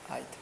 ಆಯಿತು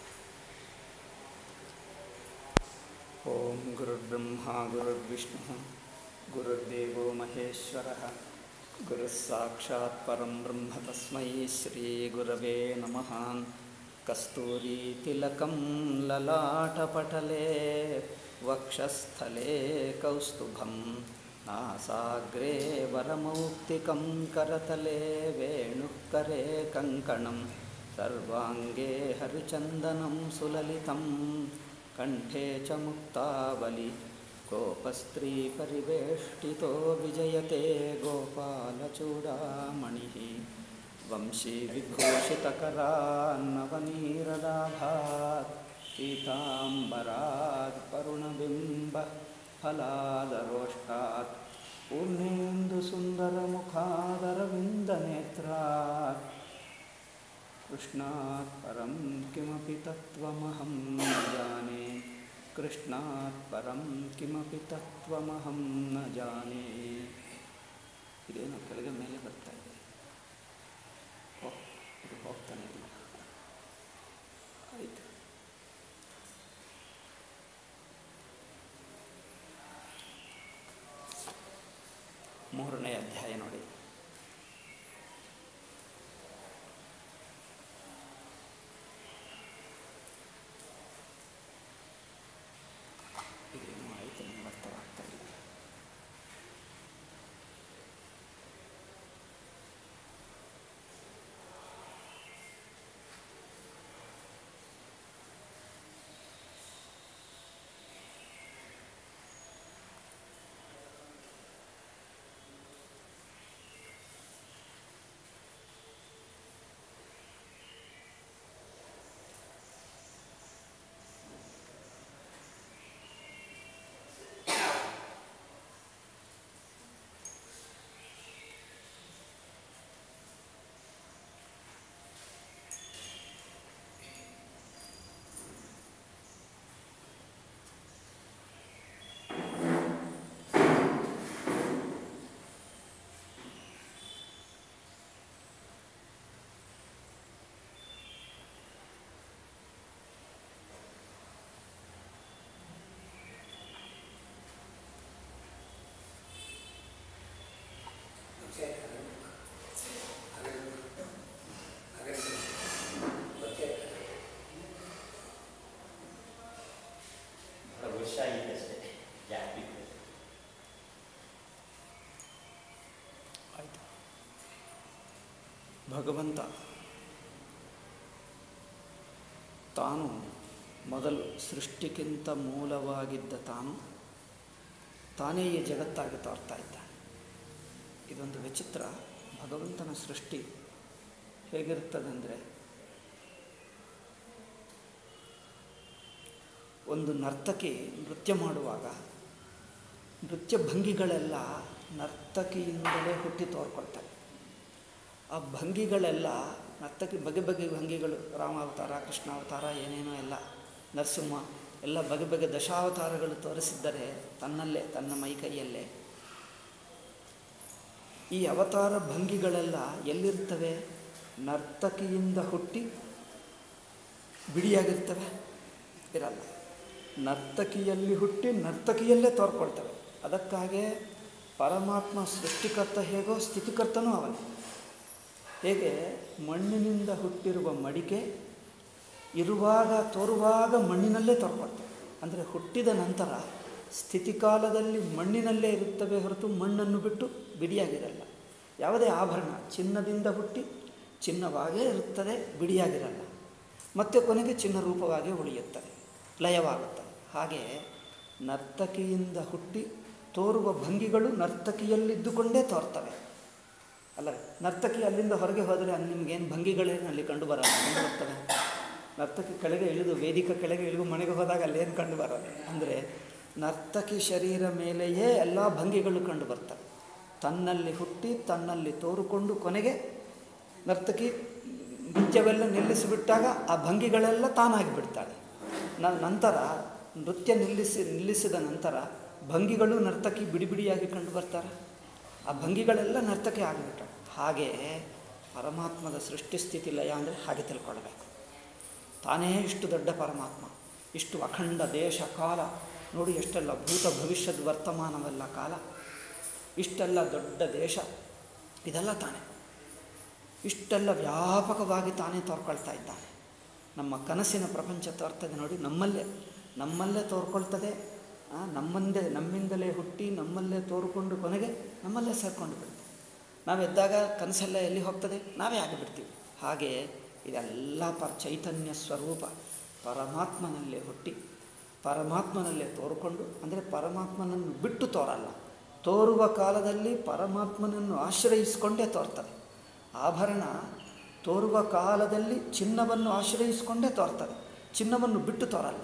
ಓಂ ಗುರುರ್ಬ್ರಹ್ಮ ಗುರುರ್ವಿಷ್ಣು ಗುರುರ್ದೇವೋ ಮಹೇಶ್ವರ ಗುರುಃ ಸಾಕ್ಷಾತ್ ಪರಂ ಬ್ರಹ್ಮ ತಸ್ಮೈ ಶ್ರೀ ಗುರವೇ ನಮಃ ಕಸ್ತೂರಿತಿಲಕಂ ಲಲಾಟಪಟಲೆ ವಕ್ಷಸ್ಥಲೆ ಕೌಸ್ತುಭಂ ನಾಸಾಗ್ರೆ ವರಮೌಕ್ತಿಕಂ ಕರತಲೆ ವೇಣುಕರೆ ಕಂಕಣಂ ಸರ್ವಾಂಗೇ ಹರಿಚಂದನಂ ಸುಲಲಿತಂ ಕಂಠೆ ಚ ಮುಕ್ತಾವಲಿ गोपस्त्रीपरिवेष्टितो विजयते गोपालचूडामणिः वंशीविभूषितकरान्नवनीरदाभात् पीताम्बरात् करुणबिम्बः फलादरोष्टात् पूर्णेन्दुसुन्दरमुखादरविन्दनेत्रात् कृष्णात् परं किमपि तत्त्वमहं न जाने ಕೃಷ್ಣಾತ್ ಪರಂ ಕಿಮಪಿ ತತ್ವಮಹಂ ನ ಜಾನೆ ಇದೇನು ಕೆಳಗೆ ಮೇಲೆ ಬರ್ತಾ ಇದೆ ಓ ಇದು ಹೋಗ್ತಾನೆ ಇಲ್ಲ ಆಯಿತು ಮೂರನೇ ಅಧ್ಯಾಯ ನೋಡಿ ಇದೇನು ಆಯಿತು ನಂಗೆ ಅರ್ಥವಾಗ್ತಾ ಇಲ್ಲ ಬಹಳ ವರ್ಷ ಆಗಿದೆ ಅಷ್ಟೇ ಗ್ಯಾಪ್ ಇದೆ ಆಯಿತು ಭಗವಂತ ತಾನು ಮೊದಲು ಸೃಷ್ಟಿಗಿಂತ ಮೂಲವಾಗಿದ್ದ ತಾನು ತಾನೇ ಈ ಜಗತ್ತಾಗಿ ತೋರ್ತಾ ಇದ್ದಾನೆ ಇದೊಂದು ವಿಚಿತ್ರ ಭಗವಂತನ ಸೃಷ್ಟಿ ಹೇಗಿರ್ತದಂದರೆ ಒಂದು ನರ್ತಕಿ ನೃತ್ಯ ಮಾಡುವಾಗ ನೃತ್ಯ ಭಂಗಿಗಳೆಲ್ಲ ನರ್ತಕಿಯಿಂದಲೇ ಹುಟ್ಟಿ ತೋರ್ಕೊಳ್ತವೆ ಆ ಭಂಗಿಗಳೆಲ್ಲ ನರ್ತಕಿ ಬಗೆ ಬಗೆ ಭಂಗಿಗಳು ರಾಮಾವತಾರ ಕೃಷ್ಣಾವತಾರ ಏನೇನೋ ಎಲ್ಲ ನರಸಿಂಹ ಎಲ್ಲ ಬಗೆ ಬಗೆ ದಶಾವತಾರಗಳು ತೋರಿಸಿದ್ದರೆ ತನ್ನಲ್ಲೇ ತನ್ನ ಮೈಕೈಯಲ್ಲೇ ಈ ಅವತಾರ ಭಂಗಿಗಳೆಲ್ಲ ಎಲ್ಲಿರ್ತವೆ ನರ್ತಕಿಯಿಂದ ಹುಟ್ಟಿ ಬಿಡಿಯಾಗಿರ್ತವೆ ಇರಲ್ಲ ನರ್ತಕಿಯಲ್ಲಿ ಹುಟ್ಟಿ ನರ್ತಕಿಯಲ್ಲೇ ತೋರ್ಕೊಳ್ತವೆ ಅದಕ್ಕಾಗೆ ಪರಮಾತ್ಮ ಸೃಷ್ಟಿಕರ್ತ ಹೇಗೋ ಸ್ಥಿತಿಕರ್ತನೂ ಅವನೇ ಹೇಗೆ ಮಣ್ಣಿನಿಂದ ಹುಟ್ಟಿರುವ ಮಡಿಕೆ ಇರುವಾಗ ತೋರುವಾಗ ಮಣ್ಣಿನಲ್ಲೇ ತೋರ್ಕೊಳ್ತವೆ ಅಂದರೆ ಹುಟ್ಟಿದ ನಂತರ ಸ್ಥಿತಿಕಾಲದಲ್ಲಿ ಮಣ್ಣಿನಲ್ಲೇ ಇರುತ್ತವೆ ಹೊರತು ಮಣ್ಣನ್ನು ಬಿಟ್ಟು ಬಿಡಿಯಾಗಿರಲ್ಲ ಯಾವುದೇ ಆಭರಣ ಚಿನ್ನದಿಂದ ಹುಟ್ಟಿ ಚಿನ್ನವಾಗೇ ಇರುತ್ತದೆ ಬಿಡಿಯಾಗಿರಲ್ಲ ಮತ್ತು ಕೊನೆಗೆ ಚಿನ್ನ ರೂಪವಾಗಿ ಉಳಿಯುತ್ತದೆ ಲಯವಾಗುತ್ತದೆ ಹಾಗೆ ನರ್ತಕಿಯಿಂದ ಹುಟ್ಟಿ ತೋರುವ ಭಂಗಿಗಳು ನರ್ತಕಿಯಲ್ಲಿದ್ದುಕೊಂಡೇ ತೋರ್ತವೆ ಅಲ್ಲ ನರ್ತಕಿ ಅಲ್ಲಿಂದ ಹೊರಗೆ ಹೋದರೆ ಅಲ್ಲಿ ನಿಮಗೇನು ಭಂಗಿಗಳೇನು ಅಲ್ಲಿ ಕಂಡು ಬರಲ್ಲ ಕಂಡು ಬರ್ತವೆ ನರ್ತಕಿ ಕೆಳಗೆ ಇಳಿದು ವೇದಿಕೆ ಕೆಳಗೆ ಇಳಿದು ಮನೆಗೆ ಹೋದಾಗ ಅಲ್ಲೇನು ಕಂಡು ಬರಲ್ಲ ಅಂದರೆ ನರ್ತಕಿ ಶರೀರ ಮೇಲೆಯೇ ಎಲ್ಲ ಭಂಗಿಗಳು ಕಂಡು ಬರ್ತವೆ ತನ್ನಲ್ಲಿ ಹುಟ್ಟಿ ತನ್ನಲ್ಲಿ ತೋರುಕೊಂಡು ಕೊನೆಗೆ ನರ್ತಕಿ ನೃತ್ಯವೆಲ್ಲ ನಿಲ್ಲಿಸಿಬಿಟ್ಟಾಗ ಆ ಭಂಗಿಗಳೆಲ್ಲ ತಾನಾಗಿ ಬಿಡ್ತಾಳೆ ನ ನಂತರ ನೃತ್ಯ ನಿಲ್ಲಿಸಿ ನಿಲ್ಲಿಸಿದ ನಂತರ ಭಂಗಿಗಳು ನರ್ತಕಿ ಬಿಡಿ ಬಿಡಿಯಾಗಿ ಕಂಡು ಬರ್ತಾರೆ ಆ ಭಂಗಿಗಳೆಲ್ಲ ನರ್ತಕಿ ಆಗಿಬಿಟ್ಟ ಹಾಗೆ ಪರಮಾತ್ಮದ ಸೃಷ್ಟಿ ಸ್ಥಿತಿ ಲಯ ಅಂದರೆ ಹಾಗೆ ತಿಳ್ಕೊಳ್ಬೇಕು ತಾನೇ ಇಷ್ಟು ದೊಡ್ಡ ಪರಮಾತ್ಮ ಇಷ್ಟು ಅಖಂಡ ದೇಶ ಕಾಲ ನೋಡಿ ಎಷ್ಟೆಲ್ಲ ಭೂತ ಭವಿಷ್ಯದ ವರ್ತಮಾನವೆಲ್ಲ ಕಾಲ ಇಷ್ಟೆಲ್ಲ ದೊಡ್ಡ ದೇಶ ಇದೆಲ್ಲ ತಾನೇ ಇಷ್ಟೆಲ್ಲ ವ್ಯಾಪಕವಾಗಿ ತಾನೇ ತೋರ್ಕೊಳ್ತಾ ಇದ್ದಾನೆ ನಮ್ಮ ಕನಸಿನ ಪ್ರಪಂಚ ತೋರ್ತದೆ ನೋಡಿ ನಮ್ಮಲ್ಲೇ ನಮ್ಮಲ್ಲೇ ತೋರ್ಕೊಳ್ತದೆ ಆ, ನಮ್ಮಂದೇ ನಮ್ಮಿಂದಲೇ ಹುಟ್ಟಿ ನಮ್ಮಲ್ಲೇ ತೋರ್ಕೊಂಡು ಕೊನೆಗೆ ನಮ್ಮಲ್ಲೇ ಸೇರ್ಕೊಂಡು ಬಿಡ್ತದೆ ನಾವು ಎದ್ದಾಗ ಕನಸೆಲ್ಲ ಎಲ್ಲಿ ಹೋಗ್ತದೆ ನಾವೇ ಆಗಿಬಿಡ್ತೀವಿ ಹಾಗೆ ಇದೆಲ್ಲ ಪರ ಚೈತನ್ಯ ಸ್ವರೂಪ ಪರಮಾತ್ಮನಲ್ಲೇ ಹುಟ್ಟಿ ಪರಮಾತ್ಮನಲ್ಲೇ ತೋರ್ಕೊಂಡು ಅಂದರೆ ಪರಮಾತ್ಮನನ್ನು ಬಿಟ್ಟು ತೋರಲ್ಲ ತೋರುವ ಕಾಲದಲ್ಲಿ ಪರಮಾತ್ಮನನ್ನು ಆಶ್ರಯಿಸಿಕೊಂಡೇ ತೋರ್ತದೆ ಆಭರಣ ತೋರುವ ಕಾಲದಲ್ಲಿ ಚಿನ್ನವನ್ನು ಆಶ್ರಯಿಸಿಕೊಂಡೇ ತೋರ್ತದೆ ಚಿನ್ನವನ್ನು ಬಿಟ್ಟು ತೋರಲ್ಲ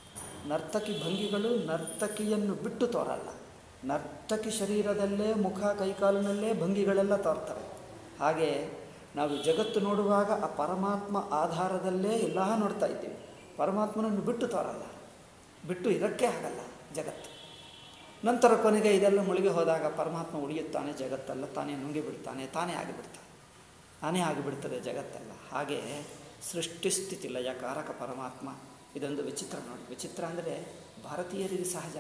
ನರ್ತಕಿ ಭಂಗಿಗಳು ನರ್ತಕಿಯನ್ನು ಬಿಟ್ಟು ತೋರಲ್ಲ ನರ್ತಕಿ ಶರೀರದಲ್ಲೇ ಮುಖ ಕೈಕಾಲಿನಲ್ಲೇ ಭಂಗಿಗಳೆಲ್ಲ ತೋರ್ತವೆ ಹಾಗೆ ನಾವು ಜಗತ್ತು ನೋಡುವಾಗ ಆ ಪರಮಾತ್ಮ ಆಧಾರದಲ್ಲೇ ಎಲ್ಲ ನೋಡ್ತಾ ಇದ್ದೀವಿ ಪರಮಾತ್ಮನನ್ನು ಬಿಟ್ಟು ತೋರಲ್ಲ ಬಿಟ್ಟು ಇರೋಕ್ಕೆ ಆಗಲ್ಲ ಜಗತ್ತು ನಂತರ ಕೊನೆಗೆ ಇದೆಲ್ಲ ಮುಳುಗಿ ಹೋದಾಗ ಪರಮಾತ್ಮ ಉಳಿಯುತ್ತಾನೆ ಜಗತ್ತೆಲ್ಲ ತಾನೇ ನುಂಗಿ ಬಿಡ್ತಾನೆ ತಾನೇ ಆಗಿಬಿಡ್ತಾನೆ ತಾನೇ ಆಗಿಬಿಡ್ತದೆ ಜಗತ್ತೆಲ್ಲ ಹಾಗೆ ಸೃಷ್ಟಿಸ್ಥಿತಿ ಲಯಕಾರಕ ಪರಮಾತ್ಮ ಇದೊಂದು ವಿಚಿತ್ರ ನೋಡಿ ವಿಚಿತ್ರ ಅಂದರೆ ಭಾರತೀಯರಿಗೆ ಸಹಜ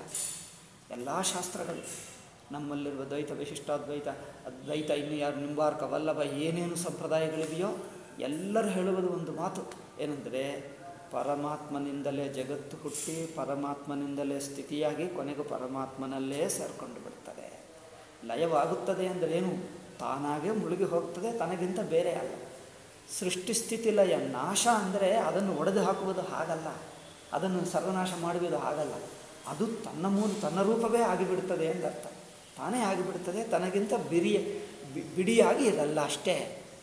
ಎಲ್ಲ ಶಾಸ್ತ್ರಗಳು ನಮ್ಮಲ್ಲಿರುವ ದ್ವೈತ ವಿಶಿಷ್ಟಾದ್ವೈತ ಅದ್ವೈತ ಇನ್ನು ಯಾರು ನಿಂಬಾರ್ಕ ವಲ್ಲಭ ಏನೇನು ಸಂಪ್ರದಾಯಗಳಿವೆಯೋ ಎಲ್ಲರೂ ಹೇಳುವುದು ಒಂದು ಮಾತು ಏನೆಂದರೆ ಪರಮಾತ್ಮನಿಂದಲೇ ಜಗತ್ತು ಹುಟ್ಟಿ ಪರಮಾತ್ಮನಿಂದಲೇ ಸ್ಥಿತಿಯಾಗಿ ಕೊನೆಗೂ ಪರಮಾತ್ಮನಲ್ಲೇ ಸೇರಿಕೊಂಡು ಬಿಡ್ತದೆ ಲಯವಾಗುತ್ತದೆ ಅಂದರೆ ಏನು ತಾನಾಗೇ ಮುಳುಗಿ ಹೋಗ್ತದೆ ತನಗಿಂತ ಬೇರೆ ಅಲ್ಲ ಸೃಷ್ಟಿ ಸ್ಥಿತಿ ಲಯ ನಾಶ ಅಂದರೆ ಅದನ್ನು ಒಡೆದು ಹಾಕುವುದು ಹಾಗಲ್ಲ ಅದನ್ನು ಸರ್ವನಾಶ ಮಾಡುವುದು ಹಾಗಲ್ಲ ಅದು ತನ್ನ ಮೂಲ ತನ್ನ ರೂಪವೇ ಆಗಿಬಿಡ್ತದೆ ಎಂದರ್ಥ ತಾನೇ ಆಗಿಬಿಡ್ತದೆ ತನಗಿಂತ ಬಿರಿಯ ಬಿ- ಬಿಡಿಯಾಗಿ ಇರಲ್ಲ ಅಷ್ಟೇ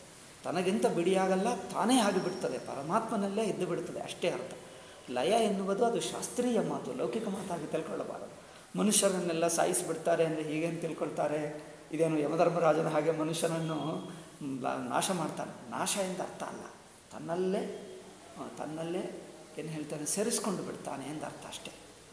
ತನಗಿಂತ ಬಿಡಿಯಾಗಲ್ಲ ತಾನೇ ಆಗಿಬಿಡ್ತದೆ ಪರಮಾತ್ಮನಲ್ಲೇ ಇದ್ದು ಬಿಡ್ತದೆ ಅಷ್ಟೇ ಅರ್ಥ ಲಯ ಎನ್ನುವುದು ಅದು ಶಾಸ್ತ್ರೀಯ ಮಾತು ಲೌಕಿಕ ಮಾತಾಗಿ ತಿಳ್ಕೊಳ್ಳಬಾರದು ಮನುಷ್ಯರನ್ನೆಲ್ಲ ಸಾಯಿಸಿಬಿಡ್ತಾರೆ ಅಂದರೆ ಹೀಗೇನು ತಿಳ್ಕೊಳ್ತಾರೆ ಇದೇನು ಯಮಧರ್ಮರಾಜನ ಹಾಗೆ ಮನುಷ್ಯನನ್ನು ಮ್, ಲ- ನಾಶ ಮಾಡ್ತಾನೆ ನಾಶ ಎಂದ ಅರ್ಥ ಅಲ್ಲ ತನ್ನಲ್ಲೇ ಆ, ತನ್ನಲ್ಲೇ ಏನು ಹೇಳ್ತಾನೆ ಸೇರಿಸ್ಕೊಂಡು ಬಿಡ್ತಾನೆ ಎಂದ ಅರ್ಥ ಅಷ್ಟೇ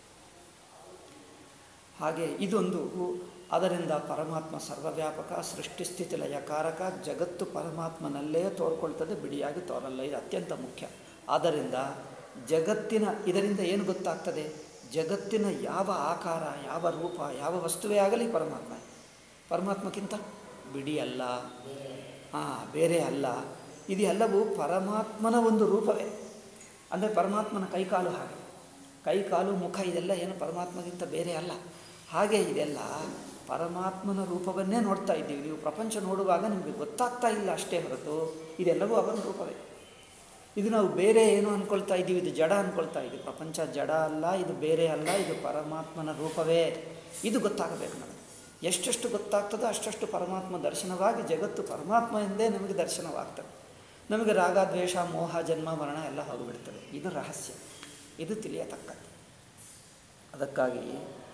ಹಾಗೆ ಇದೊಂದು ಅದರಿಂದ ಪರಮಾತ್ಮ ಸರ್ವವ್ಯಾಪಕ ಸೃಷ್ಟಿಸ್ಥಿತಿ ಲಯಕಾರಕ ಜಗತ್ತು ಪರಮಾತ್ಮನಲ್ಲೇ ತೋರ್ಕೊಳ್ತದೆ ಬಿಡಿಯಾಗಿ ತೋರಲ್ಲ ಇದು ಅತ್ಯಂತ ಮುಖ್ಯ ಆದ್ದರಿಂದ ಜಗತ್ತಿನ ಇದರಿಂದ ಏನು ಗೊತ್ತಾಗ್ತದೆ ಜಗತ್ತಿನ ಯಾವ ಆಕಾರ ಯಾವ ರೂಪ ಯಾವ ವಸ್ತುವೇ ಆಗಲಿ ಪರಮಾತ್ಮ ಪರಮಾತ್ಮಕ್ಕಿಂತ ಬಿಡಿ ಅಲ್ಲ ಹಾಂ ಬೇರೆ ಅಲ್ಲ ಇದೆಲ್ಲವೂ ಪರಮಾತ್ಮನ ಒಂದು ರೂಪವೇ ಅಂದರೆ ಪರಮಾತ್ಮನ ಕೈಕಾಲು ಹಾಗೆ ಕೈಕಾಲು ಮುಖ ಇದೆಲ್ಲ ಏನು ಪರಮಾತ್ಮಗಿಂತ ಬೇರೆ ಅಲ್ಲ ಹಾಗೆ ಇದೆಲ್ಲ ಪರಮಾತ್ಮನ ರೂಪವನ್ನೇ ನೋಡ್ತಾ ಇದ್ದೀವಿ ನೀವು ಪ್ರಪಂಚ ನೋಡುವಾಗ ನಿಮಗೆ ಗೊತ್ತಾಗ್ತಾ ಇಲ್ಲ ಅಷ್ಟೇ ಹೊರತು ಇದೆಲ್ಲವೂ ಅವನ ರೂಪವೇ ಇದು ನಾವು ಬೇರೆ ಏನು ಅಂದ್ಕೊಳ್ತಾ ಇದ್ದೀವಿ ಇದು ಜಡ ಅಂದ್ಕೊಳ್ತಾ ಇದ್ದೀವಿ ಪ್ರಪಂಚ ಜಡ ಅಲ್ಲ ಇದು ಬೇರೆ ಅಲ್ಲ ಇದು ಪರಮಾತ್ಮನ ರೂಪವೇ ಇದು ಗೊತ್ತಾಗಬೇಕು ನಮಗೆ ಎಷ್ಟೆಷ್ಟು ಗೊತ್ತಾಗ್ತದೋ ಅಷ್ಟಷ್ಟು ಪರಮಾತ್ಮ ದರ್ಶನವಾಗಿ ಜಗತ್ತು ಪರಮಾತ್ಮ ಎಂದೇ ನಮಗೆ ದರ್ಶನವಾಗ್ತದೆ ನಮಗೆ ರಾಗ ದ್ವೇಷ ಮೋಹ ಜನ್ಮ ಮರಣ ಎಲ್ಲ ಹೋಗಿಬಿಡ್ತದೆ ಇದು ರಹಸ್ಯ ಇದು ತಿಳಿಯತಕ್ಕದ್ದು ಅದಕ್ಕಾಗಿ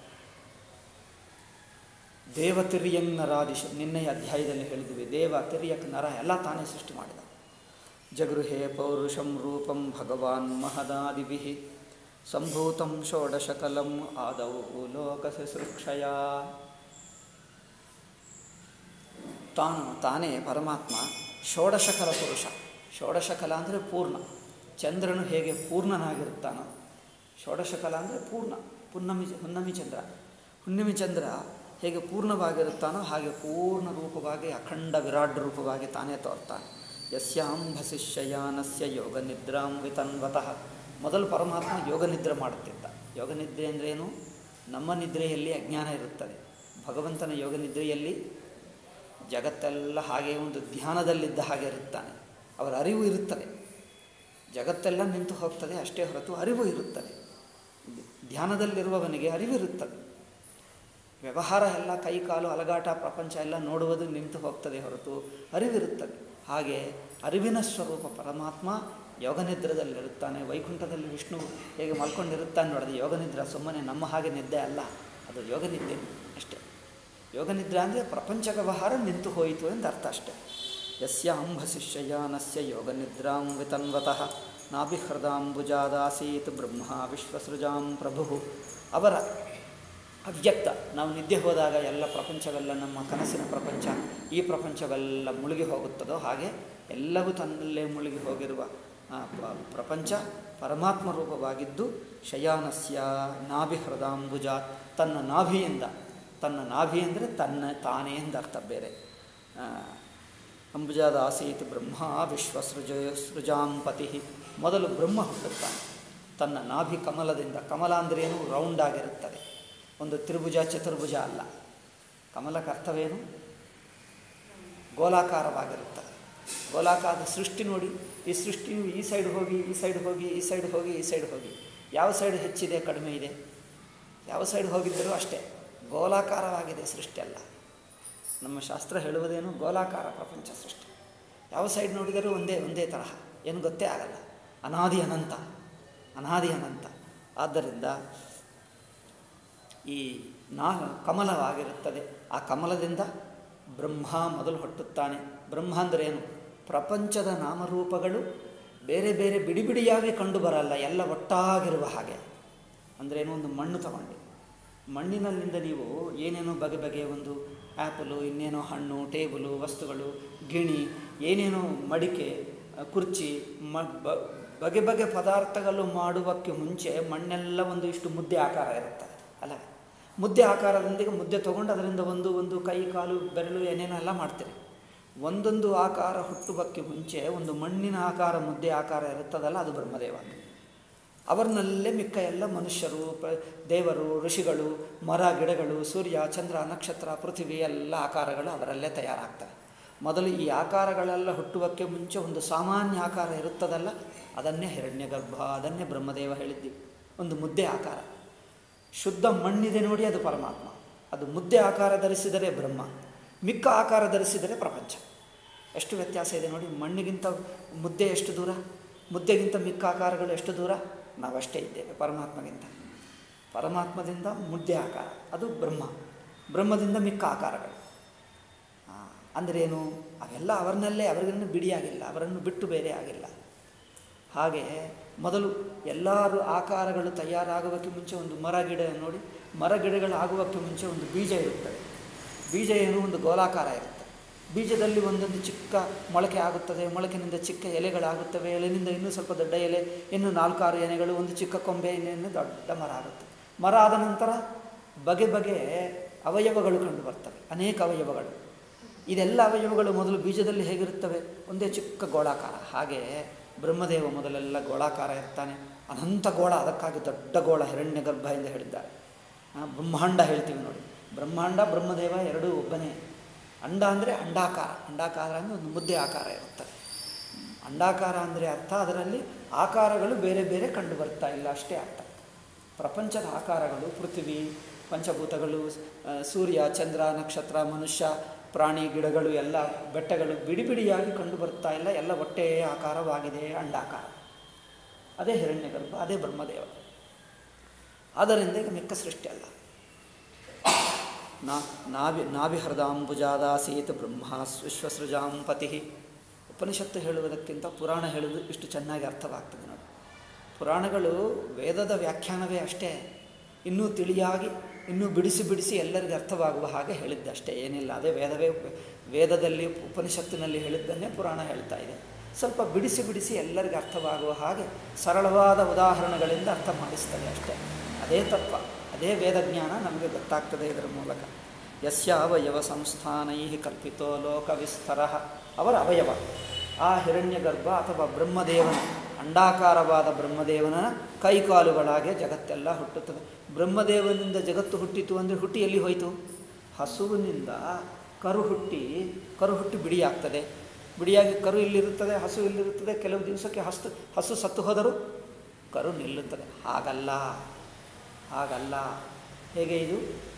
ದೇವ ತಿರ್ಯಂಗ್ ನರಾದಿಶ ನಿನ್ನೆಯ ಅಧ್ಯಾಯದಲ್ಲಿ ಹೇಳಿದ್ವಿ ದೇವ ತಿರ್ಯಕ್ ನರ ಎಲ್ಲ ತಾನೇ ಸೃಷ್ಟಿ ಮಾಡಿದ ಜಗೃಹೇ ಪೌರುಷಂ ರೂಪಂ ಭಗವಾನ್ ಮಹದಾದಿಭಿ ಸಂಭೂತಂ ಷೋಡಶಕಲಂ ಆದೌ ಲೋಕಶುಶ್ರೂಕ್ಷಯ ತಾನು ತಾನೇ ಪರಮಾತ್ಮ ಷೋಡಶಕಲ ಪುರುಷ ಷೋಡಶಕಲ ಅಂದರೆ ಪೂರ್ಣ ಚಂದ್ರನು ಹೇಗೆ ಪೂರ್ಣನಾಗಿರುತ್ತಾನೋ ಷೋಡಶಕಲ ಅಂದರೆ ಪೂರ್ಣ ಪುನ್ನಮಿ ಹುನ್ನಮಿ ಚಂದ್ರ ಹುಣ್ಣಿಮೆ ಚಂದ್ರ ಹೇಗೆ ಪೂರ್ಣವಾಗಿರುತ್ತಾನೋ ಹಾಗೆ ಪೂರ್ಣ ರೂಪವಾಗಿ ಅಖಂಡ ವಿರಾಟ್ ರೂಪವಾಗಿ ತಾನೇ ತೋರ್ತಾನೆ ಯಸ್ಯಾಂಭಸಿಷ್ಯಯಾನಸ್ಯ ಯೋಗ ನಿದ್ರಾಂ ವಿತನ್ವತಃ ಮೊದಲು ಪರಮಾತ್ಮ ಯೋಗ ನಿದ್ರೆ ಮಾಡುತ್ತಿದ್ದ ಯೋಗ ನಿದ್ರೆ ಅಂದ್ರೇನು ನಮ್ಮ ನಿದ್ರೆಯಲ್ಲಿ ಅಜ್ಞಾನ ಇರುತ್ತದೆ ಭಗವಂತನ ಯೋಗ ನಿದ್ರೆಯಲ್ಲಿ ಜಗತ್ತೆಲ್ಲ ಹಾಗೆ ಒಂದು ಧ್ಯಾನದಲ್ಲಿದ್ದ ಹಾಗೆ ಇರುತ್ತಾನೆ ಅವರ ಅರಿವು ಇರುತ್ತದೆ ಜಗತ್ತೆಲ್ಲ ನಿಂತು ಹೋಗ್ತದೆ ಅಷ್ಟೇ ಹೊರತು ಅರಿವು ಇರುತ್ತದೆ ಧ್ಯಾನದಲ್ಲಿರುವವನಿಗೆ ಅರಿವಿರುತ್ತದೆ ವ್ಯವಹಾರ ಎಲ್ಲ ಕೈ ಕಾಲು ಅಲಗಾಟ ಪ್ರಪಂಚ ಎಲ್ಲ ನೋಡುವುದು ನಿಂತು ಹೋಗ್ತದೆ ಹೊರತು ಅರಿವಿರುತ್ತದೆ ಹಾಗೆ ಅರಿವಿನ ಸ್ವರೂಪ ಪರಮಾತ್ಮ ಯೋಗನಿದ್ರದಲ್ಲಿರುತ್ತಾನೆ ವೈಕುಂಠದಲ್ಲಿ ವಿಷ್ಣು ಹೇಗೆ ಮಲ್ಕೊಂಡಿರುತ್ತಾನೆ ನೋಡಿದೆ ಯೋಗನಿದ್ರ ಸುಮ್ಮನೆ ನಮ್ಮ ಹಾಗೆ ನಿದ್ದೆ ಅಲ್ಲ ಅದು ಯೋಗನಿದ್ದೆ ಅಷ್ಟೇ ಯೋಗನಿದ್ರೆ ಅಂದರೆ ಪ್ರಪಂಚ ವ್ಯವಹಾರ ನಿಂತು ಹೋಯಿತು ಎಂದು ಅರ್ಥ ಅಷ್ಟೇ ಯಸ್ಯಾಂಭಶಿಷ್ಯಯಾನಸ್ಯ ಯೋಗನಿದ್ರಾಂ ವಿತನ್ವತಃ ನಾಭಿಹೃದಾಂಬುಜಾದಾಸೀತ್ ಬ್ರಹ್ಮ ವಿಶ್ವಸೃಜಾಂ ಪ್ರಭು ಅವರ ಅವ್ಯಕ್ತ ನಾವು ನಿದ್ದೆ ಹೋದಾಗ ಎಲ್ಲ ಪ್ರಪಂಚವೆಲ್ಲ ನಮ್ಮ ಕನಸಿನ ಪ್ರಪಂಚ ಈ ಪ್ರಪಂಚವೆಲ್ಲ ಮುಳುಗಿ ಹೋಗುತ್ತದೋ ಹಾಗೆ ಎಲ್ಲವೂ ತನ್ನಲ್ಲೇ ಮುಳುಗಿ ಹೋಗಿರುವ ಆ, ಪ- ಪ್ರಪಂಚ ಪರಮಾತ್ಮ ರೂಪವಾಗಿದ್ದು ಶಯಾನಸ್ಯ ನಾಭಿ ಹೃದಾಂಬುಜ ತನ್ನ ನಾಭಿಯಿಂದ ತನ್ನ ನಾಭಿ ಅಂದರೆ ತನ್ನ ತಾನೇ ಎಂದು ಅರ್ಥ ಬೇರೆ ಆ, ಅಂಬುಜಾದ ಆಸೀತ್ ಬ್ರಹ್ಮ ವಿಶ್ವಸೃಜ ಸೃಜಾಂಪತಿ ಮೊದಲು ಬ್ರಹ್ಮ ಹುಟ್ಟುತ್ತಾನೆ ತನ್ನ ನಾಭಿ ಕಮಲದಿಂದ ಕಮಲ ಅಂದ್ರೇನು ರೌಂಡ್ ಆಗಿರುತ್ತದೆ ಒಂದು ತ್ರಿಭುಜ ಚತುರ್ಭುಜ ಅಲ್ಲ ಕಮಲಕ್ಕೆ ಅರ್ಥವೇನು ಗೋಲಾಕಾರವಾಗಿರುತ್ತದೆ ಗೋಲಾಕಾರದ ಸೃಷ್ಟಿ ನೋಡಿ ಈ ಸೃಷ್ಟಿಯು ಈ ಸೈಡ್ ಹೋಗಿ ಈ ಸೈಡ್ ಹೋಗಿ ಈ ಸೈಡ್ ಹೋಗಿ ಈ ಸೈಡ್ ಹೋಗಿ ಯಾವ ಸೈಡ್ ಹೆಚ್ಚಿದೆ ಕಡಿಮೆ ಇದೆ ಯಾವ ಸೈಡ್ ಹೋಗಿದ್ದರೂ ಅಷ್ಟೇ ಗೋಲಾಕಾರವಾಗಿದೆ ಸೃಷ್ಟಿ ಅಲ್ಲ ನಮ್ಮ ಶಾಸ್ತ್ರ ಹೇಳುವುದೇನು ಗೋಲಾಕಾರ ಪ್ರಪಂಚ ಸೃಷ್ಟಿ ಯಾವ ಸೈಡ್ ನೋಡಿದರೂ ಒಂದೇ ಒಂದೇ ತರಹ ಏನು ಗೊತ್ತೇ ಆಗಲ್ಲ ಅನಾದಿ ಅನಂತ ಅನಾದಿ ಅನಂತ ಆದ್ದರಿಂದ ಈ ನಾ ಕಮಲವಾಗಿರುತ್ತದೆ ಆ ಕಮಲದಿಂದ ಬ್ರಹ್ಮ ಮೊದಲು ಹುಟ್ಟುತ್ತಾನೆ ಬ್ರಹ್ಮ ಅಂದರೆ ಏನು ಪ್ರಪಂಚದ ನಾಮರೂಪಗಳು ಬೇರೆ ಬೇರೆ ಬಿಡಿ ಬಿಡಿಯಾಗಿ ಕಂಡು ಬರಲ್ಲ ಎಲ್ಲ ಒಟ್ಟಾಗಿರುವ ಹಾಗೆ ಅಂದ್ರೇನು ಒಂದು ಮಣ್ಣು ತಗೊಂಡು ಮಣ್ಣಿನಲ್ಲಿಂದ ನೀವು ಏನೇನೋ ಬಗೆ ಬಗೆಯ ಒಂದು ಆ್ಯಪಲು ಇನ್ನೇನೋ ಹಣ್ಣು ಟೇಬಲು ವಸ್ತುಗಳು ಗಿಣಿ ಏನೇನೋ ಮಡಿಕೆ ಆ, ಕುರ್ಚಿ ಮ ಬ- ಬಗೆ ಬಗೆ ಪದಾರ್ಥಗಳು ಮಾಡುವಕ್ಕೆ ಮುಂಚೆ ಮಣ್ಣೆಲ್ಲ ಒಂದು ಇಷ್ಟು ಮುದ್ದೆ ಆಕಾರ ಇರುತ್ತೆ ಅಲ್ಲ ಮುದ್ದೆ ಆಕಾರದೊಂದಿಗೆ ಮುದ್ದೆ ತೊಗೊಂಡು ಅದರಿಂದ ಒಂದು ಒಂದು ಕೈ ಕಾಲು ಬೆರಳು ಏನೇನೋ ಎಲ್ಲ ಮಾಡ್ತೀರಿ ಒಂದೊಂದು ಆಕಾರ ಹುಟ್ಟುವಕ್ಕೆ ಮುಂಚೆ ಒಂದು ಮಣ್ಣಿನ ಆಕಾರ ಮುದ್ದೆ ಆಕಾರ ಇರುತ್ತದಲ್ಲ ಅದು ಬ್ರಹ್ಮದೇವ ಅವರನ್ನಲ್ಲೇ ಮಿಕ್ಕ ಎಲ್ಲ ಮನುಷ್ಯರು ಪ ದೇವರು ಋಷಿಗಳು ಮರ ಗಿಡಗಳು ಸೂರ್ಯ ಚಂದ್ರ ನಕ್ಷತ್ರ ಪೃಥ್ವಿ ಎಲ್ಲ ಆಕಾರಗಳು ಅವರಲ್ಲೇ ತಯಾರಾಗ್ತವೆ ಮೊದಲು ಈ ಆಕಾರಗಳೆಲ್ಲ ಹುಟ್ಟುವಕ್ಕೆ ಮುಂಚೆ ಒಂದು ಸಾಮಾನ್ಯ ಆಕಾರ ಇರುತ್ತದಲ್ಲ ಅದನ್ನೇ ಹಿರಣ್ಯಗರ್ಭ ಅದನ್ನೇ ಬ್ರಹ್ಮದೇವ ಹೇಳಿದ್ವಿ ಒಂದು ಮುದ್ದೆ ಆಕಾರ ಶುದ್ಧ ಮಣ್ಣಿದೆ ನೋಡಿ ಅದು ಪರಮಾತ್ಮ ಅದು ಮುದ್ದೆ ಆಕಾರ ಧರಿಸಿದರೆ ಬ್ರಹ್ಮ ಮಿಕ್ಕ ಆಕಾರ ಧರಿಸಿದರೆ ಪ್ರಪಂಚ ಎಷ್ಟು ವ್ಯತ್ಯಾಸ ಇದೆ ನೋಡಿ ಮಣ್ಣಿಗಿಂತ ಮುದ್ದೆ ಎಷ್ಟು ದೂರ ಮುದ್ದೆಗಿಂತ ಮಿಕ್ಕ ಆಕಾರಗಳು ಎಷ್ಟು ದೂರ ನಾವಷ್ಟೇ ಇದ್ದೇವೆ ಪರಮಾತ್ಮಗಿಂತ ಪರಮಾತ್ಮದಿಂದ ಮುದ್ದೆ ಆಕಾರ ಅದು ಬ್ರಹ್ಮ ಬ್ರಹ್ಮದಿಂದ ಮಿಕ್ಕ ಆಕಾರಗಳು ಆ, ಅಂದ್ರೇನು ಅವೆಲ್ಲ ಅವರನ್ನಲ್ಲೇ ಅವರನ್ನು ಬಿಡಿಯಾಗಿಲ್ಲ ಅವರನ್ನು ಬಿಟ್ಟು ಬೇರೆ ಆಗಿಲ್ಲ ಹಾಗೆ ಮೊದಲು ಎಲ್ಲರೂ ಆಕಾರಗಳು ತಯಾರಾಗುವಕ್ಕೆ ಮುಂಚೆ ಒಂದು ಮರ ಗಿಡ ನೋಡಿ ಮರ ಗಿಡಗಳಾಗುವಕ್ಕೆ ಮುಂಚೆ ಒಂದು ಬೀಜ ಇರುತ್ತದೆ ಬೀಜ ಏನು ಒಂದು ಗೋಲಾಕಾರ ಇರುತ್ತೆ ಬೀಜದಲ್ಲಿ ಒಂದೊಂದು ಚಿಕ್ಕ ಮೊಳಕೆ ಆಗುತ್ತದೆ ಮೊಳಕಿನಿಂದ ಚಿಕ್ಕ ಎಲೆಗಳಾಗುತ್ತವೆ ಎಲೆನಿಂದ ಇನ್ನೂ ಸ್ವಲ್ಪ ದೊಡ್ಡ ಎಲೆ ಇನ್ನು ನಾಲ್ಕಾರು ಎಲೆಗಳು ಒಂದು ಚಿಕ್ಕ ಕೊಂಬೆ ಇನ್ನೇನು ದೊಡ್ಡ ಮರ ಆಗುತ್ತೆ ಮರ ಆದ ನಂತರ ಬಗೆ ಬಗೆ ಅವಯವಗಳು ಕಂಡು ಬರ್ತವೆ ಅನೇಕ ಅವಯವಗಳು ಇದೆಲ್ಲ ಅವಯವಗಳು ಮೊದಲು ಬೀಜದಲ್ಲಿ ಹೇಗಿರುತ್ತವೆ ಒಂದೇ ಚಿಕ್ಕ ಗೋಳಾಕಾರ ಹಾಗೆ ಬ್ರಹ್ಮದೇವ ಮೊದಲೆಲ್ಲ ಗೋಳಾಕಾರ ಇರ್ತಾನೆ ಅನಂತ ಗೋಳ ಅದಕ್ಕಾಗಿ ದೊಡ್ಡ ಗೋಳ ಹಿರಣ್ಯ ಗರ್ಭ ಎಂದು ಹೇಳಿದ್ದಾರೆ ಆ, ಬ್ರಹ್ಮಾಂಡ ಹೇಳ್ತೀವಿ ನೋಡಿ ಬ್ರಹ್ಮಾಂಡ ಬ್ರಹ್ಮದೇವ ಎರಡೂ ಒಬ್ಬನೇ ಅಂಡ ಅಂದರೆ ಅಂಡಾಕಾರ ಅಂಡಾಕಾರ ಅಂದರೆ ಒಂದು ಮುದ್ದೆ ಆಕಾರ ಇರುತ್ತದೆ ಅಂಡಾಕಾರ ಅಂದರೆ ಅರ್ಥ ಅದರಲ್ಲಿ ಆಕಾರಗಳು ಬೇರೆ ಬೇರೆ ಕಂಡು ಬರ್ತಾ ಇಲ್ಲ ಅಷ್ಟೇ ಅರ್ಥ ಪ್ರಪಂಚದ ಆಕಾರಗಳು ಪೃಥ್ವಿ ಪಂಚಭೂತಗಳು ಆ, ಸೂರ್ಯ ಚಂದ್ರ ನಕ್ಷತ್ರ ಮನುಷ್ಯ ಪ್ರಾಣಿ ಗಿಡಗಳು ಎಲ್ಲ ಬೆಟ್ಟಗಳು ಬಿಡಿ ಬಿಡಿಯಾಗಿ ಕಂಡು ಬರ್ತಾ ಇಲ್ಲ ಎಲ್ಲ ಒಟ್ಟೆ ಆಕಾರವಾಗಿದೆ ಅಂಡಾಕಾರ ಅದೇ ಹಿರಣ್ಯಗರ್ಭ ಅದೇ ಬ್ರಹ್ಮದೇವ ಆದ್ದರಿಂದ ಈಗ ಮಿಕ್ಕ ಸೃಷ್ಟಿ ಅಲ್ಲ ನಾ ನಾಭಿ ನಾಭಿಹೃದಾಂಬುಜಾದಾಸೀತ್ ಬ್ರಹ್ಮ ವಿಶ್ವಸೃಜಾಂಪತಿ ಉಪನಿಷತ್ತು ಹೇಳುವುದಕ್ಕಿಂತ ಪುರಾಣ ಹೇಳುವುದು ಇಷ್ಟು ಚೆನ್ನಾಗಿ ಅರ್ಥವಾಗ್ತದೆ ನೋಡಿ ಪುರಾಣಗಳು ವೇದದ ವ್ಯಾಖ್ಯಾನವೇ ಅಷ್ಟೇ ಇನ್ನೂ ತಿಳಿಯಾಗಿ ಇನ್ನೂ ಬಿಡಿಸಿ ಬಿಡಿಸಿ ಎಲ್ಲರಿಗೂ ಅರ್ಥವಾಗುವ ಹಾಗೆ ಹೇಳಿದ್ದಷ್ಟೇ ಏನಿಲ್ಲ ಅದೇ ವೇದವೇ ವೇದದಲ್ಲಿ ಉಪನಿಷತ್ತಿನಲ್ಲಿ ಹೇಳಿದ್ದನ್ನೇ ಪುರಾಣ ಹೇಳ್ತಾ ಇದೆ ಸ್ವಲ್ಪ ಬಿಡಿಸಿ ಬಿಡಿಸಿ ಎಲ್ಲರಿಗೂ ಅರ್ಥವಾಗುವ ಹಾಗೆ ಸರಳವಾದ ಉದಾಹರಣೆಗಳಿಂದ ಅರ್ಥ ಮಾಡಿಸ್ತದೆ ಅಷ್ಟೇ ಅದೇ ತತ್ವ ಅದೇ ವೇದಜ್ಞಾನ ನಮಗೆ ಗೊತ್ತಾಗ್ತದೆ ಇದರ ಮೂಲಕ ಯಸ್ಯಾವಯವ ಸಂಸ್ಥಾನೈ ಕಲ್ಪಿತೋ ಲೋಕವಿಸ್ತರ ಅವರ ಅವಯವ ಆ ಹಿರಣ್ಯಗರ್ಭ ಅಥವಾ ಬ್ರಹ್ಮದೇವನ ಅಂಡಾಕಾರವಾದ ಬ್ರಹ್ಮದೇವನ ಕೈಕಾಲುಗಳಾಗೆ ಜಗತ್ತೆಲ್ಲ ಹುಟ್ಟುತ್ತದೆ ಬ್ರಹ್ಮದೇವನಿಂದ ಜಗತ್ತು ಹುಟ್ಟಿತು ಅಂದರೆ ಹುಟ್ಟಿ ಎಲ್ಲಿ ಹೋಯಿತು ಹಸುವಿನಿಂದ ಕರು ಹುಟ್ಟಿ ಕರು ಹುಟ್ಟಿ ಬಿಡಿಯಾಗ್ತದೆ ಬಿಡಿಯಾಗಿ ಕರು ಇಲ್ಲಿರುತ್ತದೆ ಹಸು ಇಲ್ಲಿರುತ್ತದೆ ಕೆಲವು ದಿವಸಕ್ಕೆ ಹಸ್ತು ಹಸು ಸತ್ತು ಹೋದರೂ ಕರು ನಿಲ್ಲುತ್ತದೆ ಹಾಗಲ್ಲ ಹಾಗಲ್ಲ ಹೇಗೆ ಇದು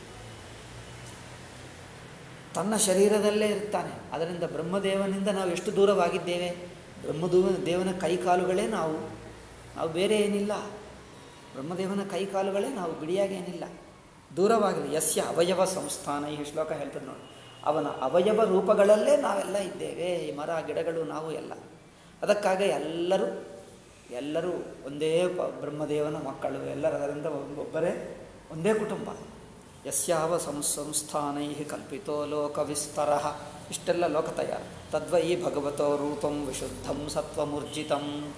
ತನ್ನ ಶರೀರದಲ್ಲೇ ಇರ್ತಾನೆ ಅದರಿಂದ ಬ್ರಹ್ಮದೇವನಿಂದ ನಾವು ಎಷ್ಟು ದೂರವಾಗಿದ್ದೇವೆ ಬ್ರಹ್ಮದೇವ ದೇವನ ಕೈಕಾಲುಗಳೇ ನಾವು ನಾವು ಬೇರೆ ಏನಿಲ್ಲ ಬ್ರಹ್ಮದೇವನ ಕೈಕಾಲುಗಳೇ ನಾವು ಬಿಡಿಯಾಗಿ ಏನಿಲ್ಲ ದೂರವಾಗಿಲ್ಲ ಯಸ್ಯ ಅವಯವ ಸಂಸ್ಥಾನ ಈ ಶ್ಲೋಕ ಹೇಳ್ತದೆ ನೋಡಿ ಅವನ ಅವಯವ ರೂಪಗಳಲ್ಲೇ ನಾವೆಲ್ಲ ಇದ್ದೇವೆ ಈ ಮರ ಗಿಡಗಳು ನಾವು ಎಲ್ಲ ಅದಕ್ಕಾಗಿ ಎಲ್ಲರೂ ಎಲ್ಲರೂ ಒಂದೇ ಪ ಬ್ರಹ್ಮದೇವನ ಮಕ್ಕಳು ಎಲ್ಲರದರಿಂದ ಒಬ್ಬರೇ ಒಂದೇ ಕುಟುಂಬ ಯಸ್ಯಾವ ಸಂ ಸಂಸ್ಥಾನೈ ಕಲ್ಪಿತೋ ಲೋಕವಿಸ್ತರ ಇಷ್ಟೆಲ್ಲ ಲೋಕ ತಯಾರು ತದ್ವೈ ಭಗವತೋ ರೂಪಂ ವಿಶುದ್ಧಂ ಸತ್ವಮೂರ್ಜಿತಂ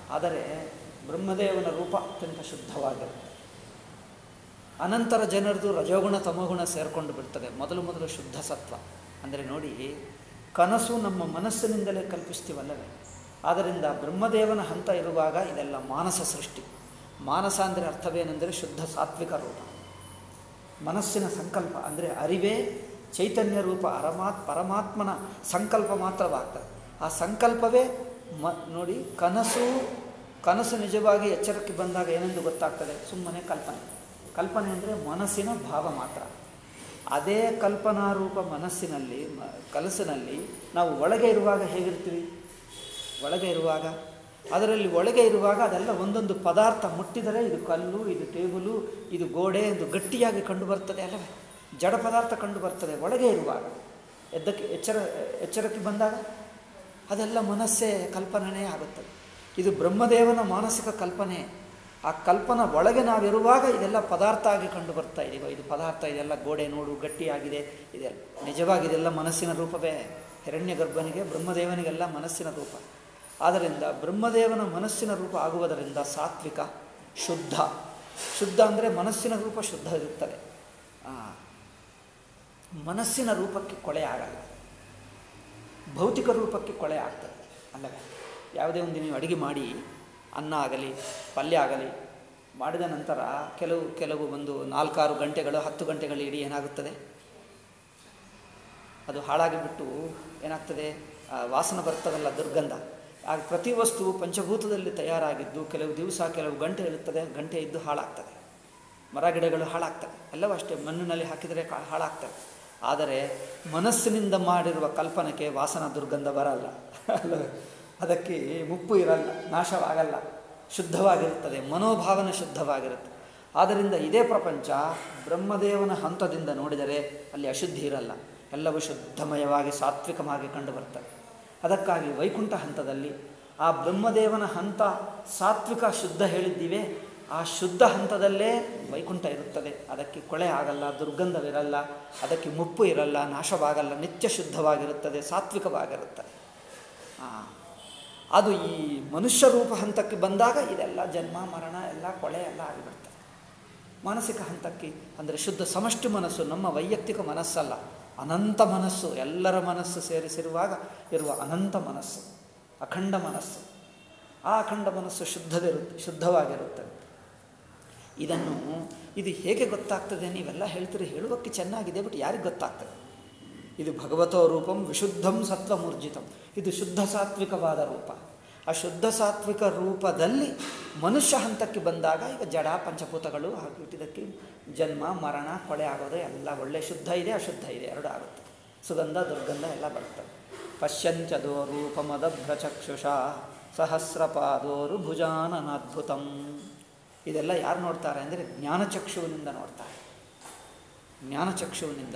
ಆದರೆ ಬ್ರಹ್ಮದೇವನ ರೂಪ ಅತ್ಯಂತ ಶುದ್ಧವಾಗಿರುತ್ತೆ ಅನಂತರ ಜನರದು ರಜೋಗುಣ ತಮೋಗುಣ ಸೇರಿಕೊಂಡು ಬಿಡ್ತದೆ ಮೊದಲು ಮೊದಲು ಶುದ್ಧ ಸತ್ವ ಅಂದರೆ ನೋಡಿ ಕನಸು ನಮ್ಮ ಮನಸ್ಸಿನಿಂದಲೇ ಕಲ್ಪಿಸ್ತೀವಲ್ಲವೇ ಆದ್ದರಿಂದ ಬ್ರಹ್ಮದೇವನ ಹಂತ ಇರುವಾಗ ಇದೆಲ್ಲ ಮಾನಸ ಸೃಷ್ಟಿ ಮಾನಸ ಅಂದರೆ ಅರ್ಥವೇನೆಂದರೆ ಶುದ್ಧ ಸಾತ್ವಿಕ ರೂಪ ಮನಸ್ಸಿನ ಸಂಕಲ್ಪ ಅಂದರೆ ಅರಿವೇ ಚೈತನ್ಯ ರೂಪ ಅರಮಾತ್ ಪರಮಾತ್ಮನ ಸಂಕಲ್ಪ ಮಾತ್ರವಾಗ್ತದೆ ಆ ಸಂಕಲ್ಪವೇ ಮ ನೋಡಿ ಕನಸು ಕನಸು ನಿಜವಾಗಿ ಎಚ್ಚರಕ್ಕೆ ಬಂದಾಗ ಏನೆಂದು ಗೊತ್ತಾಗ್ತದೆ ಸುಮ್ಮನೆ ಕಲ್ಪನೆ ಕಲ್ಪನೆ ಅಂದರೆ ಮನಸ್ಸಿನ ಭಾವ ಮಾತ್ರ ಅದೇ ಕಲ್ಪನಾರೂಪ ಮನಸ್ಸಿನಲ್ಲಿ ಮ ಕನಸಿನಲ್ಲಿ ನಾವು ಒಳಗೆ ಇರುವಾಗ ಹೇಗಿರ್ತೀವಿ ಒಳಗೆ ಇರುವಾಗ ಅದರಲ್ಲಿ ಒಳಗೆ ಇರುವಾಗ ಅದೆಲ್ಲ ಒಂದೊಂದು ಪದಾರ್ಥ ಮುಟ್ಟಿದರೆ ಇದು ಕಲ್ಲು ಇದು ಟೇಬಲು ಇದು ಗೋಡೆ ಎಂದು ಗಟ್ಟಿಯಾಗಿ ಕಂಡು ಬರ್ತದೆ ಅಲ್ಲವೇ ಜಡ ಪದಾರ್ಥ ಕಂಡು ಬರ್ತದೆ ಒಳಗೆ ಇರುವಾಗ ಎದ್ದಕ್ಕೆ ಎಚ್ಚರ ಎಚ್ಚರಕ್ಕೆ ಬಂದಾಗ ಅದೆಲ್ಲ ಮನಸ್ಸೇ ಕಲ್ಪನೆ ಆಗುತ್ತದೆ ಇದು ಬ್ರಹ್ಮದೇವನ ಮಾನಸಿಕ ಕಲ್ಪನೆ ಆ ಕಲ್ಪನ ಒಳಗೆ ನಾವಿರುವಾಗ ಇದೆಲ್ಲ ಪದಾರ್ಥ ಆಗಿ ಕಂಡು ಬರ್ತಾ ಇದೀವ ಇದು ಪದಾರ್ಥ ಇದೆಲ್ಲ ಗೋಡೆ ನೋಡು ಗಟ್ಟಿಯಾಗಿದೆ ಇದೆಲ್ಲ ನಿಜವಾಗಿ ಇದೆಲ್ಲ ಮನಸ್ಸಿನ ರೂಪವೇ ಹಿರಣ್ಯ ಗರ್ಭನಿಗೆ ಬ್ರಹ್ಮದೇವನಿಗೆಲ್ಲ ಮನಸ್ಸಿನ ರೂಪ ಆದ್ದರಿಂದ ಬ್ರಹ್ಮದೇವನ ಮನಸ್ಸಿನ ರೂಪ ಆಗುವುದರಿಂದ ಸಾತ್ವಿಕ ಶುದ್ಧ ಶುದ್ಧ ಅಂದರೆ ಮನಸ್ಸಿನ ರೂಪ ಶುದ್ಧ ಇರುತ್ತದೆ ಆ, ಮನಸ್ಸಿನ ರೂಪಕ್ಕೆ ಕೊಳೆ ಆಗಲ್ಲ ಭೌತಿಕ ರೂಪಕ್ಕೆ ಕೊಳೆ ಆಗ್ತದೆ ಅಲ್ಲವೇ ಯಾವುದೇ ಒಂದು ನೀವು ಅಡುಗೆ ಮಾಡಿ ಅನ್ನ ಆಗಲಿ ಪಲ್ಯ ಆಗಲಿ ಮಾಡಿದ ನಂತರ ಕೆಲವು ಕೆಲವು ಒಂದು ನಾಲ್ಕಾರು ಗಂಟೆಗಳು ಹತ್ತು ಗಂಟೆಗಳ ಇಡೀ ಏನಾಗುತ್ತದೆ ಅದು ಹಾಳಾಗಿಬಿಟ್ಟು ಏನಾಗ್ತದೆ ಆ ವಾಸನೆ ಬರ್ತದಲ್ಲ ದುರ್ಗಂಧ ಆ ಪ್ರತಿ ವಸ್ತು ಪಂಚಭೂತದಲ್ಲಿ ತಯಾರಾಗಿದ್ದು ಕೆಲವು ದಿವಸ ಕೆಲವು ಗಂಟೆ ಇರುತ್ತದೆ ಗಂಟೆ ಇದ್ದು ಹಾಳಾಗ್ತದೆ ಮರ ಗಿಡಗಳು ಹಾಳಾಗ್ತವೆ ಎಲ್ಲವೂ ಅಷ್ಟೇ ಮಣ್ಣಿನಲ್ಲಿ ಹಾಕಿದರೆ ಕಾ- ಹಾಳಾಗ್ತವೆ ಆದರೆ ಮನಸ್ಸಿನಿಂದ ಮಾಡಿರುವ ಕಲ್ಪನೆಗೆ ವಾಸನ ದುರ್ಗಂಧ ಬರಲ್ಲ ಅಲ್ಲವೇ ಅದಕ್ಕೆ ಮುಪ್ಪು ಇರಲ್ಲ ನಾಶವಾಗಲ್ಲ ಶುದ್ಧವಾಗಿರುತ್ತದೆ ಮನೋಭಾವನೆ ಶುದ್ಧವಾಗಿರುತ್ತೆ ಆದ್ದರಿಂದ ಇದೇ ಪ್ರಪಂಚ ಬ್ರಹ್ಮದೇವನ ಹಂತದಿಂದ ನೋಡಿದರೆ ಅಲ್ಲಿ ಅಶುದ್ಧಿ ಇರಲ್ಲ ಎಲ್ಲವೂ ಶುದ್ಧಮಯವಾಗಿ ಸಾತ್ವಿಕವಾಗಿ ಕಂಡು ಬರ್ತದೆ ಅದಕ್ಕಾಗಿ ವೈಕುಂಠ ಹಂತದಲ್ಲಿ ಆ ಬ್ರಹ್ಮದೇವನ ಹಂತ ಸಾತ್ವಿಕ ಶುದ್ಧ ಹೇಳಿದ್ದೀವಿ ಆ ಶುದ್ಧ ಹಂತದಲ್ಲೇ ವೈಕುಂಠ ಇರುತ್ತದೆ ಅದಕ್ಕೆ ಕೊಳೆ ಆಗಲ್ಲ ದುರ್ಗಂಧವಿರಲ್ಲ ಅದಕ್ಕೆ ಮುಪ್ಪು ಇರಲ್ಲ ನಾಶವಾಗಲ್ಲ ನಿತ್ಯ ಶುದ್ಧವಾಗಿರುತ್ತದೆ ಸಾತ್ವಿಕವಾಗಿರುತ್ತದೆ ಆ, ಅದು ಈ ಮನುಷ್ಯ ರೂಪ ಹಂತಕ್ಕೆ ಬಂದಾಗ ಇದೆಲ್ಲ ಜನ್ಮ ಮರಣ ಎಲ್ಲ ಕೊಳೆ ಎಲ್ಲ ಆಗಿಬಿಡ್ತದೆ ಮಾನಸಿಕ ಹಂತಕ್ಕೆ ಅಂದರೆ ಶುದ್ಧ ಸಮಷ್ಟಿ ಮನಸ್ಸು ನಮ್ಮ ವೈಯಕ್ತಿಕ ಮನಸ್ಸಲ್ಲ ಅನಂತ ಮನಸ್ಸು ಎಲ್ಲರ ಮನಸ್ಸು ಸೇರಿಸಿರುವಾಗ ಇರುವ ಅನಂತ ಮನಸ್ಸು ಅಖಂಡ ಮನಸ್ಸು ಆ ಅಖಂಡ ಮನಸ್ಸು ಶುದ್ಧವಿರುತ್ತೆ ಶುದ್ಧವಾಗಿರುತ್ತದೆ ಇದನ್ನು ಇದು ಹೇಗೆ ಗೊತ್ತಾಗ್ತದೆ ನೀವೆಲ್ಲ ಹೇಳ್ತೀರಿ ಹೇಳುವಕ್ಕೆ ಚೆನ್ನಾಗಿದೆ ಬಟ್ ಯಾರಿಗೆ ಗೊತ್ತಾಗ್ತದೆ ಇದು ಭಗವತೋ ರೂಪಂ ವಿಶುದ್ಧಂ ಸತ್ವಮೂರ್ಜಿತಂ ಇದು ಶುದ್ಧ ಸಾತ್ವಿಕವಾದ ರೂಪ ಆ ಶುದ್ಧ ಸಾತ್ವಿಕ ರೂಪದಲ್ಲಿ ಮನುಷ್ಯ ಹಂತಕ್ಕೆ ಬಂದಾಗ ಈಗ ಜಡ ಪಂಚಭೂತಗಳು ಹಾಕಿಟ್ಟಿದ್ದಕ್ಕೆ ಜನ್ಮ ಮರಣ ಕೊಳೆ ಆಗೋದು ಎಲ್ಲ ಒಳ್ಳೆ ಶುದ್ಧ ಇದೆ ಅಶುದ್ಧ ಇದೆ ಎರಡು ಆಗುತ್ತೆ ಸುಗಂಧ ದುರ್ಗಂಧ ಎಲ್ಲ ಬರ್ತವೆ ಪಶ್ಯಂಚದೋ ರೂಪಮದಭ್ರಚಕ್ಷುಷ ಸಹಸ್ರಪಾದೋರು ಭುಜಾನನಾದ್ಭುತಂ ಇದೆಲ್ಲ ಯಾರು ನೋಡ್ತಾರೆ ಅಂದರೆ ಜ್ಞಾನಚಕ್ಷುವಿನಿಂದ ನೋಡ್ತಾರೆ ಜ್ಞಾನಚಕ್ಷುವಿನಿಂದ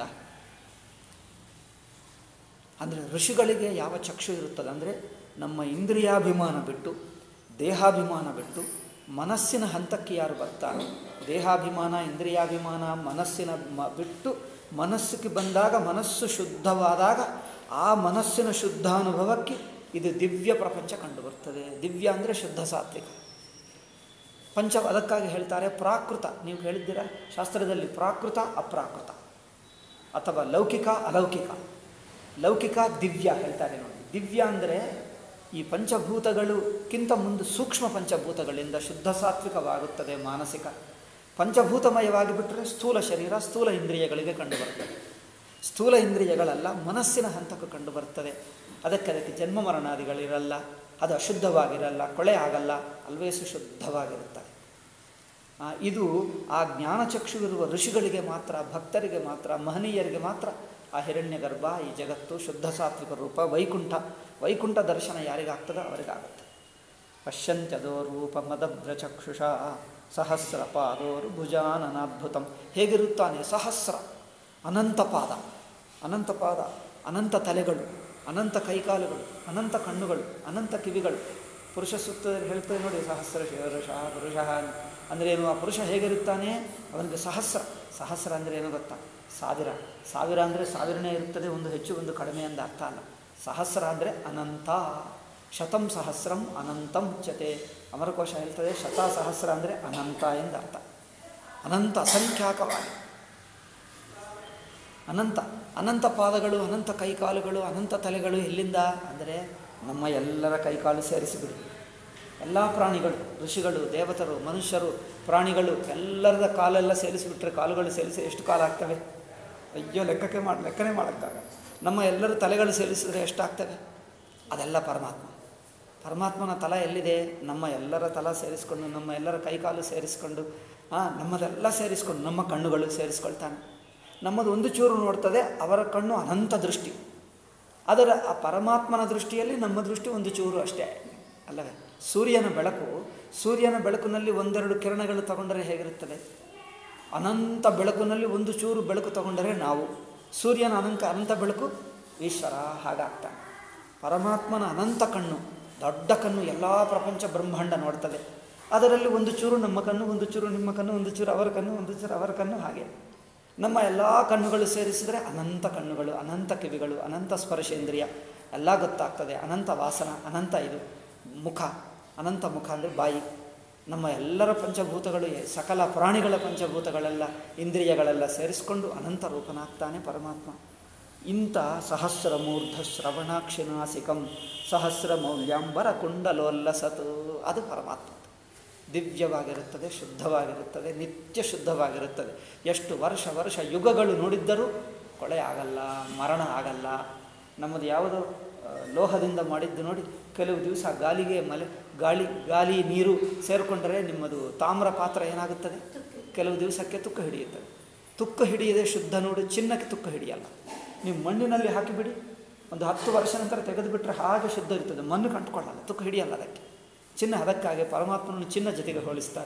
ಅಂದರೆ ಋಷಿಗಳಿಗೆ ಯಾವ ಚಕ್ಷು ಇರುತ್ತದೆ ಅಂದರೆ ನಮ್ಮ ಇಂದ್ರಿಯಾಭಿಮಾನ ಬಿಟ್ಟು ದೇಹಾಭಿಮಾನ ಬಿಟ್ಟು ಮನಸ್ಸಿನ ಹಂತಕ್ಕೆ ಯಾರು ಬರ್ತಾರೋ ದೇಹಾಭಿಮಾನ ಇಂದ್ರಿಯಾಭಿಮಾನ ಮನಸ್ಸಿನ ಮ ಬಿಟ್ಟು ಮನಸ್ಸಿಗೆ ಬಂದಾಗ ಮನಸ್ಸು ಶುದ್ಧವಾದಾಗ ಆ ಮನಸ್ಸಿನ ಶುದ್ಧಾನುಭವಕ್ಕೆ ಇದು ದಿವ್ಯ ಪ್ರಪಂಚ ಕಂಡುಬರ್ತದೆ ದಿವ್ಯ ಅಂದರೆ ಶುದ್ಧ ಸಾತ್ವಿಕ ಪಂಚ ಅದಕ್ಕಾಗಿ ಹೇಳ್ತಾರೆ ಪ್ರಾಕೃತ ನೀವು ಹೇಳಿದ್ದೀರಾ ಶಾಸ್ತ್ರದಲ್ಲಿ ಪ್ರಾಕೃತ ಅಪ್ರಾಕೃತ ಅಥವಾ ಲೌಕಿಕ ಅಲೌಕಿಕ ಲೌಕಿಕ ದಿವ್ಯ ಹೇಳ್ತಾರೆ ನೋಡಿ ದಿವ್ಯ ಅಂದರೆ ಈ ಪಂಚಭೂತಗಳುಕ್ಕಿಂತ ಮುಂದೆ ಸೂಕ್ಷ್ಮ ಪಂಚಭೂತಗಳಿಂದ ಶುದ್ಧ ಸಾತ್ವಿಕವಾಗುತ್ತದೆ ಮಾನಸಿಕ ಪಂಚಭೂತಮಯವಾಗಿ ಬಿಟ್ಟರೆ ಸ್ಥೂಲ ಶರೀರ ಸ್ಥೂಲ ಇಂದ್ರಿಯಗಳಿಗೆ ಕಂಡುಬರ್ತದೆ ಸ್ಥೂಲ ಇಂದ್ರಿಯಗಳೆಲ್ಲ ಮನಸ್ಸಿನ ಹಂತಕ್ಕೆ ಕಂಡುಬರ್ತದೆ ಅದಕ್ಕೆ ಅದಕ್ಕೆ ಜನ್ಮ ಮರಣಾದಿಗಳಿರಲ್ಲ ಅದು ಅಶುದ್ಧವಾಗಿರಲ್ಲ ಕೊಳೆ ಆಗಲ್ಲ ಅಲ್ವೇಸು ಶುದ್ಧವಾಗಿರುತ್ತದೆ ಆ, ಇದು ಆ ಜ್ಞಾನಚಕ್ಷುವಿರುವ ಋಷಿಗಳಿಗೆ ಮಾತ್ರ ಭಕ್ತರಿಗೆ ಮಾತ್ರ ಮಹನೀಯರಿಗೆ ಮಾತ್ರ ಆ ಹಿರಣ್ಯ ಗರ್ಭ ಈ ಜಗತ್ತು ಶುದ್ಧ ಸಾತ್ವಿಕ ರೂಪ ವೈಕುಂಠ ವೈಕುಂಠ ದರ್ಶನ ಯಾರಿಗಾಗ್ತದೋ ಅವರಿಗಾಗುತ್ತೆ ಪಶ್ಯಂತ್ಯದೋ ರೂಪ ಮದಭ್ರಚಕ್ಷುಷ ಸಹಸ್ರ ಪಾದೋರು ಭುಜಾನನಾದ್ಭುತಂ ಹೇಗಿರುತ್ತಾನೆ ಸಹಸ್ರ ಅನಂತ ಪಾದ ಅನಂತ ಪಾದ ಅನಂತ ತಲೆಗಳು ಅನಂತ ಕೈಕಾಲುಗಳು ಅನಂತ ಕಣ್ಣುಗಳು ಅನಂತ ಕಿವಿಗಳು ಪುರುಷ ಸೂಕ್ತದಲ್ಲಿ ಹೇಳ್ತೇವೆ ನೋಡಿ ಸಹಸ್ರ ಶಿವರುಷ ಪುರುಷ ಅಂದರೆ ಏನು ಆ ಪುರುಷ ಹೇಗಿರುತ್ತಾನೆ ಅವನಿಗೆ ಸಹಸ್ರ ಸಹಸ್ರ ಅಂದರೆ ಏನು ಗೊತ್ತಾ ಸಾವಿರ ಸಾವಿರ ಅಂದರೆ ಸಾವಿರನೇ ಇರುತ್ತದೆ ಒಂದು ಹೆಚ್ಚು ಒಂದು ಕಡಿಮೆ ಅಂತ ಅರ್ಥ ಅಲ್ಲ ಸಹಸ್ರ ಅಂದರೆ ಅನಂತ ಶತಂ ಸಹಸ್ರಂ ಅನಂತಂ ಉಚ್ಯತೆ ಅಮರಕೋಶ ಹೇಳ್ತದೆ ಶತಸಹಸ್ರ ಅಂದರೆ ಅನಂತ ಎಂದು ಅರ್ಥ ಅನಂತ ಅಸಂಖ್ಯಾಕವಾಗಿ ಅನಂತ ಅನಂತ ಪಾದಗಳು ಅನಂತ ಕೈಕಾಲುಗಳು ಅನಂತ ತಲೆಗಳು ಎಲ್ಲಿಂದ ಅಂದರೆ ನಮ್ಮ ಎಲ್ಲರ ಕೈಕಾಲು ಸೇರಿಸಿಬಿಡಿ ಎಲ್ಲ ಪ್ರಾಣಿಗಳು ಋಷಿಗಳು ದೇವತರು ಮನುಷ್ಯರು ಪ್ರಾಣಿಗಳು ಎಲ್ಲರದ ಕಾಲೆಲ್ಲ ಸೇರಿಸಿಬಿಟ್ರೆ ಕಾಲುಗಳು ಸೇರಿಸಿ ಎಷ್ಟು ಕಾಲು ಆಗ್ತವೆ ಅಯ್ಯೋ ಲೆಕ್ಕಕ್ಕೆ ಮಾಡಿ ಲೆಕ್ಕನೇ ಮಾಡೋಕ್ಕಾಗಲ್ಲ ನಮ್ಮ ಎಲ್ಲರ ತಲೆಗಳು ಸೇರಿಸಿದ್ರೆ ಎಷ್ಟಾಗ್ತವೆ ಅದೆಲ್ಲ ಪರಮಾತ್ಮ ಪರಮಾತ್ಮನ ತಲ ಎಲ್ಲಿದೆ ನಮ್ಮ ಎಲ್ಲರ ತಲ ಸೇರಿಸ್ಕೊಂಡು ನಮ್ಮ ಎಲ್ಲರ ಕೈಕಾಲು ಸೇರಿಸ್ಕೊಂಡು ಹಾಂ ನಮ್ಮದೆಲ್ಲ ಸೇರಿಸ್ಕೊಂಡು ನಮ್ಮ ಕಣ್ಣುಗಳು ಸೇರಿಸ್ಕೊಳ್ತಾನೆ ನಮ್ಮದು ಒಂದು ಚೂರು ನೋಡ್ತದೆ ಅವರ ಕಣ್ಣು ಅನಂತ ದೃಷ್ಟಿ ಅದರ ಆ ಪರಮಾತ್ಮನ ದೃಷ್ಟಿಯಲ್ಲಿ ನಮ್ಮ ದೃಷ್ಟಿ ಒಂದು ಚೂರು ಅಷ್ಟೇ ಅಲ್ಲವೇ ಸೂರ್ಯನ ಬೆಳಕು ಸೂರ್ಯನ ಬೆಳಕಿನಲ್ಲಿ ಒಂದೆರಡು ಕಿರಣಗಳು ತಗೊಂಡರೆ ಹೇಗಿರುತ್ತದೆ ಅನಂತ ಬೆಳಕಿನಲ್ಲಿ ಒಂದು ಚೂರು ಬೆಳಕು ತಗೊಂಡರೆ ನಾವು ಸೂರ್ಯನ ಅನಂತ ಅನಂತ ಬೆಳಕು ಈಶ್ವರ ಹಾಗಾಗ್ತಾನೆ ಪರಮಾತ್ಮನ ಅನಂತ ಕಣ್ಣು ದೊಡ್ಡ ಕಣ್ಣು ಎಲ್ಲ ಪ್ರಪಂಚ ಬ್ರಹ್ಮಾಂಡ ನೋಡ್ತದೆ ಅದರಲ್ಲಿ ಒಂದು ಚೂರು ನಮ್ಮ ಕಣ್ಣು ಒಂದು ಚೂರು ನಿಮ್ಮ ಕಣ್ಣು ಒಂದು ಚೂರು ಅವರ ಕಣ್ಣು ಒಂದು ಚೂರು ಅವರ ಕಣ್ಣು ಹಾಗೆ ನಮ್ಮ ಎಲ್ಲ ಕಣ್ಣುಗಳು ಸೇರಿಸಿದರೆ ಅನಂತ ಕಣ್ಣುಗಳು ಅನಂತ ಕಿವಿಗಳು ಅನಂತ ಸ್ಪರ್ಶೇಂದ್ರಿಯ ಎಲ್ಲ ಗೊತ್ತಾಗ್ತದೆ ಅನಂತ ವಾಸನ ಅನಂತ ಇದು ಮುಖ ಅನಂತ ಮುಖ ಅಂದರೆ ಬಾಯಿ ನಮ್ಮ ಎಲ್ಲರ ಪಂಚಭೂತಗಳು ಎ- ಸಕಲ ಪ್ರಾಣಿಗಳ ಪಂಚಭೂತಗಳೆಲ್ಲ ಇಂದ್ರಿಯಗಳೆಲ್ಲ ಸೇರಿಸಿಕೊಂಡು ಅನಂತ ರೂಪನಾಗ್ತಾನೆ ಪರಮಾತ್ಮ ಇಂಥ ಸಹಸ್ರ ಮೂರ್ಧ ಶ್ರವಣಾಕ್ಷಿನಾಸಿಕಂ ಸಹಸ್ರ ಮೌಲ್ಯಾಂಬರ ಕುಂಡಲೋಲ್ಲಸತು ಅದು ಪರಮಾತ್ಮ ದಿವ್ಯವಾಗಿರುತ್ತದೆ ಶುದ್ಧವಾಗಿರುತ್ತದೆ ನಿತ್ಯ ಶುದ್ಧವಾಗಿರುತ್ತದೆ ಎಷ್ಟು ವರ್ಷ ವರ್ಷ ಯುಗಗಳು ನೋಡಿದ್ದರೂ ಕೊಳೆ ಆಗಲ್ಲ ಮರಣ ಆಗಲ್ಲ ನಮ್ಮದು ಯಾವುದು ಆ, ಲೋಹದಿಂದ ಮಾಡಿದ್ದು ನೋಡಿ ಕೆಲವು ದಿವಸ ಗಾಲಿಗೆ ಮಲೆ ಗಾಳಿ ಗಾಳಿ ನೀರು ಸೇರಿಕೊಂಡರೆ ನಿಮ್ಮದು ತಾಮ್ರ ಪಾತ್ರ ಏನಾಗುತ್ತದೆ ಕೆಲವು ದಿವಸಕ್ಕೆ ತುಕ್ಕ ಹಿಡಿಯುತ್ತದೆ ತುಕ್ಕ ಹಿಡಿಯದೆ ಶುದ್ಧ ನೋಡಿ ಚಿನ್ನಕ್ಕೆ ತುಕ್ಕ ಹಿಡಿಯಲ್ಲ ನೀವು ಮಣ್ಣಿನಲ್ಲಿ ಹಾಕಿಬಿಡಿ ಒಂದು ಹತ್ತು ವರ್ಷ ನಂತರ ತೆಗೆದುಬಿಟ್ರೆ ಹಾಗೆ ಶುದ್ಧ ಇರ್ತದೆ ಮಣ್ಣು ಕಂಡುಕೊಳ್ಳಲ್ಲ ತುಕ್ಕ ಹಿಡಿಯಲ್ಲ ಅದಕ್ಕೆ ಚಿನ್ನ ಅದಕ್ಕಾಗಿ ಪರಮಾತ್ಮನನ್ನು ಚಿನ್ನ ಜೊತೆಗೆ ಹೋಲಿಸ್ತಾರೆ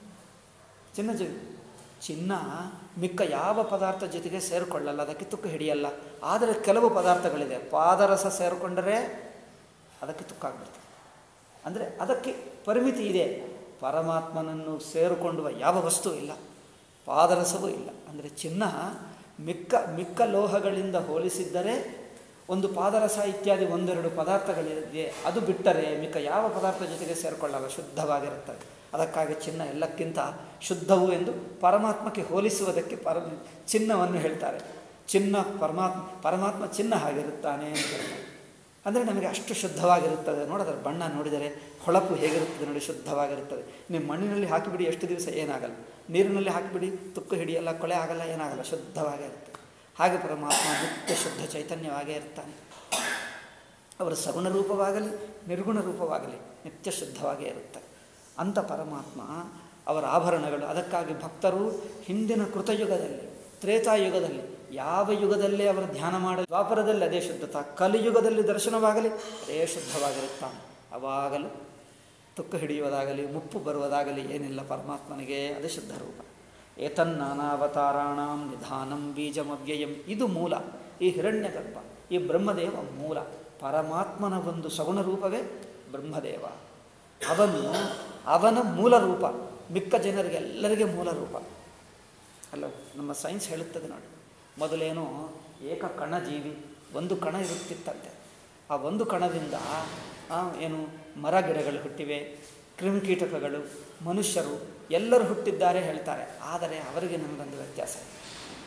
ಚಿನ್ನ ಜೊತೆ ಚಿನ್ನ ಮಿಕ್ಕ ಯಾವ ಪದಾರ್ಥ ಜೊತೆಗೆ ಸೇರಿಕೊಳ್ಳಲ್ಲ ಅದಕ್ಕೆ ತುಕ್ಕ ಹಿಡಿಯಲ್ಲ ಆದರೆ ಕೆಲವು ಪದಾರ್ಥಗಳಿದೆ ಪಾದರಸ ಸೇರಿಕೊಂಡರೆ ಅದಕ್ಕೆ ತುಕ್ಕ ಆಗ್ಬಿಡ್ತದೆ ಅಂದರೆ ಅದಕ್ಕೆ ಪರಿಮಿತಿ ಇದೆ ಪರಮಾತ್ಮನನ್ನು ಸೇರಿಕೊಳ್ಳುವ ಯಾವ ವಸ್ತು ಇಲ್ಲ ಪಾದರಸವೂ ಇಲ್ಲ ಅಂದರೆ ಚಿನ್ನ ಮಿಕ್ಕ ಮಿಕ್ಕ ಲೋಹಗಳಿಂದ ಹೋಲಿಸಿದ್ದರೆ ಒಂದು ಪಾದರಸ ಇತ್ಯಾದಿ ಒಂದೆರಡು ಪದಾರ್ಥಗಳಿದೆ ಅದು ಬಿಟ್ಟರೆ ಮಿಕ್ಕ ಯಾವ ಪದಾರ್ಥ ಜೊತೆಗೆ ಸೇರಿಕೊಳ್ಳಲ್ಲ ಶುದ್ಧವಾಗಿರುತ್ತದೆ ಅದಕ್ಕಾಗಿ ಚಿನ್ನ ಎಲ್ಲಕ್ಕಿಂತ ಶುದ್ಧವು ಎಂದು ಪರಮಾತ್ಮಕ್ಕೆ ಹೋಲಿಸುವುದಕ್ಕೆ ಪರ ಚಿನ್ನವನ್ನು ಹೇಳ್ತಾರೆ ಚಿನ್ನ ಪರಮಾತ್ಮ ಪರಮಾತ್ಮ ಚಿನ್ನ ಹಾಗಿರುತ್ತಾನೆ ಅಂತ ಹೇಳ್ತಾರೆ ಅಂದರೆ ನಮಗೆ ಅಷ್ಟು ಶುದ್ಧವಾಗಿರುತ್ತದೆ ನೋಡಿದ್ರೆ ಬಣ್ಣ ನೋಡಿದರೆ ಹೊಳಪು ಹೇಗಿರುತ್ತದೆ ನೋಡಿ ಶುದ್ಧವಾಗಿರುತ್ತದೆ ನೀವು ಮಣ್ಣಿನಲ್ಲಿ ಹಾಕಿಬಿಡಿ ಎಷ್ಟು ದಿವಸ ಏನಾಗಲ್ಲ ನೀರಿನಲ್ಲಿ ಹಾಕಿಬಿಡಿ ತುಕ್ಕ ಹಿಡಿಯಲ್ಲ ಕೊಳೆ ಆಗಲ್ಲ ಏನಾಗಲ್ಲ ಶುದ್ಧವಾಗೇ ಇರುತ್ತೆ ಹಾಗೆ ಪರಮಾತ್ಮ ನಿತ್ಯ ಶುದ್ಧ ಚೈತನ್ಯವಾಗೇ ಇರ್ತಾನೆ ಅವರ ಸಗುಣ ರೂಪವಾಗಲಿ ನಿರ್ಗುಣ ರೂಪವಾಗಲಿ ನಿತ್ಯ ಶುದ್ಧವಾಗೇ ಇರುತ್ತೆ ಅಂಥ ಪರಮಾತ್ಮ ಅವರ ಆಭರಣಗಳು ಅದಕ್ಕಾಗಿ ಭಕ್ತರು ಹಿಂದಿನ ಕೃತಯುಗದಲ್ಲಿ ತ್ರೇತಾಯುಗದಲ್ಲಿ ಯಾವ ಯುಗದಲ್ಲೇ ಅವರು ಧ್ಯಾನ ಮಾಡಲು ದ್ವಾಪರದಲ್ಲಿ ಅದೇ ಶುದ್ಧತ ಕಲಿಯುಗದಲ್ಲಿ ದರ್ಶನವಾಗಲಿ ಅದೇ ಶುದ್ಧವಾಗಿರುತ್ತಾನೆ ಅವಾಗಲೂ ತುಕ್ಕ ಹಿಡಿಯುವುದಾಗಲಿ ಮುಪ್ಪು ಬರುವುದಾಗಲಿ ಏನಿಲ್ಲ ಪರಮಾತ್ಮನಿಗೆ ಅದೇ ಶುದ್ಧ ರೂಪ ಏತನ್ನಾನಾವತಾರಾಣಂ ನಿಧಾನಂ ಬೀಜಮವ್ಯಯಂ ಇದು ಮೂಲ ಈ ಹಿರಣ್ಯಗರ್ಭ ಈ ಬ್ರಹ್ಮದೇವ ಮೂಲ ಪರಮಾತ್ಮನ ಒಂದು ಸಗುಣ ರೂಪವೇ ಬ್ರಹ್ಮದೇವ ಅವನು ಅವನ ಮೂಲ ರೂಪ ಮಿಕ್ಕ ಜನರಿಗೆ ಎಲ್ಲರಿಗೆ ಮೂಲ ರೂಪ ಅಲ್ಲ ನಮ್ಮ ಸೈನ್ಸ್ ಹೇಳುತ್ತದೆ ನೋಡಿ ಮೊದಲೇನೋ ಏಕ ಕಣ ಜೀವಿ ಒಂದು ಕಣ ಇರುತ್ತಿತ್ತಂತೆ ಆ ಒಂದು ಕಣದಿಂದ ಆ, ಏನು ಮರ ಗಿಡಗಳು ಹುಟ್ಟಿವೆ ಕ್ರಿಮಿಕೀಟಕಗಳು ಮನುಷ್ಯರು ಎಲ್ಲರೂ ಹುಟ್ಟಿದ್ದಾರೆ ಹೇಳ್ತಾರೆ ಆದರೆ ಅವರಿಗೆ ನಮಗೊಂದು ವ್ಯತ್ಯಾಸ ಇದೆ.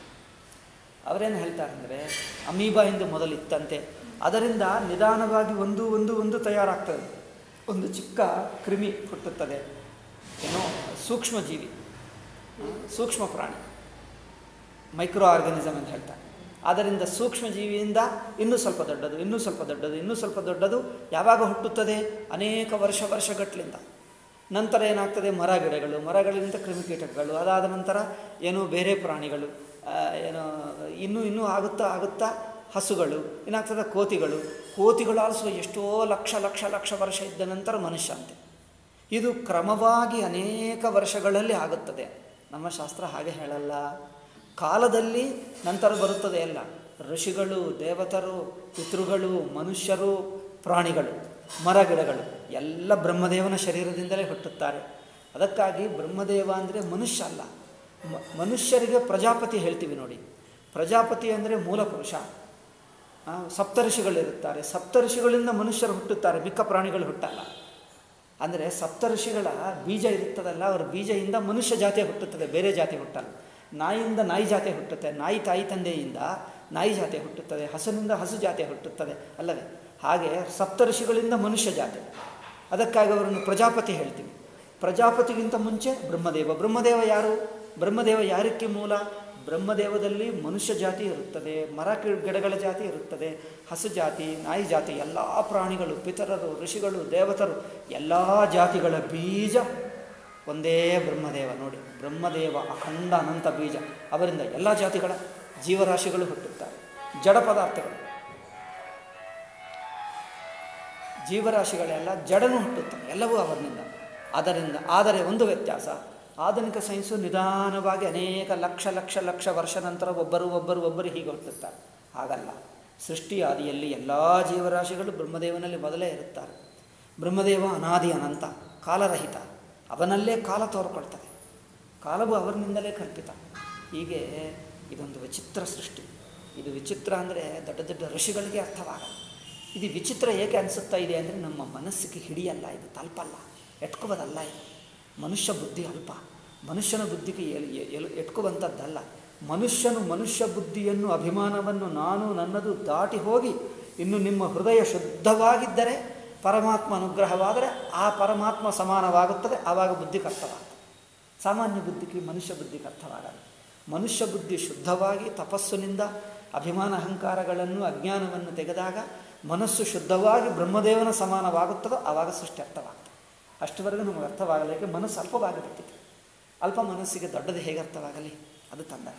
ಅವರೇನು ಹೇಳ್ತಾರೆ ಅಂದರೆ ಅಮೀಬಾ ಎಂದು ಮೊದಲಿತ್ತಂತೆ ಅದರಿಂದ ನಿಧಾನವಾಗಿ ಒಂದು ಒಂದು ಒಂದು ತಯಾರಾಗ್ತದೆ ಒಂದು ಚಿಕ್ಕ ಕ್ರಿಮಿ ಹುಟ್ಟುತ್ತದೆ ಏನೋ ಸೂಕ್ಷ್ಮ ಜೀವಿ ಆ, ಸೂಕ್ಷ್ಮ ಪ್ರಾಣಿ ಮೈಕ್ರೋ ಆರ್ಗನಿಸಮ್ ಅಂತ ಹೇಳ್ತಾರೆ ಆದ್ದರಿಂದ ಸೂಕ್ಷ್ಮ ಜೀವಿಯಿಂದ ಇನ್ನೂ ಸ್ವಲ್ಪ ದೊಡ್ಡದು ಇನ್ನೂ ಸ್ವಲ್ಪ ದೊಡ್ಡದು ಇನ್ನೂ ಸ್ವಲ್ಪ ದೊಡ್ಡದು ಯಾವಾಗ ಹುಟ್ಟುತ್ತದೆ ಅನೇಕ ವರ್ಷ ವರ್ಷಗಟ್ಟಲಿಂದ ನಂತರ ಏನಾಗ್ತದೆ ಮರ ಗಿಡಗಳು ಮರಗಳಿಂದ ಕ್ರಿಮಿಕೀಟಕಗಳು ಅದಾದ ನಂತರ ಏನು ಬೇರೆ ಪ್ರಾಣಿಗಳು ಆ, ಏನು ಇನ್ನೂ ಇನ್ನೂ ಆಗುತ್ತಾ ಆಗುತ್ತಾ ಹಸುಗಳು ಏನಾಗ್ತದೆ ಕೋತಿಗಳು ಕೋತಿಗಳು ಆಲ್ಸೋ ಎಷ್ಟೋ ಲಕ್ಷ ಲಕ್ಷ ಲಕ್ಷ ವರ್ಷ ಇದ್ದ ನಂತರ ಮನುಷ್ಯ ಅಂತೆ ಇದು ಕ್ರಮವಾಗಿ ಅನೇಕ ವರ್ಷಗಳಲ್ಲಿ ಆಗುತ್ತದೆ ನಮ್ಮ ಶಾಸ್ತ್ರ ಹಾಗೆ ಹೇಳಲ್ಲ ಕಾಲದಲ್ಲಿ ನಂತರ ಬರುತ್ತದೆ ಎಲ್ಲ ಋಷಿಗಳು ದೇವತರು ಪಿತೃಗಳು ಮನುಷ್ಯರು ಪ್ರಾಣಿಗಳು ಮರಗಿಡಗಳು ಎಲ್ಲ ಬ್ರಹ್ಮದೇವನ ಶರೀರದಿಂದಲೇ ಹುಟ್ಟುತ್ತಾರೆ ಅದಕ್ಕಾಗಿ ಬ್ರಹ್ಮದೇವ ಅಂದರೆ ಮನುಷ್ಯ ಅಲ್ಲ ಮ- ಮನುಷ್ಯರಿಗೆ ಪ್ರಜಾಪತಿ ಹೇಳ್ತೀವಿ ನೋಡಿ ಪ್ರಜಾಪತಿ ಅಂದರೆ ಮೂಲ ಪುರುಷ ಆ, ಸಪ್ತಋಷಿಗಳಿರುತ್ತಾರೆ ಸಪ್ತಋಷಿಗಳಿಂದ ಮನುಷ್ಯರು ಹುಟ್ಟುತ್ತಾರೆ ಮಿಕ್ಕ ಪ್ರಾಣಿಗಳು ಹುಟ್ಟಲ್ಲ ಅಂದರೆ ಸಪ್ತಋಷಿಗಳ ಬೀಜ ಇರುತ್ತದಲ್ಲ ಅವರ ಬೀಜದಿಂದ ಮನುಷ್ಯ ಜಾತಿ ಹುಟ್ಟುತ್ತದೆ ಬೇರೆ ಜಾತಿ ಹುಟ್ಟಲ್ಲ ನಾಯಿಯಿಂದ ನಾಯಿ ಜಾತಿ ಹುಟ್ಟುತ್ತೆ ನಾಯಿ ತಾಯಿ ತಂದೆಯಿಂದ ನಾಯಿ ಜಾತಿ ಹುಟ್ಟುತ್ತದೆ ಹಸುನಿಂದ ಹಸು ಜಾತಿ ಹುಟ್ಟುತ್ತದೆ ಅಲ್ಲವೇ ಹಾಗೆ ಸಪ್ತಋಷಿಗಳಿಂದ ಮನುಷ್ಯ ಜಾತಿ ಅದಕ್ಕಾಗಿ ಅವರನ್ನು ಪ್ರಜಾಪತಿ ಹೇಳ್ತೀವಿ ಪ್ರಜಾಪತಿಗಿಂತ ಮುಂಚೆ ಬ್ರಹ್ಮದೇವ ಬ್ರಹ್ಮದೇವ ಯಾರು ಬ್ರಹ್ಮದೇವ ಯಾರಕ್ಕೆ ಮೂಲ ಬ್ರಹ್ಮದೇವದಲ್ಲಿ ಮನುಷ್ಯ ಜಾತಿ ಇರುತ್ತದೆ ಮರ ಗಿ- ಗಿಡಗಳ ಜಾತಿ ಇರುತ್ತದೆ ಹಸು ಜಾತಿ ನಾಯಿ ಜಾತಿ ಎಲ್ಲ ಪ್ರಾಣಿಗಳು ಪಿತರರು ಋಷಿಗಳು ದೇವತರು ಎಲ್ಲ ಜಾತಿಗಳ ಬೀಜ ಒಂದೇ ಬ್ರಹ್ಮದೇವ ನೋಡಿ ಬ್ರಹ್ಮದೇವ ಅಖಂಡ ಅನಂತ ಬೀಜ ಅವರಿಂದ ಎಲ್ಲ ಜಾತಿಗಳ ಜೀವರಾಶಿಗಳು ಹುಟ್ಟುತ್ತಾರೆ ಜಡ ಪದಾರ್ಥಗಳು ಜೀವರಾಶಿಗಳೆಲ್ಲ ಜಡನು ಹುಟ್ಟುತ್ತವೆ ಎಲ್ಲವೂ ಅವರಿನಿಂದ ಅದರಿಂದ ಆದರೆ ಒಂದು ವ್ಯತ್ಯಾಸ ಆಧುನಿಕ ಸೈನ್ಸು ನಿಧಾನವಾಗಿ ಅನೇಕ ಲಕ್ಷ ಲಕ್ಷ ಲಕ್ಷ ವರ್ಷ ನಂತರ ಒಬ್ಬರು ಒಬ್ಬರು ಒಬ್ಬರು ಹೀಗೆ ಹುಟ್ಟುತ್ತಾರೆ ಹಾಗಲ್ಲ ಸೃಷ್ಟಿ ಆದಿಯಲ್ಲಿ ಎಲ್ಲ ಜೀವರಾಶಿಗಳು ಬ್ರಹ್ಮದೇವನಲ್ಲಿ ಮೊದಲೇ ಇರುತ್ತಾರೆ ಬ್ರಹ್ಮದೇವ ಅನಾದಿ ಅನಂತ ಕಾಲರಹಿತ ಅವನಲ್ಲೇ ಕಾಲ ತೋರ್ಕೊಳ್ತದೆ ಕಾಲವು ಅವರಿನಿಂದಲೇ ಕಲ್ಪಿತ ಹೀಗೆ ಇದೊಂದು ವಿಚಿತ್ರ ಸೃಷ್ಟಿ ಇದು ವಿಚಿತ್ರ ಅಂದರೆ ದೊಡ್ಡ ದೊಡ್ಡ ಋಷಿಗಳಿಗೆ ಅರ್ಥವಾಗಲ್ಲ ಇದು ವಿಚಿತ್ರ ಏಕೆ ಅನಿಸುತ್ತಾ ಇದೆ ಅಂದರೆ ನಮ್ಮ ಮನಸ್ಸಿಗೆ ಹಿಡಿಯಲ್ಲ ಇದು ತಲುಪಲ್ಲ ಎಟ್ಕೋಬೋದಲ್ಲ ಇದು ಮನುಷ್ಯ ಬುದ್ಧಿ ಅಲ್ಪ ಮನುಷ್ಯನ ಬುದ್ಧಿಗೆ ಎಲ್ ಎಲ್ ಎಟ್ಕುವಂಥದ್ದಲ್ಲ ಮನುಷ್ಯನು ಮನುಷ್ಯ ಬುದ್ಧಿಯನ್ನು ಅಭಿಮಾನವನ್ನು ನಾನು ನನ್ನದು ದಾಟಿ ಹೋಗಿ ಇನ್ನು ನಿಮ್ಮ ಹೃದಯ ಶುದ್ಧವಾಗಿದ್ದರೆ ಪರಮಾತ್ಮ ಅನುಗ್ರಹವಾದರೆ ಆ ಪರಮಾತ್ಮ ಸಮಾನವಾಗುತ್ತದೆ ಆವಾಗ ಬುದ್ಧಿಗೆ ಅರ್ಥವಾಗ್ತದೆ ಸಾಮಾನ್ಯ ಬುದ್ಧಿಗೆ ಮನುಷ್ಯ ಬುದ್ಧಿಗೆ ಅರ್ಥವಾಗಲ್ಲ ಮನುಷ್ಯ ಬುದ್ಧಿ ಶುದ್ಧವಾಗಿ ತಪಸ್ಸಿನಿಂದ ಅಭಿಮಾನ ಅಹಂಕಾರಗಳನ್ನು ಅಜ್ಞಾನವನ್ನು ತೆಗೆದಾಗ ಮನಸ್ಸು ಶುದ್ಧವಾಗಿ ಬ್ರಹ್ಮದೇವನ ಸಮಾನವಾಗುತ್ತದೋ ಆವಾಗ ಸೃಷ್ಟಿ ಅರ್ಥವಾಗ್ತದೆ ಅಷ್ಟವರೆಗೂ ನಮಗೆ ಅರ್ಥವಾಗಲ್ಲ ಏಕೆ ಮನಸ್ಸು ಅಲ್ಪವಾಗಿ ಬಿಟ್ಟಿದೆ ಅಲ್ಪ ಮನಸ್ಸಿಗೆ ದೊಡ್ಡದು ಹೇಗೆ ಅರ್ಥವಾಗಲಿ ಅದು ತಂದ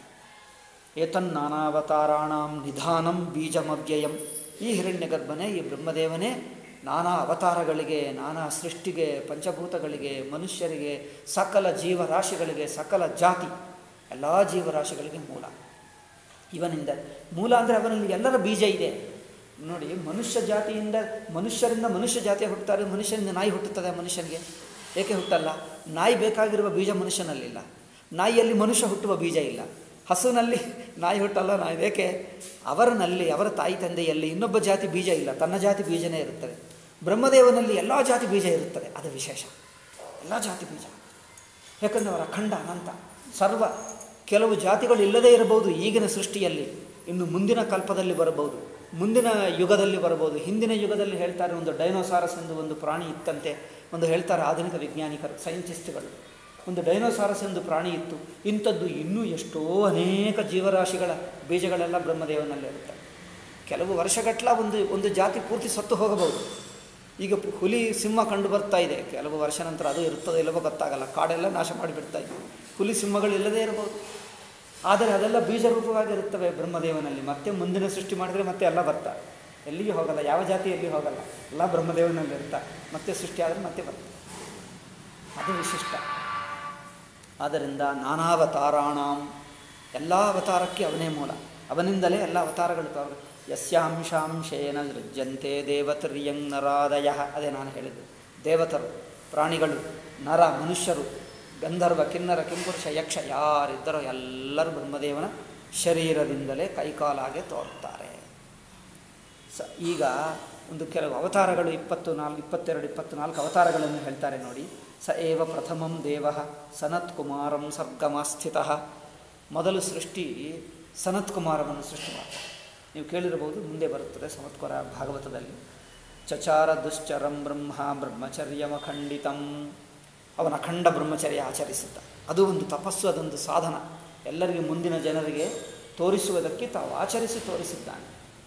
ಏತನ್ನಾನಾವತಾರಾಣಾಂ ನಿಧಾನಂ ಬೀಜಮವ್ಯಯಂ ಈ ಹಿರಣ್ಯಗರ್ಭನೇ ಈ ಬ್ರಹ್ಮದೇವನೇ ನಾನಾ ಅವತಾರಗಳಿಗೆ ನಾನಾ ಸೃಷ್ಟಿಗೆ ಪಂಚಭೂತಗಳಿಗೆ ಮನುಷ್ಯರಿಗೆ ಸಕಲ ಜೀವರಾಶಿಗಳಿಗೆ ಸಕಲ ಜಾತಿ ಎಲ್ಲ ಜೀವರಾಶಿಗಳಿಗೆ ಮೂಲ ಇವನಿಂದ ಮೂಲ ಅಂದರೆ ಅವನಲ್ಲಿ ಎಲ್ಲರ ಬೀಜ ಇದೆ ನೋಡಿ ಮನುಷ್ಯ ಜಾತಿಯಿಂದ ಮನುಷ್ಯರಿಂದ ಮನುಷ್ಯ ಜಾತಿ ಹುಟ್ಟುತ್ತಾರೆ ಮನುಷ್ಯರಿಂದ ನಾಯಿ ಹುಟ್ಟುತ್ತದೆ ಮನುಷ್ಯನಿಗೆ ಏಕೆ ಹುಟ್ಟಲ್ಲ ನಾಯಿ ಬೇಕಾಗಿರುವ ಬೀಜ ಮನುಷ್ಯನಲ್ಲಿಲ್ಲ ನಾಯಿಯಲ್ಲಿ ಮನುಷ್ಯ ಹುಟ್ಟುವ ಬೀಜ ಇಲ್ಲ ಹಸುವಿನಲ್ಲಿ ನಾಯಿ ಹುಟ್ಟಲ್ಲ ನಾಯಿ ಏಕೆ ಅವರನಲ್ಲಿ ಅವರ ತಾಯಿ ತಂದೆಯಲ್ಲಿ ಇನ್ನೊಬ್ಬ ಜಾತಿ ಬೀಜ ಇಲ್ಲ ತನ್ನ ಜಾತಿ ಬೀಜನೇ ಇರುತ್ತದೆ ಬ್ರಹ್ಮದೇವನಲ್ಲಿ ಎಲ್ಲ ಜಾತಿ ಬೀಜ ಇರುತ್ತದೆ ಅದು ವಿಶೇಷ ಎಲ್ಲ ಜಾತಿ ಬೀಜ ಯಾಕಂದರೆ ಅವರ ಅಖಂಡ ಅನಂತ ಸರ್ವ ಕೆಲವು ಜಾತಿಗಳು ಇಲ್ಲದೇ ಇರಬಹುದು ಈಗಿನ ಸೃಷ್ಟಿಯಲ್ಲಿ ಇನ್ನು ಮುಂದಿನ ಕಲ್ಪದಲ್ಲಿ ಬರಬಹುದು ಮುಂದಿನ ಯುಗದಲ್ಲಿ ಬರಬಹುದು ಹಿಂದಿನ ಯುಗದಲ್ಲಿ ಹೇಳ್ತಾರೆ ಒಂದು ಡೈನೋಸಾರಸ್ ಎಂದು ಒಂದು ಪ್ರಾಣಿ ಇತ್ತಂತೆ ಒಂದು ಹೇಳ್ತಾರೆ ಆಧುನಿಕ ವಿಜ್ಞಾನಿಕರು ಸೈಂಟಿಸ್ಟ್ಗಳು ಒಂದು ಡೈನೋಸಾರಸ್ ಎಂದು ಪ್ರಾಣಿ ಇತ್ತು ಇಂಥದ್ದು ಇನ್ನೂ ಎಷ್ಟೋ ಅನೇಕ ಜೀವರಾಶಿಗಳ ಬೀಜಗಳೆಲ್ಲ ಬ್ರಹ್ಮದೇವನಲ್ಲಿರುತ್ತವೆ ಕೆಲವು ವರ್ಷಗಟ್ಟಲ ಒಂದು ಒಂದು ಜಾತಿ ಪೂರ್ತಿ ಸತ್ತು ಹೋಗಬಹುದು ಈಗ ಪು- ಹುಲಿ ಸಿಂಹ ಕಂಡು ಬರ್ತಾ ಇದೆ ಕೆಲವು ವರ್ಷ ನಂತರ ಅದು ಇರ್ತದೋ ಇಲ್ಲವೋ ಗೊತ್ತಾಗಲ್ಲ ಕಾಡೆಲ್ಲ ನಾಶ ಮಾಡಿಬಿಡ್ತಾ ಇದೆ ಹುಲಿ ಸಿಂಹಗಳು ಇಲ್ಲದೇ ಇರಬಹುದು ಆದರೆ ಅದೆಲ್ಲ ಬೀಜರೂಪವಾಗಿರುತ್ತವೆ ಬ್ರಹ್ಮದೇವನಲ್ಲಿ ಮತ್ತೆ ಮುಂದಿನ ಸೃಷ್ಟಿ ಮಾಡಿದರೆ ಮತ್ತೆ ಎಲ್ಲ ಬರ್ತಾರೆ ಎಲ್ಲಿಗೂ ಹೋಗಲ್ಲ ಯಾವ ಜಾತಿ ಎಲ್ಲಿ ಹೋಗಲ್ಲ ಎಲ್ಲ ಬ್ರಹ್ಮದೇವನಲ್ಲಿ ಇರ್ತಾರೆ ಮತ್ತೆ ಸೃಷ್ಟಿ ಆದರೆ ಮತ್ತೆ ಬರ್ತದೆ ಅದು ವಿಶಿಷ್ಟ ಆದ್ದರಿಂದ ನಾನಾವತಾರಾಣಾಂ ಎಲ್ಲ ಅವತಾರಕ್ಕೆ ಅವನೇ ಮೂಲ ಅವನಿಂದಲೇ ಎಲ್ಲ ಅವತಾರಗಳು ತೋರ ಯಸ್ಯಾಂಶಾಂಶೇನ ಸೃಜ್ಯಂತೆ ದೇವತರ್ಯಂಗ್ ನರಾದಯ ಅದೇ ನಾನು ಹೇಳಿದ್ದು ದೇವತರು ಪ್ರಾಣಿಗಳು ನರ ಮನುಷ್ಯರು ಗಂಧರ್ವ ಕಿನ್ನರ ಕಿಂಪುರುಷ ಯಕ್ಷ ಯಾರಿದ್ದರೋ ಎಲ್ಲರೂ ಬ್ರಹ್ಮದೇವನ ಶರೀರದಿಂದಲೇ ಕೈಕಾಲಾಗೆ ತೋರ್ತಾರೆ ಸ ಈಗ ಒಂದು ಕೆಲವು ಅವತಾರಗಳು ಇಪ್ಪತ್ತು ನಾಲ್ಕು ಇಪ್ಪತ್ತೆರಡು ಇಪ್ಪತ್ತು ನಾಲ್ಕು ಅವತಾರಗಳನ್ನು ಹೇಳ್ತಾರೆ ನೋಡಿ ಸ ಏವ ಪ್ರಥಮಂ ದೇವ ಸನತ್ ಕುಮಾರಂ ಸರ್ಗಮಾಸ್ಥಿತ ಮೊದಲು ಸೃಷ್ಟಿ ಸನತ್ ಕುಮಾರವನ್ನು ಸೃಷ್ಟಿ ಮಾಡ್ತಾರೆ ನೀವು ಕೇಳಿರಬಹುದು ಮುಂದೆ ಬರುತ್ತದೆ ಸನತ್ಕುಮಾರ ಭಾಗವತದಲ್ಲಿ ಚಚಾರ ದುಶ್ಚರಂ ಬ್ರಹ್ಮ ಬ್ರಹ್ಮಚರ್ಯಮಖಂಡಿತಂ ಅವನ ಅಖಂಡ ಬ್ರಹ್ಮಚರ್ಯ ಆಚರಿಸಿದ್ದ ಅದು ಒಂದು ತಪಸ್ಸು ಅದೊಂದು ಸಾಧನ ಎಲ್ಲರಿಗೂ ಮುಂದಿನ ಜನರಿಗೆ ತೋರಿಸುವುದಕ್ಕೆ ತಾವು ಆಚರಿಸಿ ತೋರಿಸಿದ್ದಾನೆ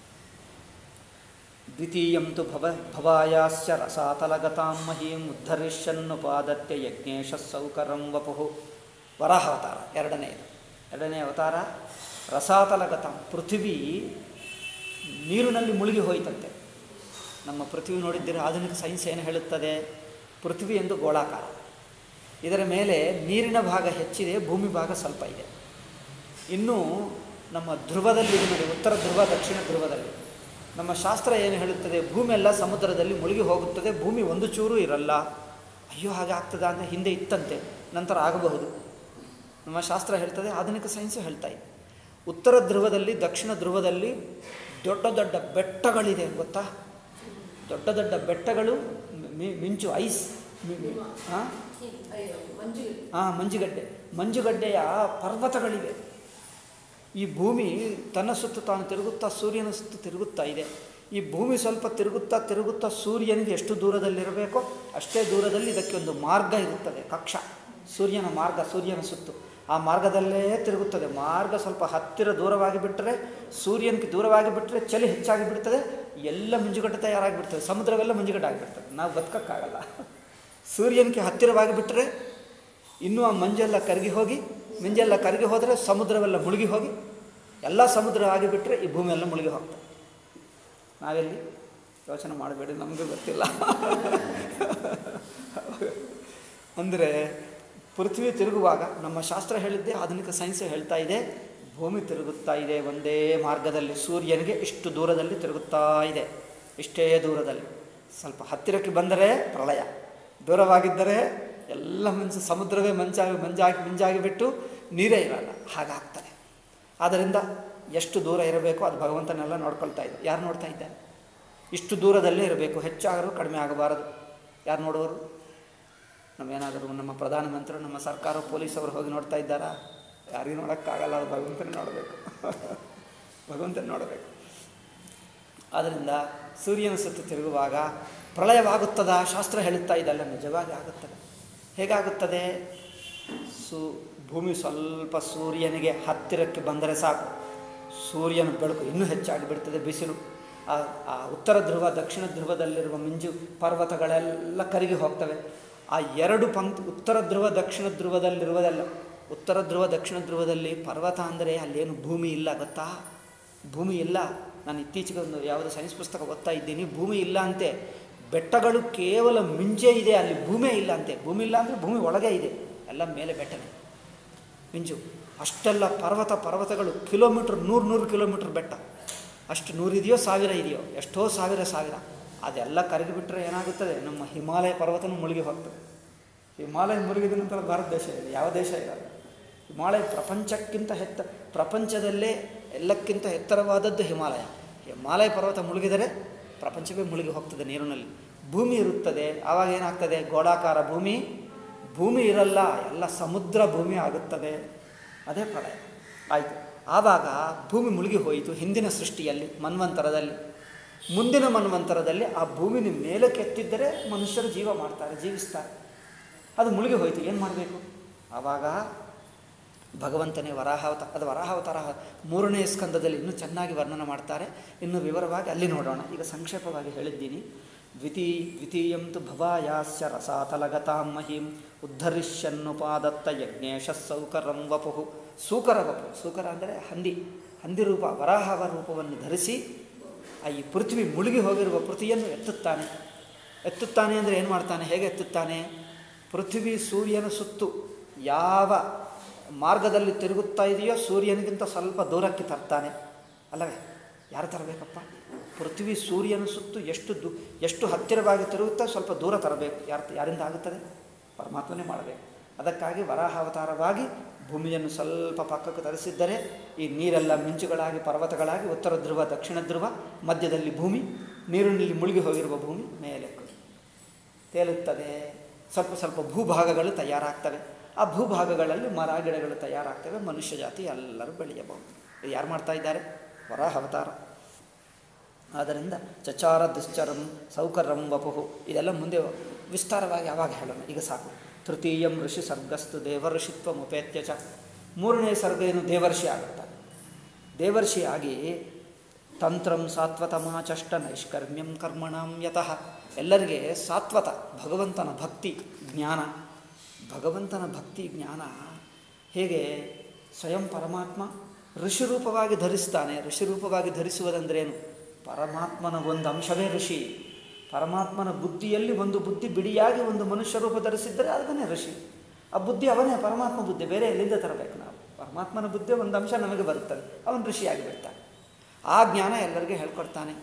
ದ್ವಿತೀಯಂ ತು ಭವ ಭವಾಯಾಶ್ಚ ರಸಾತಲಗತಾಂ ಮಹೀಂ ಉದ್ಧರಿಷ್ಯನ್ನುಪಾದತ್ಯ ಯಜ್ಞೇಶ ಸೌಕರಂ ವಪುಃ ವರಾಹಾವತಾರ ಎರಡನೆಯದು ಎರಡನೇ ಅವತಾರ ರಸಾತಲಗತಾಂ ಪೃಥ್ವಿ ನೀರಿನಲ್ಲಿ ಮುಳುಗಿ ಹೋಯಿತಂತೆ ನಮ್ಮ ಪೃಥ್ವಿ ನೋಡಿದ್ದೀರ ಆಧುನಿಕ ಸೈನ್ಸ್ ಏನು ಹೇಳುತ್ತದೆ ಪೃಥ್ವಿ ಎಂದು ಗೋಳಾಕಾರ ಇದರ ಮೇಲೆ ನೀರಿನ ಭಾಗ ಹೆಚ್ಚಿದೆ ಭೂಮಿ ಭಾಗ ಸ್ವಲ್ಪ ಇದೆ ಇನ್ನು ನಮ್ಮ ಧ್ರುವದಲ್ಲಿ ಇದೆ ನೋಡಿ ಉತ್ತರ ಧ್ರುವ ದಕ್ಷಿಣ ಧ್ರುವದಲ್ಲಿ ನಮ್ಮ ಶಾಸ್ತ್ರ ಏನು ಹೇಳುತ್ತದೆ ಭೂಮಿ ಎಲ್ಲ ಸಮುದ್ರದಲ್ಲಿ ಮುಳುಗಿ ಹೋಗುತ್ತದೆ ಭೂಮಿ ಒಂದು ಚೂರು ಇರಲ್ಲ ಅಯ್ಯೋ ಹಾಗೆ ಆಗ್ತದ ಅಂದರೆ ಹಿಂದೆ ಇತ್ತಂತೆ ನಂತರ ಆಗಬಹುದು ನಮ್ಮ ಶಾಸ್ತ್ರ ಹೇಳ್ತದೆ ಆಧುನಿಕ ಸೈನ್ಸು ಹೇಳ್ತಾ ಇದೆ ಉತ್ತರ ಧ್ರುವದಲ್ಲಿ ದಕ್ಷಿಣ ಧ್ರುವದಲ್ಲಿ ದೊಡ್ಡ ದೊಡ್ಡ ಬೆಟ್ಟಗಳಿದೆ ಗೊತ್ತಾ ದೊಡ್ಡ ದೊಡ್ಡ ಬೆಟ್ಟಗಳು ಮಿ- ಮಿಂಚು ಐಸ್ ಹಾಂ ಅಯ್ಯೋ, ಮಂಜು ಹಾಂ ಮಂಜುಗಡ್ಡೆ ಮಂಜುಗಡ್ಡೆಯ ಪರ್ವತಗಳಿವೆ ಈ ಭೂಮಿ ತನ್ನ ಸುತ್ತ ತಾನು ತಿರುಗುತ್ತಾ ಸೂರ್ಯನ ಸುತ್ತ ತಿರುಗುತ್ತಾ ಇದೆ ಈ ಭೂಮಿ ಸ್ವಲ್ಪ ತಿರುಗುತ್ತಾ ತಿರುಗುತ್ತಾ ಸೂರ್ಯನಿಗೆ ಎಷ್ಟು ದೂರದಲ್ಲಿರಬೇಕೋ ಅಷ್ಟೇ ದೂರದಲ್ಲಿ ಇದಕ್ಕೆ ಒಂದು ಮಾರ್ಗ ಇರುತ್ತದೆ ಕಕ್ಷ ಸೂರ್ಯನ ಮಾರ್ಗ ಸೂರ್ಯನ ಸುತ್ತು ಆ ಮಾರ್ಗದಲ್ಲೇ ತಿರುಗುತ್ತದೆ ಮಾರ್ಗ ಸ್ವಲ್ಪ ಹತ್ತಿರ ದೂರವಾಗಿ ಬಿಟ್ಟರೆ ಸೂರ್ಯನಿಗೆ ದೂರವಾಗಿ ಬಿಟ್ಟರೆ ಚಳಿ ಹೆಚ್ಚಾಗಿ ಬಿಡ್ತದೆ ಎಲ್ಲ ಮಂಜುಗಡ್ಡೆ ತಯಾರಾಗಿ ಬಿಡ್ತದೆ ಸಮುದ್ರವೆಲ್ಲ ಮಂಜುಗಡ್ಡೆ ಆಗಿಬಿಡ್ತದೆ ನಾವು ಬದುಕೋಕ್ಕಾಗಲ್ಲ ಸೂರ್ಯನಿಗೆ ಹತ್ತಿರವಾಗಿ ಬಿಟ್ಟರೆ ಇನ್ನೂ ಆ ಮಂಜೆಲ್ಲ ಕರಗಿ ಹೋಗಿ ಮಂಜೆಲ್ಲ ಕರಗಿ ಹೋದರೆ ಸಮುದ್ರವೆಲ್ಲ ಮುಳುಗಿ ಹೋಗಿ ಎಲ್ಲ ಸಮುದ್ರ ಆಗಿಬಿಟ್ರೆ ಈ ಭೂಮಿ ಎಲ್ಲ ಮುಳುಗಿ ಹೋಗ್ತದೆ ನಾವೆಲ್ಲಿ ಯೋಚನೆ ಮಾಡಬೇಡಿ ನಮಗೂ ಗೊತ್ತಿಲ್ಲ ಅಂದರೆ ಪೃಥ್ವಿ ತಿರುಗುವಾಗ ನಮ್ಮ ಶಾಸ್ತ್ರ ಹೇಳಿದ್ದೆ ಆಧುನಿಕ ಸೈನ್ಸ್ ಹೇಳ್ತಾ ಇದೆ ಭೂಮಿ ತಿರುಗುತ್ತಾ ಇದೆ ಒಂದೇ ಮಾರ್ಗದಲ್ಲಿ ಸೂರ್ಯನಿಗೆ ಇಷ್ಟು ದೂರದಲ್ಲಿ ತಿರುಗುತ್ತಾ ಇದೆ ಇಷ್ಟೇ ದೂರದಲ್ಲಿ ಸ್ವಲ್ಪ ಹತ್ತಿರಕ್ಕೆ ಬಂದರೆ ಪ್ರಳಯ ದೂರವಾಗಿದ್ದರೆ ಎಲ್ಲ ಮಂಜು ಸಮುದ್ರವೇ ಮಂಜಾಗಿ ಮಂಜಾಗಿ ಮಂಜಾಗಿ ಬಿಟ್ಟು ನೀರೇ ಇರಲ್ಲ ಹಾಗಾಗ್ತದೆ ಆದ್ದರಿಂದ ಎಷ್ಟು ದೂರ ಇರಬೇಕೋ ಅದು ಭಗವಂತನೆಲ್ಲ ನೋಡ್ಕೊಳ್ತಾ ಇದೆ ಯಾರು ನೋಡ್ತಾ ಇದ್ದಾರೆ ಇಷ್ಟು ದೂರದಲ್ಲೇ ಇರಬೇಕು ಹೆಚ್ಚಾದರೂ ಕಡಿಮೆ ಆಗಬಾರದು ಯಾರು ನೋಡೋರು ನಮ್ಮೇನಾದರೂ ನಮ್ಮ ಪ್ರಧಾನಮಂತ್ರಿ ನಮ್ಮ ಸರ್ಕಾರ ಪೊಲೀಸವರು ಹೋಗಿ ನೋಡ್ತಾ ಇದ್ದಾರಾ ಯಾರಿಗೂ ನೋಡೋಕ್ಕಾಗಲ್ಲ ಅದು ಭಗವಂತನೇ ನೋಡಬೇಕು ಭಗವಂತನ ನೋಡಬೇಕು ಆದ್ದರಿಂದ ಸೂರ್ಯನ ಸುತ್ತ ತಿರುಗುವಾಗ ಪ್ರಳಯವಾಗುತ್ತದಾ ಶಾಸ್ತ್ರ ಹೇಳುತ್ತಾ ಇದಲ್ಲ ನಿಜವಾಗಿ ಆಗುತ್ತದೆ ಹೇಗಾಗುತ್ತದೆ ಸು ಭೂಮಿ ಸ್ವಲ್ಪ ಸೂರ್ಯನಿಗೆ ಹತ್ತಿರಕ್ಕೆ ಬಂದರೆ ಸಾಕು ಸೂರ್ಯನ ಬೆಳಕು ಇನ್ನೂ ಹೆಚ್ಚಾಗಿ ಬಿಡ್ತದೆ ಬಿಸಿಲು ಆ ಆ ಉತ್ತರ ಧ್ರುವ ದಕ್ಷಿಣ ಧ್ರುವದಲ್ಲಿರುವ ಮಿಂಜು ಪರ್ವತಗಳೆಲ್ಲ ಕರಗಿ ಹೋಗ್ತವೆ ಆ ಎರಡು ಪಂಕ್ತಿ ಉತ್ತರ ಧ್ರುವ ದಕ್ಷಿಣ ಧ್ರುವದಲ್ಲಿರುವುದಲ್ಲ ಉತ್ತರ ಧ್ರುವ ದಕ್ಷಿಣ ಧ್ರುವದಲ್ಲಿ ಪರ್ವತ ಅಂದರೆ ಅಲ್ಲೇನು ಭೂಮಿ ಇಲ್ಲ ಗೊತ್ತಾ ಭೂಮಿ ಇಲ್ಲ ನಾನು ಇತ್ತೀಚೆಗೆ ಒಂದು ಯಾವುದೋ ಸೈನ್ಸ್ ಪುಸ್ತಕ ಓದ್ತಾ ಇದ್ದೀನಿ ಭೂಮಿ ಇಲ್ಲ ಅಂತೆ ಬೆಟ್ಟಗಳು ಕೇವಲ ಮಿಂಜೆ ಇದೆ ಅಲ್ಲಿ ಭೂಮಿ ಇಲ್ಲ ಅಂತೆ ಭೂಮಿ ಇಲ್ಲ ಅಂದರೆ ಭೂಮಿ ಒಳಗೆ ಇದೆ ಎಲ್ಲ ಮೇಲೆ ಬೆಟ್ಟನೇ ಮಿಂಜು ಅಷ್ಟೆಲ್ಲ ಪರ್ವತ ಪರ್ವತಗಳು ಕಿಲೋಮೀಟ್ರ್ ನೂರು ನೂರು ಕಿಲೋಮೀಟ್ರ್ ಬೆಟ್ಟ ಅಷ್ಟು ನೂರಿದೆಯೋ ಸಾವಿರ ಇದೆಯೋ ಎಷ್ಟೋ ಸಾವಿರ ಸಾವಿರ ಅದೆಲ್ಲ ಕರಗಿಬಿಟ್ರೆ ಏನಾಗುತ್ತದೆ ನಮ್ಮ ಹಿಮಾಲಯ ಪರ್ವತನೂ ಮುಳುಗಿ ಹೋಗ್ತದೆ ಹಿಮಾಲಯ ಮುಳುಗಿದ ನಂತರ ಭಾರತ ದೇಶ ಇದೆ ಯಾವ ದೇಶ ಇರಲ್ಲ ಹಿಮಾಲಯ ಪ್ರಪಂಚಕ್ಕಿಂತ ಎತ್ತ ಪ್ರಪಂಚದಲ್ಲೇ ಎಲ್ಲಕ್ಕಿಂತ ಎತ್ತರವಾದದ್ದು ಹಿಮಾಲಯ ಹಿಮಾಲಯ ಪರ್ವತ ಮುಳುಗಿದರೆ ಪ್ರಪಂಚವೇ ಮುಳುಗಿ ಹೋಗ್ತದೆ ನೀರಿನಲ್ಲಿ ಭೂಮಿ ಇರುತ್ತದೆ ಆವಾಗ ಏನಾಗ್ತದೆ ಗೋಳಾಕಾರ ಭೂಮಿ ಭೂಮಿ ಇರಲ್ಲ ಎಲ್ಲ ಸಮುದ್ರ ಭೂಮಿ ಆಗುತ್ತದೆ ಅದೇ ಪ್ರಳಯ ಆಯಿತು ಆವಾಗ ಭೂಮಿ ಮುಳುಗಿ ಹೋಯಿತು ಹಿಂದಿನ ಸೃಷ್ಟಿಯಲ್ಲಿ ಮನ್ವಂತರದಲ್ಲಿ ಮುಂದಿನ ಮನ್ವಂತರದಲ್ಲಿ ಆ ಭೂಮಿನ ಮೇಲಕ್ಕೆ ಎತ್ತಿದ್ದರೆ ಮನುಷ್ಯರು ಜೀವ ಮಾಡ್ತಾರೆ ಜೀವಿಸ್ತಾರೆ ಅದು ಮುಳುಗಿ ಹೋಯಿತು ಏನು ಮಾಡಬೇಕು ಆವಾಗ ಭಗವಂತನೇ ವರಾಹಾವತ ಅದು ವರಾಹಾವತಾರ ಮೂರನೇ ಸ್ಕಂದದಲ್ಲಿ ಇನ್ನೂ ಚೆನ್ನಾಗಿ ವರ್ಣನೆ ಮಾಡ್ತಾರೆ ಇನ್ನು ವಿವರವಾಗಿ ಅಲ್ಲಿ ನೋಡೋಣ ಈಗ ಸಂಕ್ಷೇಪವಾಗಿ ಹೇಳಿದ್ದೀನಿ ದ್ವಿತೀ ದ್ವಿತೀಯಂ ತು ಭವಾಯಾಸ್ಯ ರಸಾತಲಗತಾಂ ಮಹೀಂ ಉದ್ಧರಿಷ್ಯನ್ನುಪಾದತ್ತ ಯಜ್ಞೇಶ ಸೌಕರಂ ವಪುಹು ಸೂಕರ ವಪು ಸೂಕರ ಅಂದರೆ ಹಂದಿ ಹಂದಿ ರೂಪ ವರಾಹವ ರೂಪವನ್ನು ಧರಿಸಿ ಆ ಈ ಪೃಥ್ವಿ ಮುಳುಗಿ ಹೋಗಿರುವ ಪೃಥ್ವಿಯನ್ನು ಎತ್ತುತ್ತಾನೆ ಎತ್ತುತ್ತಾನೆ ಅಂದರೆ ಏನು ಮಾಡ್ತಾನೆ ಹೇಗೆ ಎತ್ತುತ್ತಾನೆ ಪೃಥ್ವಿ ಸೂರ್ಯನ ಸುತ್ತು ಯಾವ ಮಾರ್ಗದಲ್ಲಿ ತಿರುಗುತ್ತಾ ಇದೆಯೋ ಸೂರ್ಯನಿಗಿಂತ ಸ್ವಲ್ಪ ದೂರಕ್ಕೆ ತರ್ತಾನೆ ಅಲ್ಲವೇ ಯಾರು ತರಬೇಕಪ್ಪ ಪೃಥ್ವಿ ಸೂರ್ಯನ ಸುತ್ತು ಎಷ್ಟು ದು ಎಷ್ಟು ಹತ್ತಿರವಾಗಿ ತಿರುಗುತ್ತಾ ಸ್ವಲ್ಪ ದೂರ ತರಬೇಕು ಯಾರು ಯಾರಿಂದ ಆಗುತ್ತದೆ ಪರಮಾತ್ಮನೇ ಮಾಡಬೇಕು ಅದಕ್ಕಾಗಿ ವರಾಹಾವತಾರವಾಗಿ ಭೂಮಿಯನ್ನು ಸ್ವಲ್ಪ ಪಕ್ಕಕ್ಕೆ ತರಿಸಿದ್ದರೆ ಈ ನೀರೆಲ್ಲ ಮಿಂಚುಗಳಾಗಿ ಪರ್ವತಗಳಾಗಿ ಉತ್ತರ ಧ್ರುವ ದಕ್ಷಿಣ ಧ್ರುವ ಮಧ್ಯದಲ್ಲಿ ಭೂಮಿ ನೀರಿನಲ್ಲಿ ಮುಳುಗಿ ಹೋಗಿರುವ ಭೂಮಿ ಮೇಲೆ ತೇಲುತ್ತದೆ ಸ್ವಲ್ಪ ಸ್ವಲ್ಪ ಭೂಭಾಗಗಳು ತಯಾರಾಗ್ತವೆ ಆ ಭೂಭಾಗಗಳಲ್ಲಿ ಮರ ಗಿಡಗಳು ತಯಾರಾಗ್ತವೆ ಮನುಷ್ಯ ಜಾತಿ ಎಲ್ಲರೂ ಬೆಳೆಯಬಹುದು ಇದು ಯಾರು ಮಾಡ್ತಾ ಇದ್ದಾರೆ ವರಾಹ ಅವತಾರ ಆದ್ದರಿಂದ ಚಚಾರ ದುಶ್ಚರಂ ಸೌಕರ್ಯಂ ವಪುಹು ಇದೆಲ್ಲ ಮುಂದೆ ವಿಸ್ತಾರವಾಗಿ ಯಾವಾಗ ಹೇಳೋಣ ಈಗ ಸಾಕು ತೃತೀಯಂ ಋಷಿ ಸರ್ಗಸ್ತು ದೇವಋಷಿತ್ವ ಮುಪೇತ್ಯ ಚ ಮೂರನೇ ಸರ್ಗ ಏನು ದೇವರ್ಷಿ ಆಗುತ್ತಾನೆ ದೇವರ್ಷಿ ಆಗಿ ತಂತ್ರಂ ಸಾತ್ವತಮಾಚಷ್ಟ ನೈಷ್ಕರ್ಮ್ಯಂ ಕರ್ಮಣಂ ಯತಃ ಎಲ್ಲರಿಗೆ ಸಾತ್ವತ ಭಗವಂತನ ಭಕ್ತಿ ಜ್ಞಾನ ಭಗವಂತನ ಭಕ್ತಿ ಜ್ಞಾನ ಹೇಗೆ ಸ್ವಯಂ ಪರಮಾತ್ಮ ಋಷಿರೂಪವಾಗಿ ಧರಿಸ್ತಾನೆ ಋಷಿರೂಪವಾಗಿ ಧರಿಸುವುದಂದ್ರೇನು ಪರಮಾತ್ಮನ ಒಂದು ಅಂಶವೇ ಋಷಿ ಪರಮಾತ್ಮನ ಬುದ್ಧಿಯಲ್ಲಿ ಒಂದು ಬುದ್ಧಿ ಬಿಡಿಯಾಗಿ ಒಂದು ಮನುಷ್ಯ ರೂಪ ಧರಿಸಿದ್ದರೆ ಅದನ್ನೇ ಋಷಿ ಆ ಬುದ್ಧಿ ಅವನೇ ಪರಮಾತ್ಮ ಬುದ್ಧಿ ಬೇರೆ ಎಲ್ಲಿಂದ ತರಬೇಕು ನಾವು ಪರಮಾತ್ಮನ ಬುದ್ಧಿ ಒಂದು ಅಂಶ ನಮಗೆ ಬರುತ್ತದೆ ಅವನು ಋಷಿಯಾಗಿ ಬಿಡ್ತಾನೆ ಆ ಜ್ಞಾನ ಎಲ್ಲರಿಗೆ ಹೇಳ್ಕೊಡ್ತಾನೆ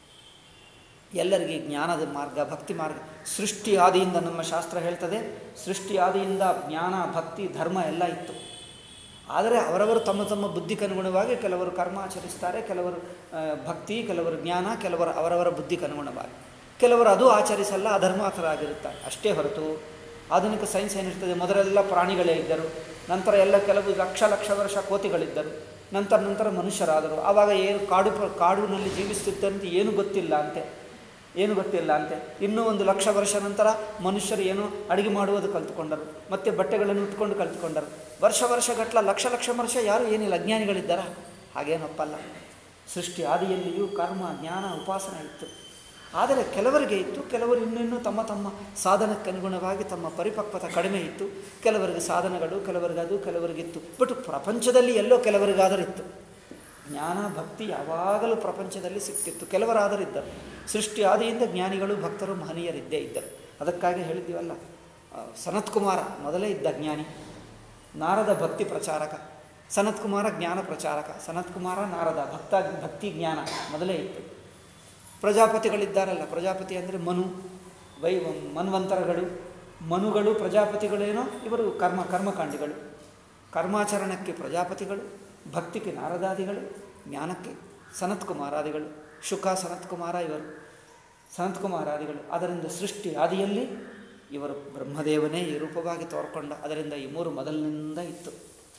ಎಲ್ಲರಿಗೆ ಜ್ಞಾನದ ಮಾರ್ಗ ಭಕ್ತಿ ಮಾರ್ಗ ಸೃಷ್ಟಿ ಆದಿಯಿಂದ ನಮ್ಮ ಶಾಸ್ತ್ರ ಹೇಳ್ತದೆ ಸೃಷ್ಟಿ ಆದಿಯಿಂದ ಜ್ಞಾನ ಭಕ್ತಿ ಧರ್ಮ ಎಲ್ಲ ಇತ್ತು ಆದರೆ ಅವರವರು ತಮ್ಮ ತಮ್ಮ ಬುದ್ಧಿಗನುಗುಣವಾಗಿ ಕೆಲವರು ಕರ್ಮ ಆಚರಿಸ್ತಾರೆ ಕೆಲವರು ಆ, ಭಕ್ತಿ ಕೆಲವರು ಜ್ಞಾನ ಕೆಲವರು ಅವರವರ ಬುದ್ಧಿಗನುಗುಣವಾಗಿ ಕೆಲವರು ಅದು ಆಚರಿಸಲ್ಲ ಅಧರ್ಮಾತರಾಗಿರುತ್ತಾರೆ ಅಷ್ಟೇ ಹೊರತು ಆಧುನಿಕ ಸೈನ್ಸ್ ಏನಿರ್ತದೆ ಮೊದಲೆಲ್ಲ ಪ್ರಾಣಿಗಳೇ ಇದ್ದರು ನಂತರ ಎಲ್ಲ ಕೆಲವು ಲಕ್ಷ ಲಕ್ಷ ವರ್ಷ ಕೋತಿಗಳಿದ್ದರು ನಂತರ ನಂತರ ಮನುಷ್ಯರಾದರು ಆವಾಗ ಏನು ಕಾಡು ಪ್ರ- ಕಾಡಿನಲ್ಲಿ ಜೀವಿಸುತ್ತಿದ್ದಂತೆ ಏನು ಗೊತ್ತಿಲ್ಲ ಅಂತೆ ಏನು ಗೊತ್ತಿಲ್ಲ ಅಂತೆ ಇನ್ನೂ ಒಂದು ಲಕ್ಷ ವರ್ಷ ನಂತರ ಮನುಷ್ಯರು ಏನು ಅಡುಗೆ ಮಾಡುವುದು ಕಲ್ತುಕೊಂಡರು ಮತ್ತೆ ಬಟ್ಟೆಗಳನ್ನು ಉಟ್ಕೊಂಡು ಕಲ್ತುಕೊಂಡರು ವರ್ಷ ವರ್ಷ ಗಟ್ಟಲ ಲಕ್ಷ ಲಕ್ಷ ವರ್ಷ ಯಾರು ಏನಿಲ್ಲ ಅಜ್ಞಾನಿಗಳಿದ್ದಾರಾ ಹಾಗೇನಪ್ಪಲ್ಲ ಸೃಷ್ಟಿ ಆದಿಯಲ್ಲಿಯೂ ಕರ್ಮ ಜ್ಞಾನ ಉಪಾಸನೆ ಇತ್ತು ಆದರೆ ಕೆಲವರಿಗೆ ಇತ್ತು ಕೆಲವರು ಇನ್ನಿನ್ನೂ ತಮ್ಮ ತಮ್ಮ ಸಾಧನಕ್ಕೆ ಅನುಗುಣವಾಗಿ ತಮ್ಮ ಪರಿಪಕ್ವತೆ ಕಡಿಮೆ ಇತ್ತು ಕೆಲವರಿಗೆ ಸಾಧನಗಳು ಕೆಲವರಿಗೆ ಅದು ಕೆಲವರಿಗಿತ್ತು ಬಟ್ ಪ್ರಪಂಚದಲ್ಲಿ ಎಲ್ಲೋ ಕೆಲವರಿಗಾದರೂ ಇತ್ತು ಜ್ಞಾನ ಭಕ್ತಿ ಯಾವಾಗಲೂ ಪ್ರಪಂಚದಲ್ಲಿ ಸಿಕ್ತಿತ್ತು ಕೆಲವರಾದರೂ ಇದ್ದರು ಸೃಷ್ಟಿ ಆದಿಯಿಂದ ಜ್ಞಾನಿಗಳು ಭಕ್ತರು ಮಹನೀಯರಿದ್ದೇ ಇದ್ದರು ಅದಕ್ಕಾಗಿ ಹೇಳಿದ್ದೀವಲ್ಲ ಆ, ಸನತ್ಕುಮಾರ ಮೊದಲೇ ಇದ್ದ ಜ್ಞಾನಿ ನಾರದ ಭಕ್ತಿ ಪ್ರಚಾರಕ ಸನತ್ಕುಮಾರ ಜ್ಞಾನ ಪ್ರಚಾರಕ ಸನತ್ಕುಮಾರ ನಾರದ ಭಕ್ತ ಭಕ್ತಿ ಜ್ಞಾನ ಮೊದಲೇ ಇತ್ತು ಪ್ರಜಾಪತಿಗಳಿದ್ದಾರಲ್ಲ ಪ್ರಜಾಪತಿ ಅಂದರೆ ಮನು ವೈ ಮನ್ವಂತರಗಳು ಮನುಗಳು ಪ್ರಜಾಪತಿಗಳೇನೋ ಇವರು ಕರ್ಮ ಕರ್ಮಕಾಂಡಿಗಳು ಕರ್ಮಾಚರಣಕ್ಕೆ ಪ್ರಜಾಪತಿಗಳು ಭಕ್ತಿಗೆ ನಾರದಾದಿಗಳು ಜ್ಞಾನಕ್ಕೆ ಸನತ್ಕುಮಾರಾದಿಗಳು ಶುಕ ಸನತ್ಕುಮಾರ ಇವರು ಸನತ್ಕುಮಾರಾದಿಗಳು ಅದರಿಂದ ಸೃಷ್ಟಿ ಆದಿಯಲ್ಲಿ ಇವರು ಬ್ರಹ್ಮದೇವನೇ ಈ ರೂಪವಾಗಿ ತೋರ್ಕೊಂಡ ಅದರಿಂದ ಈ ಮೂರು ಮೊದಲಿನಿಂದ ಇತ್ತು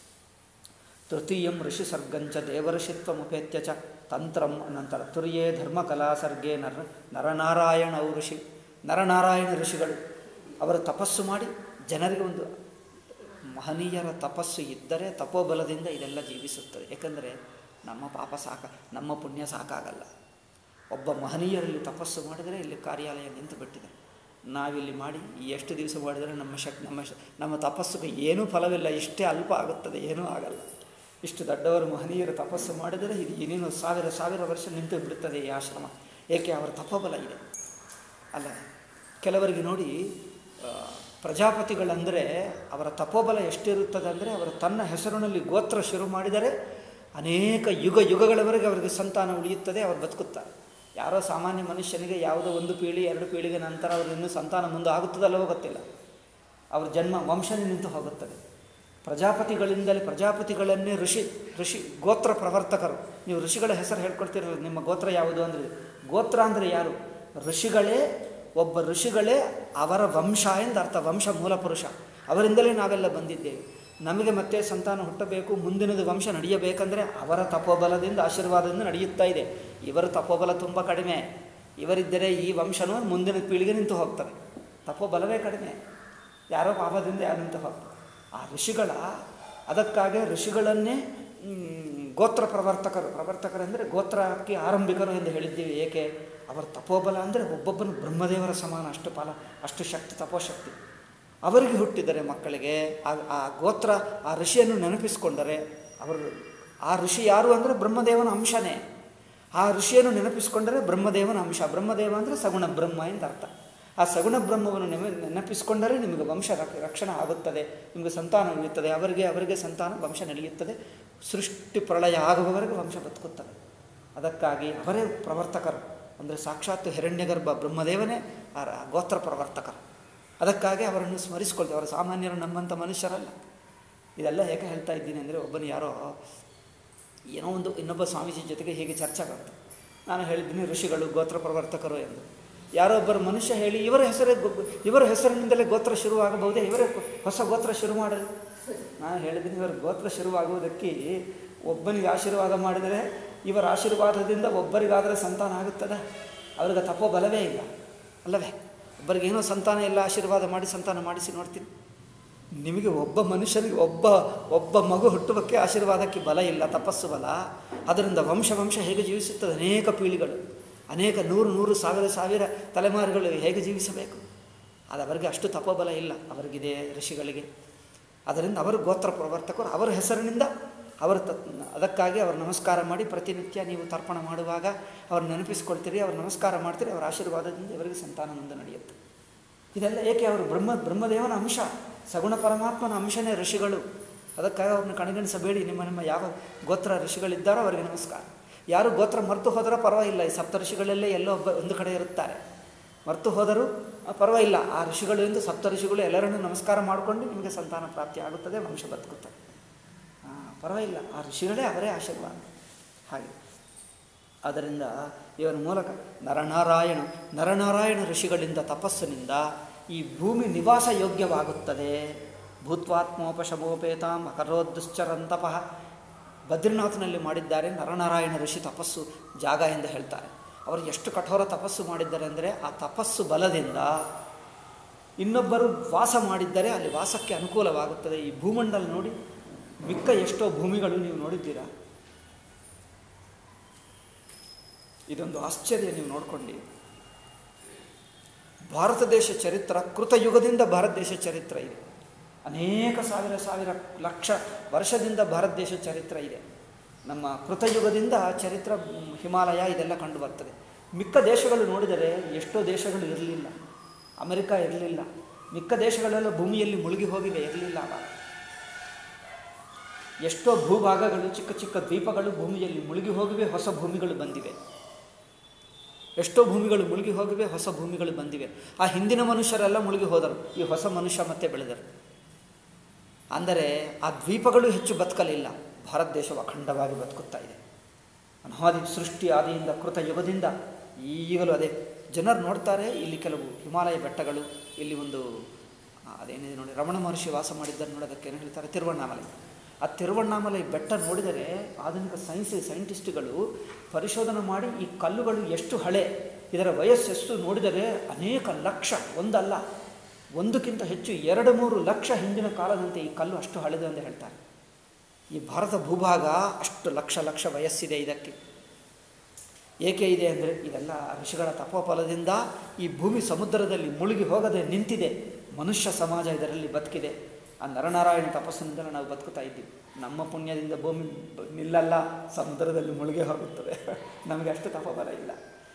ತೃತೀಯಂ ಋಷಿ ಸರ್ಗಂಚ ದೇವಋಷಿತ್ವಮುಪೇತ್ಯ ಚ ತಂತ್ರಂ ನಂತರ ತುರ್ಯೇ ಧರ್ಮಕಲಾ ಸರ್ಗೆ ನರ ನರನಾರಾಯಣ ಅವು ಋಷಿ ನರನಾರಾಯಣ ಋಷಿಗಳು ಅವರು ತಪಸ್ಸು ಮಾಡಿ ಜನರಿಗೆ ಒಂದು ಮಹನೀಯರ ತಪಸ್ಸು ಇದ್ದರೆ ತಪೋಬಲದಿಂದ ಇದೆಲ್ಲ ಜೀವಿಸುತ್ತದೆ ಏಕೆಂದರೆ ನಮ್ಮ ಪಾಪ ಸಾಕ ನಮ್ಮ ಪುಣ್ಯ ಸಾಕಾಗಲ್ಲ ಒಬ್ಬ ಮಹನೀಯರಲ್ಲಿ ತಪಸ್ಸು ಮಾಡಿದರೆ ಇಲ್ಲಿ ಕಾರ್ಯಾಲಯ ನಿಂತು ಬಿಟ್ಟಿದೆ ನಾವಿಲ್ಲಿ ಮಾಡಿ ಎಷ್ಟು ದಿವಸ ಮಾಡಿದರೆ ನಮ್ಮ ಶಕ್ ನಮ್ಮ ಶ ನಮ್ಮ ತಪಸ್ಸಿಗೆ ಏನೂ ಫಲವಿಲ್ಲ ಇಷ್ಟೇ ಅಲ್ಪ ಆಗುತ್ತದೆ ಏನೂ ಆಗಲ್ಲ ಇಷ್ಟು ದೊಡ್ಡವರು ಮಹನೀಯರು ತಪಸ್ಸು ಮಾಡಿದರೆ ಇದು ಏನೇನು ಸಾವಿರ ಸಾವಿರ ವರ್ಷ ನಿಂತು ಬಿಡುತ್ತದೆ ಈ ಆಶ್ರಮ ಏಕೆ ಅವರ ತಪೋಬಲ ಇದೆ ಅಲ್ಲ ಕೆಲವರಿಗೆ ನೋಡಿ ಆ, ಪ್ರಜಾಪತಿಗಳಂದರೆ ಅವರ ತಪೋಬಲ ಎಷ್ಟಿರುತ್ತದೆ ಅಂದರೆ ಅವರು ತನ್ನ ಹೆಸರಿನಲ್ಲಿ ಗೋತ್ರ ಶುರು ಮಾಡಿದರೆ ಅನೇಕ ಯುಗ ಯುಗಗಳವರೆಗೆ ಅವರಿಗೆ ಸಂತಾನ ಉಳಿಯುತ್ತದೆ ಅವರು ಬದುಕುತ್ತಾರೆ ಯಾರೋ ಸಾಮಾನ್ಯ ಮನುಷ್ಯನಿಗೆ ಯಾವುದೋ ಒಂದು ಪೀಳಿ ಎರಡು ಪೀಳಿಗೆ ನಂತರ ಅವರು ಇನ್ನೂ ಸಂತಾನ ಮುಂದೆ ಆಗುತ್ತದಲ್ಲವೋ ಗೊತ್ತಿಲ್ಲ ಅವ್ರ ಜನ್ಮ ವಂಶನೇ ನಿಂತು ಹೋಗುತ್ತದೆ ಪ್ರಜಾಪತಿಗಳಿಂದಲೇ ಪ್ರಜಾಪತಿಗಳನ್ನೇ ಋಷಿ ಋಷಿ ಗೋತ್ರ ಪ್ರವರ್ತಕರು ನೀವು ಋಷಿಗಳ ಹೆಸರು ಹೇಳ್ಕೊಳ್ತೀರಲ್ಲ ನಿಮ್ಮ ಗೋತ್ರ ಯಾವುದು ಅಂದರೆ ಗೋತ್ರ ಅಂದರೆ ಯಾರು ಋಷಿಗಳೇ ಒಬ್ಬ ಋಷಿಗಳೇ ಅವರ ವಂಶ ಎಂದರ್ಥ ವಂಶ ಮೂಲ ಪುರುಷ ಅವರಿಂದಲೇ ನಾವೆಲ್ಲ ಬಂದಿದ್ದೇವೆ ನಮಗೆ ಮತ್ತೆ ಸಂತಾನ ಹುಟ್ಟಬೇಕು ಮುಂದಿನದು ವಂಶ ನಡೆಯಬೇಕಂದ್ರೆ ಅವರ ತಪೋಬಲದಿಂದ ಆಶೀರ್ವಾದದಿಂದ ನಡೆಯುತ್ತಾ ಇದೆ ಇವರ ತಪೋಬಲ ತುಂಬ ಕಡಿಮೆ ಇವರಿದ್ದರೆ ಈ ವಂಶನೂ ಮುಂದಿನ ಪೀಳಿಗೆ ನಿಂತು ಹೋಗ್ತದೆ ತಪೋಬಲವೇ ಕಡಿಮೆ ಯಾರೋ ಪಾಪದಿಂದ ಯಾರು ನಿಂತು ಹೋಗ್ತಾರೆ ಆ ಋಷಿಗಳ ಅದಕ್ಕಾಗಿ ಋಷಿಗಳನ್ನೇ ಮ್, ಗೋತ್ರ ಪ್ರವರ್ತಕರು ಪ್ರವರ್ತಕರೆಂದರೆ ಗೋತ್ರಕ್ಕೆ ಆರಂಭಿಕರು ಎಂದು ಹೇಳಿದ್ದೀವಿ ಏಕೆ ಅವರ ತಪೋಬಲ ಅಂದರೆ ಒಬ್ಬೊಬ್ಬನು ಬ್ರಹ್ಮದೇವರ ಸಮಾನ ಅಷ್ಟು ಫಲ ಅಷ್ಟು ಶಕ್ತಿ ತಪೋಶಕ್ತಿ ಅವರಿಗೆ ಹುಟ್ಟಿದರೆ ಮಕ್ಕಳಿಗೆ ಆ ಆ ಗೋತ್ರ ಆ ಋಷಿಯನ್ನು ನೆನಪಿಸಿಕೊಂಡರೆ ಅವರು ಆ ಋಷಿ ಯಾರು ಅಂದರೆ ಬ್ರಹ್ಮದೇವನ ಅಂಶನೇ ಆ ಋಷಿಯನ್ನು ನೆನಪಿಸಿಕೊಂಡರೆ ಬ್ರಹ್ಮದೇವನ ಅಂಶ ಬ್ರಹ್ಮದೇವ ಅಂದರೆ ಸಗುಣ ಬ್ರಹ್ಮ ಎಂದು ಅರ್ಥ ಆ ಸಗುಣ ಬ್ರಹ್ಮವನ್ನು ನೆನ ನೆನಪಿಸಿಕೊಂಡರೆ ನಿಮಗೆ ವಂಶ ರಕ್- ರಕ್ಷಣೆ ಆಗುತ್ತದೆ ನಿಮಗೆ ಸಂತಾನ ಉಳಿಯುತ್ತದೆ ಅವರಿಗೆ ಅವರಿಗೆ ಸಂತಾನ ವಂಶ ನಡೆಯುತ್ತದೆ ಸೃಷ್ಟಿ ಪ್ರಳಯ ಆಗುವವರೆಗೆ ವಂಶ ಬದುಕುತ್ತದೆ ಅದಕ್ಕಾಗಿ ಅವರೇ ಪ್ರವರ್ತಕರು ಅಂದರೆ ಸಾಕ್ಷಾತ್ ಹಿರಣ್ಯಗರ್ಭ ಬ್ರಹ್ಮದೇವನೇ ಆ ರ- ಗೋತ್ರ ಪ್ರವರ್ತಕರು ಅದಕ್ಕಾಗಿ ಅವರನ್ನು ಸ್ಮರಿಸ್ಕೊಳ್ತೀವಿ ಅವರು ಸಾಮಾನ್ಯರು ನಮ್ಮಂಥ ಮನುಷ್ಯರಲ್ಲ ಇದೆಲ್ಲ ಏಕೆ ಹೇಳ್ತಾ ಇದ್ದೀನಿ ಅಂದರೆ ಒಬ್ಬನು ಯಾರೋ ಏನೋ ಒಂದು ಇನ್ನೊಬ್ಬ ಸ್ವಾಮೀಜಿ ಜೊತೆಗೆ ಹೀಗೆ ಚರ್ಚೆ ಆಗುತ್ತೆ ನಾನು ಹೇಳಿದ್ದೀನಿ ಋಷಿಗಳು ಗೋತ್ರ ಪ್ರವರ್ತಕರು ಎಂದು ಯಾರೋ ಒಬ್ಬರು ಮನುಷ್ಯ ಹೇಳಿ ಇವರ ಹೆಸರೇ ಗೊ- ಇವರ ಹೆಸರಿನಿಂದಲೇ ಗೋತ್ರ ಶುರುವಾಗಬಹುದೇ ಇವರೇ ಹೊಸ ಗೋತ್ರ ಶುರು ಮಾಡಲಿ ನಾನು ಹೇಳಿದ್ದೀನಿ ಇವರ ಗೋತ್ರ ಶುರುವಾಗುವುದಕ್ಕೆ ಒಬ್ಬನಿಗೆ ಆಶೀರ್ವಾದ ಮಾಡಿದರೆ ಇವರ ಆಶೀರ್ವಾದದಿಂದ ಒಬ್ಬರಿಗಾದರೆ ಸಂತಾನ ಆಗುತ್ತದೆ ಅವ್ರಿಗೆ ತಪ್ಪೋ ಬಲವೇ ಇಲ್ಲ ಅಲ್ಲವೇ ಒಬ್ಬರಿಗೇನೋ ಸಂತಾನ ಇಲ್ಲ ಆಶೀರ್ವಾದ ಮಾಡಿ ಸಂತಾನ ಮಾಡಿಸಿ ನೋಡ್ತೀನಿ ನಿಮಗೆ ಒಬ್ಬ ಮನುಷ್ಯನಿಗೆ ಒಬ್ಬ ಒಬ್ಬ ಮಗು ಹುಟ್ಟುವಕ್ಕೆ ಆಶೀರ್ವಾದಕ್ಕೆ ಬಲ ಇಲ್ಲ ತಪಸ್ಸು ಬಲ ಅದರಿಂದ ವಂಶ ವಂಶ ಹೇಗೆ ಜೀವಿಸುತ್ತದೆ ಅನೇಕ ಪೀಳಿಗಳು ಅನೇಕ ನೂರು ನೂರು ಸಾವಿರ ಸಾವಿರ ತಲೆಮಾರುಗಳು ಹೇಗೆ ಜೀವಿಸಬೇಕು ಅದು ಅವರಿಗೆ ಅಷ್ಟು ತಪೋಬಲ ಇಲ್ಲ ಅವರಿಗಿದೆ ಋಷಿಗಳಿಗೆ ಅದರಿಂದ ಅವರು ಗೋತ್ರ ಪ್ರವರ್ತಕರು ಅವರ ಹೆಸರಿನಿಂದ ಅವರು ತ ಅದಕ್ಕಾಗಿ ಅವರು ನಮಸ್ಕಾರ ಮಾಡಿ ಪ್ರತಿನಿತ್ಯ ನೀವು ತರ್ಪಣ ಮಾಡುವಾಗ ಅವ್ರು ನೆನಪಿಸ್ಕೊಳ್ತೀರಿ ಅವ್ರು ನಮಸ್ಕಾರ ಮಾಡ್ತೀರಿ ಅವರ ಆಶೀರ್ವಾದದಿಂದ ಇವರಿಗೆ ಸಂತಾನ ಮುಂದೆ ನಡೆಯುತ್ತೆ ಇದೆಲ್ಲ ಏಕೆ ಅವರು ಬ್ರಹ್ಮ ಬ್ರಹ್ಮದೇವನ ಅಂಶ ಸಗುಣ ಪರಮಾತ್ಮನ ಅಂಶನೇ ಋಷಿಗಳು ಅದಕ್ಕಾಗಿ ಅವ್ರನ್ನ ಕಣಗಣಿಸಬೇಡಿ ನಿಮ್ಮ ನಿಮ್ಮ ಯಾವ ಗೋತ್ರ ಋಷಿಗಳಿದ್ದಾರೋ ಅವರಿಗೆ ನಮಸ್ಕಾರ ಯಾರು ಗೋತ್ರ ಮರೆತು ಹೋದರೂ ಪರವಾಗಿಲ್ಲ ಈ ಸಪ್ತ ಋಷಿಗಳಲ್ಲೇ ಎಲ್ಲೋ ಒಬ್ಬ ಒಂದು ಕಡೆ ಇರುತ್ತಾರೆ ಮರೆತು ಹೋದರೂ ಆ, ಪರವಾಗಿಲ್ಲ ಆ ಋಷಿಗಳು ಎಂದು ಸಪ್ತ ಋಷಿಗಳು ಎಲ್ಲರನ್ನೂ ನಮಸ್ಕಾರ ಮಾಡಿಕೊಂಡು ನಿಮಗೆ ಸಂತಾನ ಪ್ರಾಪ್ತಿ ಆಗುತ್ತದೆ ವಂಶ ಬದುಕುತ್ತದೆ ಆ, ಪರವಾಗಿಲ್ಲ ಆ ಋಷಿಗಳೇ ಅವರೇ ಆಶೀರ್ವಾದ ಹಾಗೆ ಆದ್ದರಿಂದ ಇವರ ಮೂಲಕ ನರನಾರಾಯಣ ನರನಾರಾಯಣ ಋಷಿಗಳಿಂದ ತಪಸ್ಸಿನಿಂದ ಈ ಭೂಮಿ ನಿವಾಸ ಯೋಗ್ಯವಾಗುತ್ತದೆ ಭೂತ್ವಾತ್ಮೋಪಶಮೋಪೇತ ಮಕರೋದ್ದುಶ್ಚರಂತಪಃ ಬದ್ರಿನಾಥನಲ್ಲಿ ಮಾಡಿದ್ದಾರೆ ನರನಾರಾಯಣ ಋಷಿ ತಪಸ್ಸು ಜಾಗ ಎಂದು ಹೇಳ್ತಾರೆ ಅವರು ಎಷ್ಟು ಕಠೋರ ತಪಸ್ಸು ಮಾಡಿದ್ದಾರೆ ಅಂದರೆ ಆ ತಪಸ್ಸು ಬಲದಿಂದ ಇನ್ನೊಬ್ಬರು ವಾಸ ಮಾಡಿದ್ದರೆ ಅಲ್ಲಿ ವಾಸಕ್ಕೆ ಅನುಕೂಲವಾಗುತ್ತದೆ ಈ ಭೂಮಂಡಲ ನೋಡಿ ಮಿಕ್ಕ ಎಷ್ಟೋ ಭೂಮಿಗಳು ನೀವು ನೋಡಿದ್ದೀರಾ ಇದೊಂದು ಆಶ್ಚರ್ಯ ನೀವು ನೋಡ್ಕೊಂಡು ಭಾರತ ದೇಶ ಚರಿತ್ರ ಕೃತಯುಗದಿಂದ ಭಾರತ ದೇಶ ಚರಿತ್ರ ಇದೆ ಅನೇಕ ಸಾವಿರ ಸಾವಿರ ಲಕ್ಷ ವರ್ಷದಿಂದ ಭಾರತ ದೇಶ ಚರಿತ್ರ ಇದೆ ನಮ್ಮ ಕೃತಯುಗದಿಂದ ಚರಿತ್ರ ಮ್, ಹಿಮಾಲಯ ಇದೆಲ್ಲ ಕಂಡು ಬರ್ತದೆ ಮಿಕ್ಕ ದೇಶಗಳು ನೋಡಿದರೆ ಎಷ್ಟೋ ದೇಶಗಳು ಇರಲಿಲ್ಲ ಅಮೆರಿಕ ಇರಲಿಲ್ಲ ಮಿಕ್ಕ ದೇಶಗಳೆಲ್ಲ ಭೂಮಿಯಲ್ಲಿ ಮುಳುಗಿ ಹೋಗಿವೆ ಇರಲಿಲ್ಲ ಆವಾಗ ಎಷ್ಟೋ ಭೂಭಾಗಗಳು ಚಿಕ್ಕ ಚಿಕ್ಕ ದ್ವೀಪಗಳು ಭೂಮಿಯಲ್ಲಿ ಮುಳುಗಿ ಹೋಗಿವೆ ಹೊಸ ಭೂಮಿಗಳು ಬಂದಿವೆ ಎಷ್ಟೋ ಭೂಮಿಗಳು ಮುಳುಗಿ ಹೋಗಿವೆ ಹೊಸ ಭೂಮಿಗಳು ಬಂದಿವೆ ಆ ಹಿಂದಿನ ಮನುಷ್ಯರೆಲ್ಲ ಮುಳುಗಿ ಹೋದರು ಈ ಹೊಸ ಮನುಷ್ಯ ಮತ್ತೆ ಬೆಳೆದರು ಅಂದರೆ ಆ ದ್ವೀಪಗಳು ಹೆಚ್ಚು ಬದುಕಲಿಲ್ಲ ಭಾರತ ದೇಶವು ಅಖಂಡವಾಗಿ ಬದುಕುತ್ತಾ ಇದೆ ಅನಾದಿ ಸೃಷ್ಟಿ ಆದಿಯಿಂದ ಕೃತ ಯುಗದಿಂದ ಈಗಲೂ ಅದೇ ಜನರು ನೋಡ್ತಾರೆ ಇಲ್ಲಿ ಕೆಲವು ಹಿಮಾಲಯ ಬೆಟ್ಟಗಳು ಇಲ್ಲಿ ಒಂದು ಆ, ಅದೇನಿದೆ ನೋಡಿ ರಮಣ ಮಹರ್ಷಿ ವಾಸ ಮಾಡಿದ್ದನ್ನು ನೋಡೋದಕ್ಕೆ ಏನು ಹೇಳ್ತಾರೆ ತಿರುವಣ್ಣಾಮಲೈ ಆ ತಿರುವಣ್ಣಾಮಲೈ ಬೆಟ್ಟ ನೋಡಿದರೆ ಆಧುನಿಕ ಸೈನ್ಸ್ ಸೈಂಟಿಸ್ಟ್ಗಳು ಪರಿಶೋಧನೆ ಮಾಡಿ ಈ ಕಲ್ಲುಗಳು ಎಷ್ಟು ಹಳೆ ಇದರ ವಯಸ್ಸೆಷ್ಟು ನೋಡಿದರೆ ಅನೇಕ ಲಕ್ಷ ಒಂದಲ್ಲ ಒಂದಕ್ಕಿಂತ ಹೆಚ್ಚು ಎರಡು ಮೂರು ಲಕ್ಷ ಹಿಂದಿನ ಕಾಲದಂತೆ ಈ ಕಲ್ಲು ಅಷ್ಟು ಹಳೆದು ಅಂತ ಹೇಳ್ತಾರೆ ಈ ಭಾರತ ಭೂಭಾಗ ಅಷ್ಟು ಲಕ್ಷ ಲಕ್ಷ ವಯಸ್ಸಿದೆ ಇದಕ್ಕೆ ಏಕೆ ಇದೆ ಅಂದರೆ ಇದೆಲ್ಲ ಋಷಿಗಳ ತಪೋಫಲದಿಂದ ಈ ಭೂಮಿ ಸಮುದ್ರದಲ್ಲಿ ಮುಳುಗಿ ಹೋಗದೆ ನಿಂತಿದೆ ಮನುಷ್ಯ ಸಮಾಜ ಇದರಲ್ಲಿ ಬದುಕಿದೆ ಆ ನರನಾರಾಯಣ ತಪಸ್ಸಿನಿಂದ ನಾವು ಬದುಕುತ್ತಾ ಇದ್ದೀವಿ ನಮ್ಮ ಪುಣ್ಯದಿಂದ ಭೂಮಿ ಬ- ನಿಲ್ಲಲ್ಲ ಸಮುದ್ರದಲ್ಲಿ ಮುಳುಗಿ ಹೋಗುತ್ತದೆ ನಮಗೆ ಅಷ್ಟು ತಪೋಬಲ ಇಲ್ಲ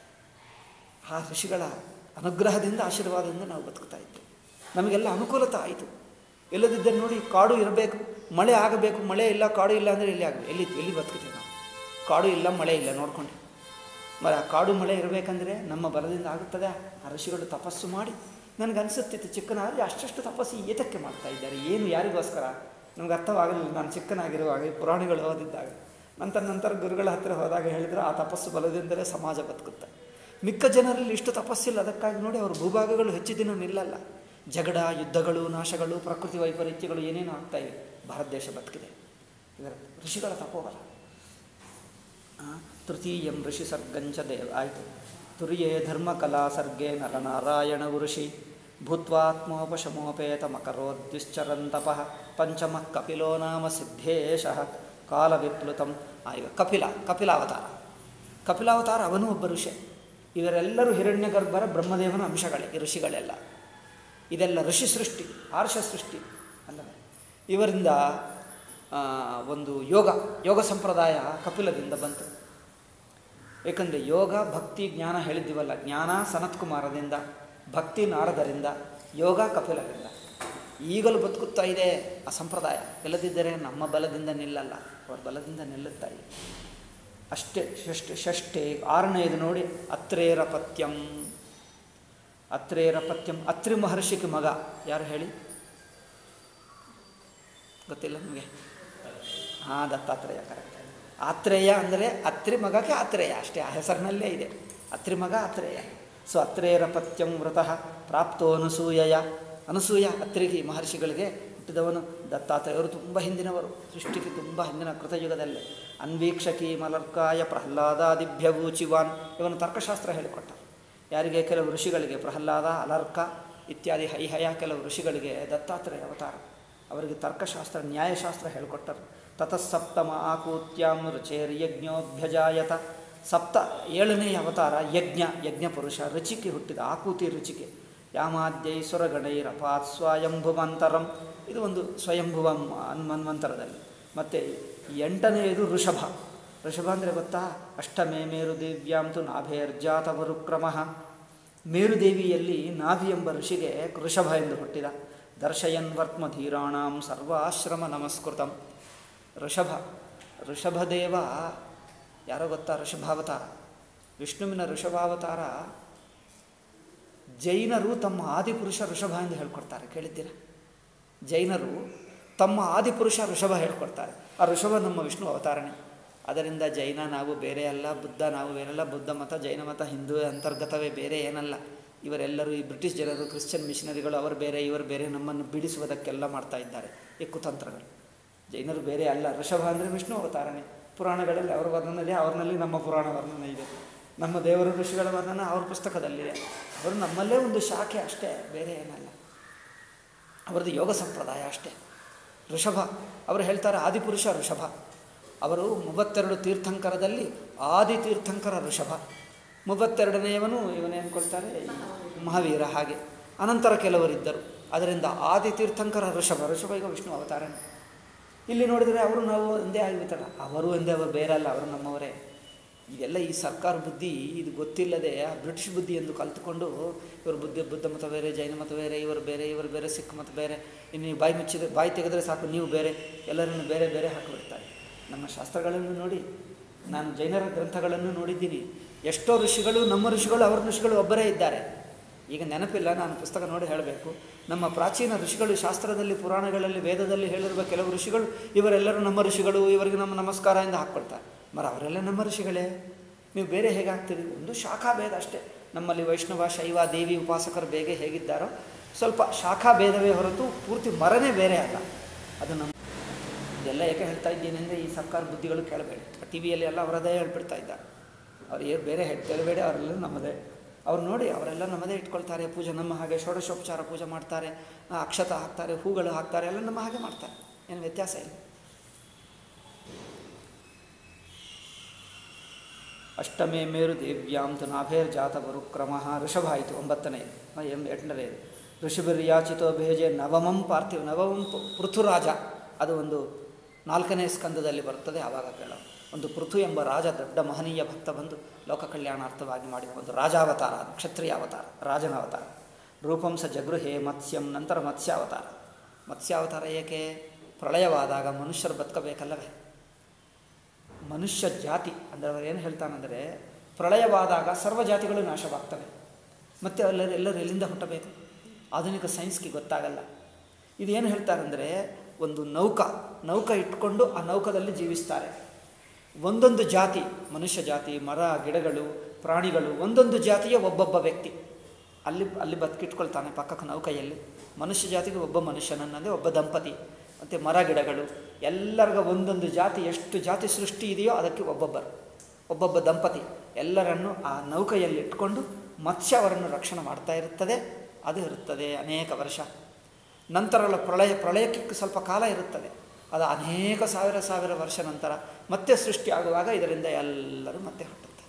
ಆ ಋಷಿಗಳ ಅನುಗ್ರಹದಿಂದ ಆಶೀರ್ವಾದದಿಂದ ನಾವು ಬದುಕುತ್ತಾ ಇದ್ದೇವೆ ನಮಗೆಲ್ಲ ಅನುಕೂಲತೆ ಆಯಿತು ಇಲ್ಲದಿದ್ದರೆ ನೋಡಿ ಕಾಡು ಇರಬೇಕು ಮಳೆ ಆಗಬೇಕು ಮಳೆ ಇಲ್ಲ ಕಾಡು ಇಲ್ಲ ಅಂದರೆ ಎಲ್ಲಿ ಆಗಬೇಕು ಎಲ್ಲಿ ಎಲ್ಲಿ ಬದುಕುತ್ತೇವೆ ನಾವು ಕಾಡು ಇಲ್ಲ ಮಳೆ ಇಲ್ಲ ನೋಡ್ಕೊಂಡು మరి ಆ ಕಾಡು ಮಳೆ ಇರಬೇಕಂದ್ರೆ ನಮ್ಮ ಬಲದಿಂದ ಆಗುತ್ತದೆ ಆ ಋಷಿಗಳು ತಪಸ್ಸು ಮಾಡಿ ನನಗನ್ಸುತ್ತಿತ್ತು ಚಿಕ್ಕನಾಗಿ ಅಷ್ಟಷ್ಟು ತಪಸ್ಸು ಏತಕ್ಕೆ ಮಾಡ್ತಾ ಇದ್ದಾರೆ ಏನು ಯಾರಿಗೋಸ್ಕರ ನಮ್ಗೆ ಅರ್ಥವಾಗಲಿಲ್ಲ ನಾನು ಚಿಕ್ಕನಾಗಿರುವಾಗ ಈ ಪುರಾಣಗಳು ಓದಿದ್ದಾಗ ನಂತರ ನಂತರ ಗುರುಗಳ ಹತ್ತಿರ ಹೋದಾಗ ಹೇಳಿದರೆ ಆ ತಪಸ್ಸು ಬಲದಿಂದಲೇ ಸಮಾಜ ಬದುಕುತ್ತೆ ಮಿಕ್ಕ ಜನರಲ್ಲಿ ಇಷ್ಟು ತಪಸ್ಸಿಲ್ಲ ಅದಕ್ಕಾಗಿ ನೋಡಿ ಅವರು ಭೂಭಾಗಗಳು ಹೆಚ್ಚು ದಿನ ನಿಲ್ಲಲ್ಲ ಜಗಳ ಯುದ್ಧಗಳು ನಾಶಗಳು ಪ್ರಕೃತಿ ವೈಪರೀತ್ಯಗಳು ಏನೇನು ಆಗ್ತಾ ಇವೆ ಭಾರತ ದೇಶ ಬದುಕಿದೆ ಇದರ ಋಷಿಗಳ ತಪೋಬಲ ಆ, ತೃತೀಯಂ ಋಷಿ ಸರ್ಗಂಚ ದೇವ ಆಯಿತು ತುರಿಯೇ ಧರ್ಮಕಲಾ ಸರ್ಗೆ ನರನಾರಾಯಣ ಋಷಿ ಭೂತ್ವಾತ್ಮೋಪಶಮೋಪೇತ ಮಕರೋದ್ವಿಶ್ಚರಂತಪಃ ಪಂಚಮ ಕಪಿಲೋ ನಾಮ ಸಿದ್ಧೇಶ ಕಾಲವಿಪ್ಲುತಂ ಆ, ಈಗ ಕಪಿಲ ಕಪಿಲಾವತಾರ ಕಪಿಲಾವತಾರ ಅವನು ಒಬ್ಬ ಋಷಿ ಇವರೆಲ್ಲರೂ ಹಿರಣ್ಯಗರ್ಭರ ಬ್ರಹ್ಮದೇವನ ಅಂಶಗಳೇ ಈ ಋಷಿಗಳೆಲ್ಲ ಇದೆಲ್ಲ ಋಷಿ ಸೃಷ್ಟಿ ಆರ್ಷ ಸೃಷ್ಟಿ ಅಲ್ಲವೇ ಇವರಿಂದ ಆ, ಒಂದು ಯೋಗ ಯೋಗ ಸಂಪ್ರದಾಯ ಕಪಿಲದಿಂದ ಬಂತು ಏಕೆಂದರೆ ಯೋಗ ಭಕ್ತಿ ಜ್ಞಾನ ಹೇಳಿದ್ದೀವಲ್ಲ ಜ್ಞಾನ ಸನತ್ಕುಮಾರದಿಂದ ಭಕ್ತಿ ನಾರದರಿಂದ ಯೋಗ ಕಪಿಲರಿಂದ ಈಗಲೂ ಬದುಕುತ್ತಾ ಇದೆ ಆ ಸಂಪ್ರದಾಯ ಇಲ್ಲದಿದ್ದರೆ ನಮ್ಮ ಬಲದಿಂದ ನಿಲ್ಲಲ್ಲ ಅವರ ಬಲದಿಂದ ನಿಲ್ಲುತ್ತಾ ಇದೆ ಅಷ್ಟೇ ಷಷ್ಠ ಷಷ್ಠೆ ಆರನೆಯದು ನೋಡಿ ಅತ್ರೇರ ಪತ್ಯಂ ಅತ್ರೇರ ಪತ್ಯಂ ಅತ್ರಿ ಮಹರ್ಷಿಗೆ ಮಗ ಯಾರು ಹೇಳಿ ಗೊತ್ತಿಲ್ಲ ನಿಮಗೆ ಹಾಂ ದತ್ತಾತ್ರೇಯ ಕರೆಕ್ಟ್ ಆತ್ರೇಯ ಅಂದರೆ ಅತ್ರಿ ಮಗಕ್ಕೆ ಆತ್ರೇಯ ಅಷ್ಟೇ ಆ ಹೆಸರಿನಲ್ಲೇ ಇದೆ ಅತ್ರಿ ಮಗ ಆತ್ರೇಯ ಸೊ ಅತ್ರೇರ ಪತ್ಯಂ ವ್ರತಃ ಪ್ರಾಪ್ತೋ ಅನಸೂಯಯ ಅನಸೂಯ ಅತ್ರಿಗೆ ಮಹರ್ಷಿಗಳಿಗೆ ಹುಟ್ಟಿದವನು ದತ್ತಾತ್ರೇಯವರು ತುಂಬ ಹಿಂದಿನವರು ಸೃಷ್ಟಿಗೆ ತುಂಬ ಹಿಂದಿನ ಕೃತಯುಗದಲ್ಲೇ ಅನ್ವೀಕ್ಷಕಿ ಮಲರ್ಕಾಯ ಪ್ರಹ್ಲಾದಾದಿಭ್ಯವೂಚಿವಾನ್ ಇವನು ತರ್ಕಶಾಸ್ತ್ರ ಹೇಳಿಕೊಟ್ಟ ಯಾರಿಗೆ ಕೆಲವು ಋಷಿಗಳಿಗೆ ಪ್ರಹ್ಲಾದ ಅಲರ್ಕ ಇತ್ಯಾದಿ ಹೈಹಯ ಕೆಲವು ಋಷಿಗಳಿಗೆ ದತ್ತಾತ್ರೇಯ ಅವತಾರ ಅವರಿಗೆ ತರ್ಕಶಾಸ್ತ್ರ ನ್ಯಾಯಶಾಸ್ತ್ರ ಹೇಳಿಕೊಟ್ಟರು ತತಸ್ಸಪ್ತಮ ಆಕೂತ್ಯಾಂ ರುಚೇರ್ಯಜ್ಞೋಭ್ಯಜಾಯತ ಸಪ್ತ ಏಳನೆಯ ಅವತಾರ ಯಜ್ಞ ಯಜ್ಞ ಪುರುಷ ರುಚಿಕೆ ಹುಟ್ಟಿದ ಆಕೂತಿ ರುಚಿಕೆ ಯಾಮಾದ್ಯೈಸುರಗಣೈರಪಾತ್ ಸ್ವಯಂಭುವಂತರಂ ಇದು ಒಂದು ಸ್ವಯಂಭುವ ಮ- ಮನ್ವಂತರದಲ್ಲಿ ಮತ್ತು ಎಂಟನೆಯದು ಋಷಭ ಋಷಭ ಅಂದರೆ ಗೊತ್ತಾ ಅಷ್ಟಮೇ ಮೇರುದೇವ್ಯಾಂತು ನಾಭೇರ್ಜಾತ ವರುಕ್ರಮ ಮೇರುದೇವಿಯಲ್ಲಿ ನಾಭಿ ಎಂಬ ಋಷಿಗೆ ಋಷಭ ಎಂದು ಹುಟ್ಟಿದ ದರ್ಶಯನ್ ವರ್ತ್ಮ ಧೀರಾಣಾಂ ಸರ್ವಾಶ್ರಮ ನಮಸ್ಕೃತಂ ಋಷಭ ಋಷಭದೇವ ಯಾರೋ ಗೊತ್ತಾ ಋಷಭಾವತಾರ ವಿಷ್ಣುವಿನ ಋಷಭಾವತಾರ ಜೈನರು ತಮ್ಮ ಆದಿಪುರುಷ ಋಷಭ ಎಂದು ಹೇಳ್ಕೊಡ್ತಾರೆ ಕೇಳಿದ್ದೀರಾ ಜೈನರು ತಮ್ಮ ಆದಿಪುರುಷ ಋಷಭ ಹೇಳ್ಕೊಡ್ತಾರೆ ಆ ಋಷಭ ನಮ್ಮ ವಿಷ್ಣು ಅವತಾರಣೆ ಅದರಿಂದ ಜೈನ ನಾವು ಬೇರೆ ಅಲ್ಲ ಬುದ್ಧ ನಾವು ಬೇರೆಲ್ಲ ಬುದ್ಧ ಮತ ಜೈನ ಮತ ಹಿಂದೂ ಅಂತರ್ಗತವೇ ಬೇರೆ ಏನಲ್ಲ ಇವರೆಲ್ಲರೂ ಈ ಬ್ರಿಟಿಷ್ ಜನರು ಕ್ರಿಶ್ಚಿಯನ್ ಮಿಷನರಿಗಳು ಅವರು ಬೇರೆ ಇವರು ಬೇರೆ ನಮ್ಮನ್ನು ಬಿಡಿಸುವುದಕ್ಕೆಲ್ಲ ಮಾಡ್ತಾ ಇದ್ದಾರೆ ಈ ಕುತಂತ್ರಗಳು ಜೈನರು ಬೇರೆ ಅಲ್ಲ ಋಷಭ ಅಂದರೆ ವಿಷ್ಣು ಅವತಾರನೇ ಪುರಾಣಗಳಲ್ಲಿ ಅವರ ವರ್ಣನೆ ಅವ್ರನಲ್ಲಿ ನಮ್ಮ ಪುರಾಣ ವರ್ಣನೆ ಇದೆ ನಮ್ಮ ದೇವರ ಋಷಿಗಳ ವರ್ಣನೆ ಅವ್ರ ಪುಸ್ತಕದಲ್ಲಿದೆ ಅವರು ನಮ್ಮಲ್ಲೇ ಒಂದು ಶಾಖೆ ಅಷ್ಟೇ ಬೇರೆ ಏನಲ್ಲ ಅವರದ್ದು ಯೋಗ ಸಂಪ್ರದಾಯ ಅಷ್ಟೇ ಋಷಭ ಅವರು ಹೇಳ್ತಾರೆ ಆದಿಪುರುಷ ಋಷಭ ಅವರು ಮೂವತ್ತೆರಡು ತೀರ್ಥಂಕರದಲ್ಲಿ ಆದಿ ತೀರ್ಥಂಕರ ಋಷಭ ಮೂವತ್ತೆರಡನೆಯವನು ಇವನೇ ಅಂದ್ಕೊಳ್ತಾರೆ ಮಹಾವೀರ ಹಾಗೆ ಅನಂತರ ಕೆಲವರಿದ್ದರು ಅದರಿಂದ ಆದಿ ತೀರ್ಥಂಕರ ಋಷಭ ಋಷಭ ಈಗ ವಿಷ್ಣು ಅವತಾರನೇ ಇಲ್ಲಿ ನೋಡಿದರೆ ಅವರು ನಾವು ಒಂದೇ ಆಗಿಬಿಟ್ಟಲ್ಲ ಅವರು ಒಂದೇ ಅವರು ಬೇರಲ್ಲ ಅವರು ನಮ್ಮವರೇ ಇದೆಲ್ಲ ಈ ಸರ್ಕಾರ ಬುದ್ಧಿ ಇದು ಗೊತ್ತಿಲ್ಲದೆ ಆ ಬ್ರಿಟಿಷ್ ಬುದ್ಧಿ ಎಂದು ಕಲ್ತುಕೊಂಡು ಇವರು ಬುದ್ಧಿ ಬುದ್ಧ ಮತ ಬೇರೆ ಜೈನ ಮತ ಬೇರೆ ಇವರು ಬೇರೆ ಇವರು ಬೇರೆ ಸಿಖ್ ಮತ ಬೇರೆ ಇನ್ನು ನೀವು ಬಾಯಿ ಮುಚ್ಚಿದ್ರೆ ಬಾಯಿ ತೆಗೆದರೆ ಸಾಕು ನೀವು ಬೇರೆ ಎಲ್ಲರನ್ನು ಬೇರೆ ಬೇರೆ ಹಾಕಿಬಿಡ್ತಾರೆ ನಮ್ಮ ಶಾಸ್ತ್ರಗಳನ್ನು ನೋಡಿ ನಾನು ಜೈನರ ಗ್ರಂಥಗಳನ್ನು ನೋಡಿದ್ದೀನಿ ಎಷ್ಟೋ ಋಷಿಗಳು ನಮ್ಮ ಋಷಿಗಳು ಅವರ ಋಷಿಗಳು ಒಬ್ಬರೇ ಇದ್ದಾರೆ ಈಗ ನೆನಪಿಲ್ಲ ನಾನು ಪುಸ್ತಕ ನೋಡಿ ಹೇಳಬೇಕು ನಮ್ಮ ಪ್ರಾಚೀನ ಋಷಿಗಳು ಶಾಸ್ತ್ರದಲ್ಲಿ ಪುರಾಣಗಳಲ್ಲಿ ವೇದದಲ್ಲಿ ಹೇಳಿರುವ ಕೆಲವು ಋಷಿಗಳು ಇವರೆಲ್ಲರೂ ನಮ್ಮ ಋಷಿಗಳು ಇವರಿಗೆ ನಮ್ಮ ನಮಸ್ಕಾರ ಎಂದು ಹಾಕ್ಕೊಳ್ತಾರೆ ಮರ ಅವರೆಲ್ಲ ನಮ್ಮ ಋಷಿಗಳೇ ನೀವು ಬೇರೆ ಹೇಗೆ ಆಗ್ತೀರಿ ಒಂದು ಶಾಖಾ ಭೇದ ಅಷ್ಟೇ ನಮ್ಮಲ್ಲಿ ವೈಷ್ಣವ ಶೈವ ದೇವಿ ಉಪಾಸಕರು ಬೇಗ ಹೇಗಿದ್ದಾರೋ ಸ್ವಲ್ಪ ಶಾಖಾ ಭೇದವೇ ಹೊರತು ಪೂರ್ತಿ ಮರನೇ ಬೇರೆ ಅಲ್ಲ ಅದು ನಮ್ಮ ಇದೆಲ್ಲ ಯಾಕೆ ಹೇಳ್ತಾ ಇದ್ದೀನಿ ಅಂದರೆ ಈ ಸರ್ಕಾರ ಬುದ್ಧಿಗಳು ಕೇಳಬೇಡಿ ಟಿ ವಿಯಲ್ಲಿ ಎಲ್ಲ ಅವರದೇ ಹೇಳ್ಬಿಡ್ತಾ ಇದ್ದಾರೆ ಅವ್ರು ಏನು ಬೇರೆ ಹೇಳಿ ಕೇಳಬೇಡಿ ಅವರೆಲ್ಲ ನಮ್ಮದೇ ಅವ್ರು ನೋಡಿ ಅವರೆಲ್ಲ ನಮ್ಮದೇ ಇಟ್ಕೊಳ್ತಾರೆ ಪೂಜೆ ನಮ್ಮ ಹಾಗೆ ಷೋಡಶೋಪಚಾರ ಪೂಜೆ ಮಾಡ್ತಾರೆ ಆ, ಅಕ್ಷತ ಹಾಕ್ತಾರೆ ಹೂಗಳು ಹಾಕ್ತಾರೆ ಎಲ್ಲ ನಮ್ಮ ಹಾಗೆ ಮಾಡ್ತಾರೆ ಏನು ವ್ಯತ್ಯಾಸ ಇಲ್ಲ ಅಷ್ಟಮೇ ಮೇರು ದೇವ್ಯಾಂ ತು ನಾಭೇರ್ ಜಾತ ಬರುಕ್ರಮ ಋಷಭ ಆಯಿತು ಒಂಬತ್ತನೇ ಎಂ ಎಂಟನೇ ಋಷಭಿರ್ಯಾಚಿತೋ ಭೇಜೆ ನವಮಂ ಪಾರ್ಥಿವ ನವಮಂ ಪು- ಪೃಥುರಾಜ ಅದು ಒಂದು ನಾಲ್ಕನೇ ಸ್ಕಂದದಲ್ಲಿ ಬರ್ತದೆ ಆವಾಗ ಕೇಳೋ ಒಂದು ಪೃಥು ಎಂಬ ರಾಜ ದೊಡ್ಡ ಮಹನೀಯ ಭಕ್ತ ಬಂದು ಲೋಕ ಕಲ್ಯಾಣಾರ್ಥವಾಗಿ ಮಾಡಿದ ಒಂದು ರಾಜಾವತಾರ ಅದು ಕ್ಷತ್ರಿಯ ಅವತಾರ ರಾಜನ ಅವತಾರ ರೂಪಂ ಸ ಜಗೃಹೆ ಮತ್ಸ್ಯಂ ನಂತರ ಮತ್ಸ್ಯಾವತಾರ ಮತ್ಸ್ಯಾವತಾರ ಏಕೆ ಪ್ರಳಯವಾದಾಗ ಮನುಷ್ಯರು ಬದುಕಬೇಕಲ್ಲವೇ ಮನುಷ್ಯ ಜಾತಿ ಅಂದರೆ ಅವರು ಏನು ಹೇಳ್ತಾನಂದರೆ ಪ್ರಳಯವಾದಾಗ ಸರ್ವ ಜಾತಿಗಳು ನಾಶವಾಗ್ತವೆ ಮತ್ತು ಎಲ್ಲರೂ ಎಲ್ಲರೂ ಎಲ್ಲಿಂದ ಹುಟ್ಟಬೇಕು ಆಧುನಿಕ ಸೈನ್ಸ್ಗೆ ಗೊತ್ತಾಗಲ್ಲ ಇದೇನು ಹೇಳ್ತಾರಂದರೆ ಒಂದು ನೌಕ ನೌಕ ಇಟ್ಕೊಂಡು ಆ ನೌಕದಲ್ಲಿ ಜೀವಿಸ್ತಾರೆ ಒಂದೊಂದು ಜಾತಿ ಮನುಷ್ಯ ಜಾತಿ ಮರ ಗಿಡಗಳು ಪ್ರಾಣಿಗಳು ಒಂದೊಂದು ಜಾತಿಯ ಒಬ್ಬೊಬ್ಬ ವ್ಯಕ್ತಿ ಅಲ್ಲಿ ಅಲ್ಲಿ ಬದುಕಿಟ್ಕೊಳ್ತಾನೆ ಪಕ್ಕಕ್ಕೆ ನೌಕೆಯಲ್ಲಿ ಮನುಷ್ಯ ಜಾತಿಗೆ ಒಬ್ಬ ಮನುಷ್ಯನನ್ನದೇ ಒಬ್ಬ ದಂಪತಿ ಮತ್ತು ಮರ ಗಿಡಗಳು ಎಲ್ಲರಿಗೂ ಒಂದೊಂದು ಜಾತಿ ಎಷ್ಟು ಜಾತಿ ಸೃಷ್ಟಿ ಇದೆಯೋ ಅದಕ್ಕೆ ಒಬ್ಬೊಬ್ಬರು ಒಬ್ಬೊಬ್ಬ ದಂಪತಿ ಎಲ್ಲರನ್ನು ಆ ನೌಕೆಯಲ್ಲಿ ಇಟ್ಕೊಂಡು ಮತ್ಸ್ಯ ಅವರನ್ನು ರಕ್ಷಣೆ ಮಾಡ್ತಾ ಇರುತ್ತದೆ ಅದು ಇರುತ್ತದೆ ಅನೇಕ ವರ್ಷ ನಂತರ ಪ್ರಳಯ ಪ್ರಳಯಕ್ಕೆ ಸ್ವಲ್ಪ ಕಾಲ ಇರುತ್ತದೆ ಅದು ಅನೇಕ ಸಾವಿರ ಸಾವಿರ ವರ್ಷ ನಂತರ ಮತ್ತೆ ಸೃಷ್ಟಿ ಆಗುವಾಗ ಇದರಿಂದ ಎಲ್ಲರೂ ಮತ್ತೆ ಹುಟ್ಟುತ್ತಾರೆ